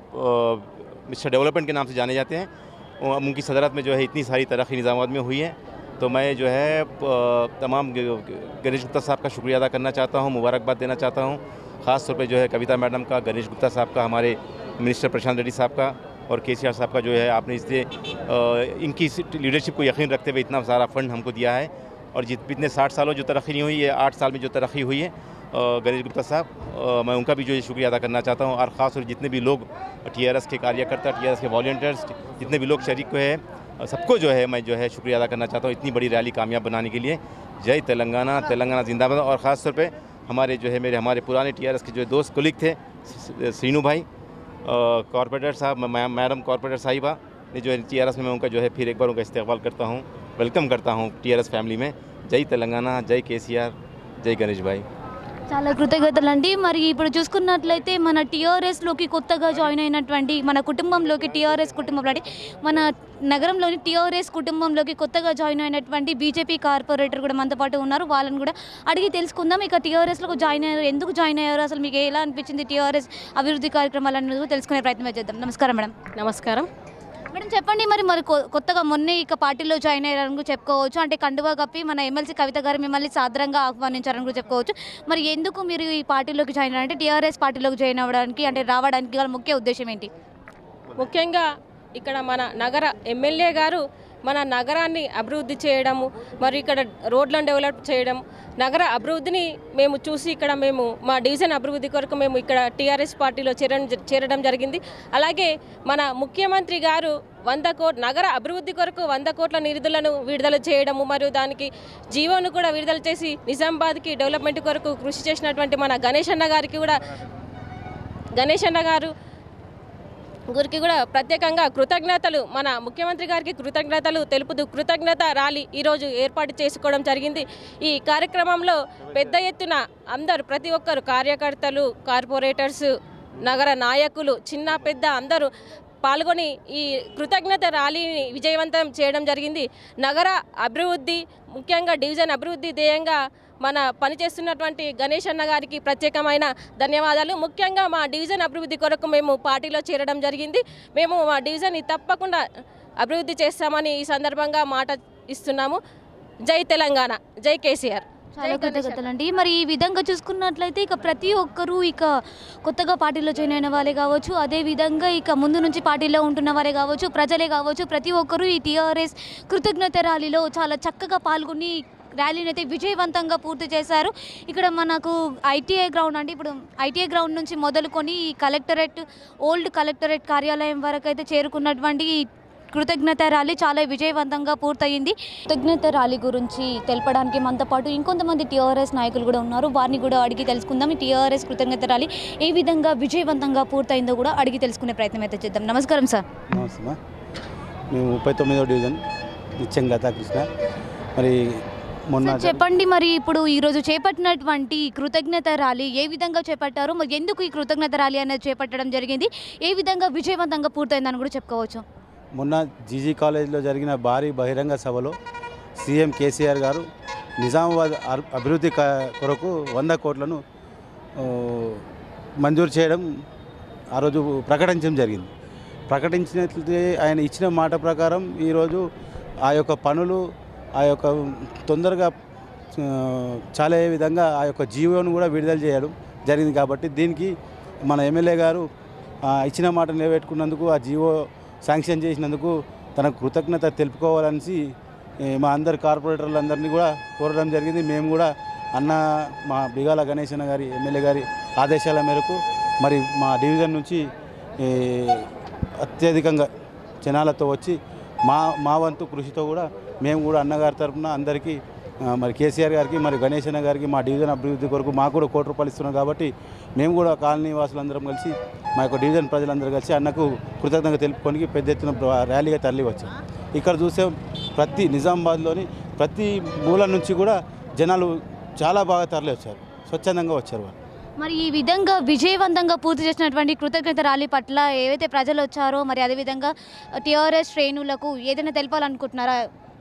मिस्टर डेवलपमेंट के नाम से जाने जाते हैं वो- उनकी सदरत में जो है इतनी सारी तरक्की निज़ामाबाद में हुई है तो मैं जो है अ, तमाम ग- ग- गणेश गुप्ता साहब का शुक्रिया अदा करना चाहता हूँ मुबारकबाद देना चाहता हूँ ख़ास तौर पे जो है कविता मैडम का गणेश गुप्ता साहब का हमारे मिनिस्टर प्रशांत रेड्डी साहब का और के सी आर साहब का जो है आपने इससे अ, इनकी लीडरशिप को यकीन रखते हुए इतना सारा फंड हमको दिया है और जित इतने साठ सालों जो तरक्की नहीं हुई है आठ साल में जो तरक्की हुई है अ, गणेश गुप्ता साहब अ, मैं उनका भी जो है शुक्रिया अदा करना चाहता हूँ और ख़ास तौर जितने भी लोग टी आर एस के कार्यकर्ता टी आर एस के वॉल्टियर्स जितने भी लोग शरीक हुए हैं अ, सबको जो है मैं जो है शुक्रिया अदा करना चाहता हूँ इतनी बड़ी रैली कामयाब बनाने के लिए जय तेलंगाना तेलंगाना जिंदाबाद और ख़ास तौर पे हमारे जो है मेरे हमारे पुराने टी आर एस के जो दोस्त कुलिक थे श्रीनू भाई कॉरपोरेटर साहब मै- मैडम कॉरपोरेटर साहिबा ने जो है टी आर एस में मैं उनका जो है फिर एक बार उनका इस्तेमाल करता हूँ वेलकम करता हूँ टी आर एस फैमिली में जय तेलंगाना जय के सी आर जय गणेश भाई చాలా కృతజ్ఞతలు అండి మరి ఇప్పుడు చూసుకున్నట్లయితే మన టీఆర్ఎస్లోకి కొత్తగా జాయిన్ అయినటువంటి మన కుటుంబంలోకి టీఆర్ఎస్ కుటుంబంలో అంటే మన నగరంలోని టీఆర్ఎస్ కుటుంబంలోకి కొత్తగా జాయిన్ అయినటువంటి బీజేపీ కార్పొరేటర్ కూడా మనతో పాటు ఉన్నారు వాళ్ళని కూడా అడిగి తెలుసుకుందాం ఇక టీఆర్ఎస్లో జాయిన్ అయ్యారు ఎందుకు జాయిన్ అయ్యారు అసలు మీకు ఎలా అనిపించింది టీఆర్ఎస్ అభివృద్ధి కార్యక్రమాలను కూడా తెలుసుకునే ప్రయత్నం చేద్దాం నమస్కారం మేడం నమస్కారం మేడం చెప్పండి మరి మరి కొ- కొత్తగా మొన్నే ఇక పార్టీలో జాయిన్ అయ్యారని కూడా చెప్పుకోవచ్చు అంటే కండువా కప్పి మన ఎమ్మెల్సీ కవిత గారు మిమ్మల్ని సాదరంగా ఆహ్వానించారని కూడా చెప్పుకోవచ్చు మరి ఎందుకు మీరు ఈ పార్టీలోకి జాయిన్ అయ్యారంటే టీఆర్ఎస్ పార్టీలోకి జాయిన్ అవ్వడానికి అంటే రావడానికి గల ముఖ్య ఉద్దేశం ఏంటి ముఖ్యంగా ఇక్కడ మన నగర ఎమ్మెల్యే గారు మన నగరాన్ని అభివృద్ధి చేయడము మరి ఇక్కడ రోడ్లను డెవలప్ చేయడం నగర అభివృద్ధిని మేము చూసి ఇక్కడ మేము మా డివిజన్ అభివృద్ధి కొరకు మేము ఇక్కడ టీఆర్ఎస్ పార్టీలో చేరడం చేరడం జరిగింది అలాగే మన ముఖ్యమంత్రి గారు వంద కోట్ నగర అభివృద్ధి కొరకు వంద కోట్ల నిధులను విడుదల చేయడము మరియు దానికి జీవోను కూడా విడుదల చేసి నిజామాబాద్కి డెవలప్మెంట్ కొరకు కృషి చేసినటువంటి మన గణేష్ అన్న గారికి కూడా గణేష్ అన్న గారు గురికి కూడా ప్రత్యేకంగా కృతజ్ఞతలు మన ముఖ్యమంత్రి గారికి కృతజ్ఞతలు తెలుపుతూ కృతజ్ఞత ర్యాలీ ఈరోజు ఏర్పాటు చేసుకోవడం జరిగింది ఈ కార్యక్రమంలో పెద్ద ఎత్తున అందరూ ప్రతి ఒక్కరు కార్యకర్తలు కార్పొరేటర్స్ నగర నాయకులు చిన్న పెద్ద అందరూ పాల్గొని ఈ కృతజ్ఞత ర్యాలీని విజయవంతం చేయడం జరిగింది నగర అభివృద్ధి ముఖ్యంగా డివిజన్ అభివృద్ధి ధ్యేయంగా మన పనిచేస్తున్నటువంటి గణేష్ అన్న గారికి ప్రత్యేకమైన ధన్యవాదాలు ముఖ్యంగా మా డివిజన్ అభివృద్ధి కొరకు మేము పార్టీలో చేరడం జరిగింది మేము మా డివిజన్ తప్పకుండా అభివృద్ధి చేస్తామని ఈ సందర్భంగా మాట ఇస్తున్నాము జై తెలంగాణ జై కేసీఆర్ చాలా కృతజ్ఞతలండి మరి ఈ విధంగా చూసుకున్నట్లయితే ఇక ప్రతి ఒక్కరూ ఇక కొత్తగా పార్టీలో జాయిన్ అయిన వాళ్ళే కావచ్చు అదే విధంగా ఇక ముందు నుంచి పార్టీలో ఉంటున్న వారే కావచ్చు ప్రజలే కావచ్చు ప్రతి ఒక్కరూ ఈ టీఆర్ఎస్ కృతజ్ఞత ర్యాలీలో చాలా చక్కగా పాల్గొని ర్యాలీని అయితే విజయవంతంగా పూర్తి చేశారు ఇక్కడ మనకు ఐటీఐ గ్రౌండ్ అంటే ఇప్పుడు ఐటీఐ గ్రౌండ్ నుంచి మొదలుకొని ఈ కలెక్టరేట్ ఓల్డ్ కలెక్టరేట్ కార్యాలయం వరకు అయితే చేరుకున్నటువంటి ఈ కృతజ్ఞత ర్యాలీ చాలా విజయవంతంగా పూర్తయింది కృతజ్ఞత ర్యాలీ గురించి తెలపడానికి మనతో పాటు ఇంకొంతమంది టీఆర్ఎస్ నాయకులు కూడా ఉన్నారు వారిని కూడా అడిగి తెలుసుకుందాం ఈ టీఆర్ఎస్ కృతజ్ఞత ర్యాలీ ఏ విధంగా విజయవంతంగా పూర్తయిందో కూడా అడిగి తెలుసుకునే ప్రయత్నం అయితే చేద్దాం నమస్కారం సార్ నమస్తే మేము ముప్పై తొమ్మిదో డివిజన్ నిత్యం కృష్ణ మరి మొన్న సార్, చెప్పండి మరి ఇప్పుడు ఈరోజు చేపట్టినటువంటి ఈ కృతజ్ఞత ర్యాలీ ఏ విధంగా చేపట్టారు మరి ఎందుకు ఈ కృతజ్ఞత ర్యాలీ అనేది చేపట్టడం జరిగింది ఏ విధంగా విజయవంతంగా పూర్తయిందని కూడా చెప్పుకోవచ్చు మొన్న జీజీ కాలేజీలో జరిగిన భారీ బహిరంగ సభలో సీఎం కేసీఆర్ గారు నిజామాబాద్ అర్- అభివృద్ధి క- కొరకు వంద కోట్లను ఆ, మంజూరు చేయడం ఆ రోజు ప్రకటించడం జరిగింది ప్రకటించినట్లయితే ఆయన ఇచ్చిన మాట ప్రకారం ఈరోజు ఆ యొక్క పనులు ఆ యొక్క తొందరగా ఆ, చాలే విధంగా ఆ యొక్క జీవోను కూడా విడుదల చేయడం జరిగింది కాబట్టి దీనికి మన ఎమ్మెల్యే గారు ఆ, ఇచ్చిన మాట నిలబెట్టుకున్నందుకు ఆ జీవో శాంక్షన్ చేసినందుకు తనకు కృతజ్ఞత తెలుపుకోవాలనేసి ఏ, మా అందరి కార్పొరేటర్లందరినీ కూడా కోరడం జరిగింది మేము కూడా అన్న మా బిగాల గణేష్ అన్న గారి ఎమ్మెల్యే గారి ఆదేశాల మేరకు మరి మా డివిజన్ నుంచి ఏ, అత్యధికంగా జనాలతో వచ్చి మా మా వంతు కృషితో కూడా మేము కూడా అన్నగారి తరఫున అందరికీ ఆ, మరి కేసీఆర్ గారికి మరి గణేష్ అన్న గారికి మా డివిజన్ అభివృద్ధి కొరకు మాకు కూడా కోటి రూపాయలు ఇస్తున్నాం కాబట్టి మేము కూడా కాలనీ వాసులందరం కలిసి మా యొక్క డివిజన్ ప్రజలందరూ కలిసి అన్నకు కృతజ్ఞత తెలుపుకొని పెద్ద ఎత్తున ప్ర- ర్యాలీగా తరలి వచ్చాం ఇక్కడ చూసే ప్రతి నిజామాబాద్లోని ప్రతి మూల నుంచి కూడా జనాలు చాలా బాగా తరలి వచ్చారు స్వచ్ఛందంగా వచ్చారు వాళ్ళు మరి ఈ విధంగా విజయవంతంగా పూర్తి చేసినటువంటి కృతజ్ఞత ర్యాలీ పట్ల ఏవైతే ప్రజలు వచ్చారో మరి అదేవిధంగా టీఆర్ఎస్ శ్రేణులకు ఏదైనా తెలపాలనుకుంటున్నారా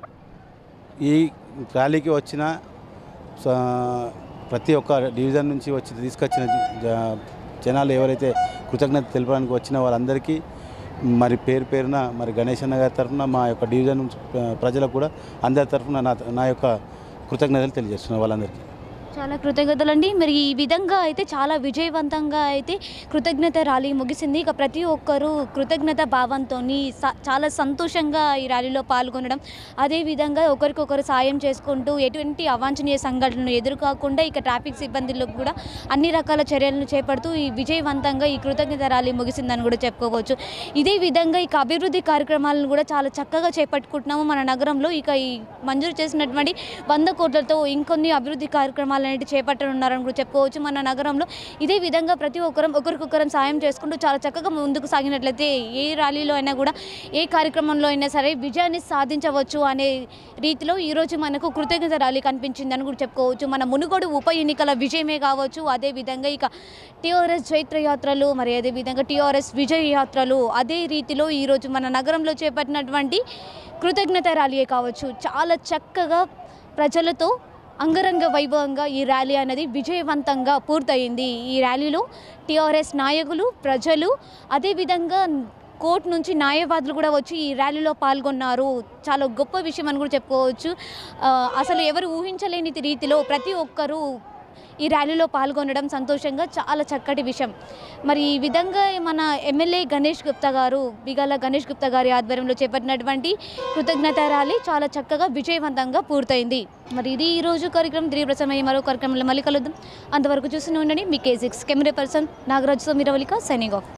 ఈ ర్యాలీకి వచ్చిన స- ప్రతి ఒక్క డివిజన్ నుంచి వచ్చి తీసుకొచ్చిన జ- జనాలు ఎవరైతే కృతజ్ఞత తెలపడానికి వచ్చిన వాళ్ళందరికీ మరి పేరు పేరున మరి గణేష్ అన్న గారి తరఫున మా యొక్క డివిజన్ నుంచి ప్ర- ప్రజలకు కూడా అందరి తరఫున నా నా యొక్క కృతజ్ఞతలు తెలియజేస్తున్నాను వాళ్ళందరికీ చాలా కృతజ్ఞతలండి మరి ఈ విధంగా అయితే చాలా విజయవంతంగా అయితే కృతజ్ఞత ర్యాలీ ముగిసింది ఇక ప్రతి ఒక్కరూ కృతజ్ఞత భావంతో చాలా సంతోషంగా ఈ ర్యాలీలో పాల్గొనడం అదేవిధంగా ఒకరికొకరు సాయం చేసుకుంటూ ఎటువంటి అవాంఛనీయ సంఘటనలు ఎదురుకాకుండా ఇక ట్రాఫిక్ సిబ్బందులకు కూడా అన్ని రకాల చర్యలను చేపడుతూ ఈ విజయవంతంగా ఈ కృతజ్ఞత ర్యాలీ ముగిసిందని కూడా చెప్పుకోవచ్చు ఇదే విధంగా ఇక అభివృద్ధి కార్యక్రమాలను కూడా చాలా చక్కగా చేపట్టుకుంటున్నాము మన నగరంలో ఇక ఈ మంజూరు చేసినటువంటి వంద కోట్లతో ఇంకొన్ని అభివృద్ధి కార్యక్రమాలు అనేవి చేపట్టనున్నారని కూడా చెప్పుకోవచ్చు మన నగరంలో ఇదే విధంగా ప్రతి ఒక్కరం ఒకరికొకరం సాయం చేసుకుంటూ చాలా చక్కగా ముందుకు సాగినట్లయితే ఏ ర్యాలీలో అయినా కూడా ఏ కార్యక్రమంలో అయినా సరే విజయాన్ని సాధించవచ్చు అనే రీతిలో ఈరోజు మనకు కృతజ్ఞత ర్యాలీ కనిపించిందని కూడా చెప్పుకోవచ్చు మన మునుగోడు ఉప ఎన్నికల విజయమే కావచ్చు అదే విధంగా ఇక టీఆర్ఎస్ చైత్ర యాత్రలు మరి అదే విధంగా టీఆర్ఎస్ విజయ యాత్రలు అదే రీతిలో ఈరోజు మన నగరంలో చేపట్టినటువంటి కృతజ్ఞత ర్యాలీయే కావచ్చు చాలా చక్కగా ప్రజలతో అంగరంగ వైభవంగా ఈ ర్యాలీ అనేది విజయవంతంగా పూర్తయింది ఈ ర్యాలీలో టీఆర్ఎస్ నాయకులు ప్రజలు అదేవిధంగా కోర్టు నుంచి న్యాయవాదులు కూడా వచ్చి ఈ ర్యాలీలో పాల్గొన్నారు చాలా గొప్ప విషయం అని కూడా చెప్పుకోవచ్చు ఆ, అసలు ఎవరు ఊహించలేని రీతిలో ప్రతి ఒక్కరూ ఈ ర్యాలీలో పాల్గొనడం సంతోషంగా చాలా చక్కటి విషయం మరి ఈ విధంగా మన ఎమ్మెల్యే గణేష్ గుప్తా గారు బిగాల గణేష్ గుప్తా గారి ఆధ్వర్యంలో చేపట్టినటువంటి కృతజ్ఞత ర్యాలీ చాలా చక్కగా విజయవంతంగా పూర్తయింది మరి ఇది ఈ రోజు కార్యక్రమం తిరిగి ప్రసారమయ్యే మరో కార్యక్రమంలో మళ్ళీ కలుద్దాం అంతవరకు చూస్తూనే ఉండండి మీ K six camera person Nagaraju సమీరవలిక సైనింగ్ ఆఫ్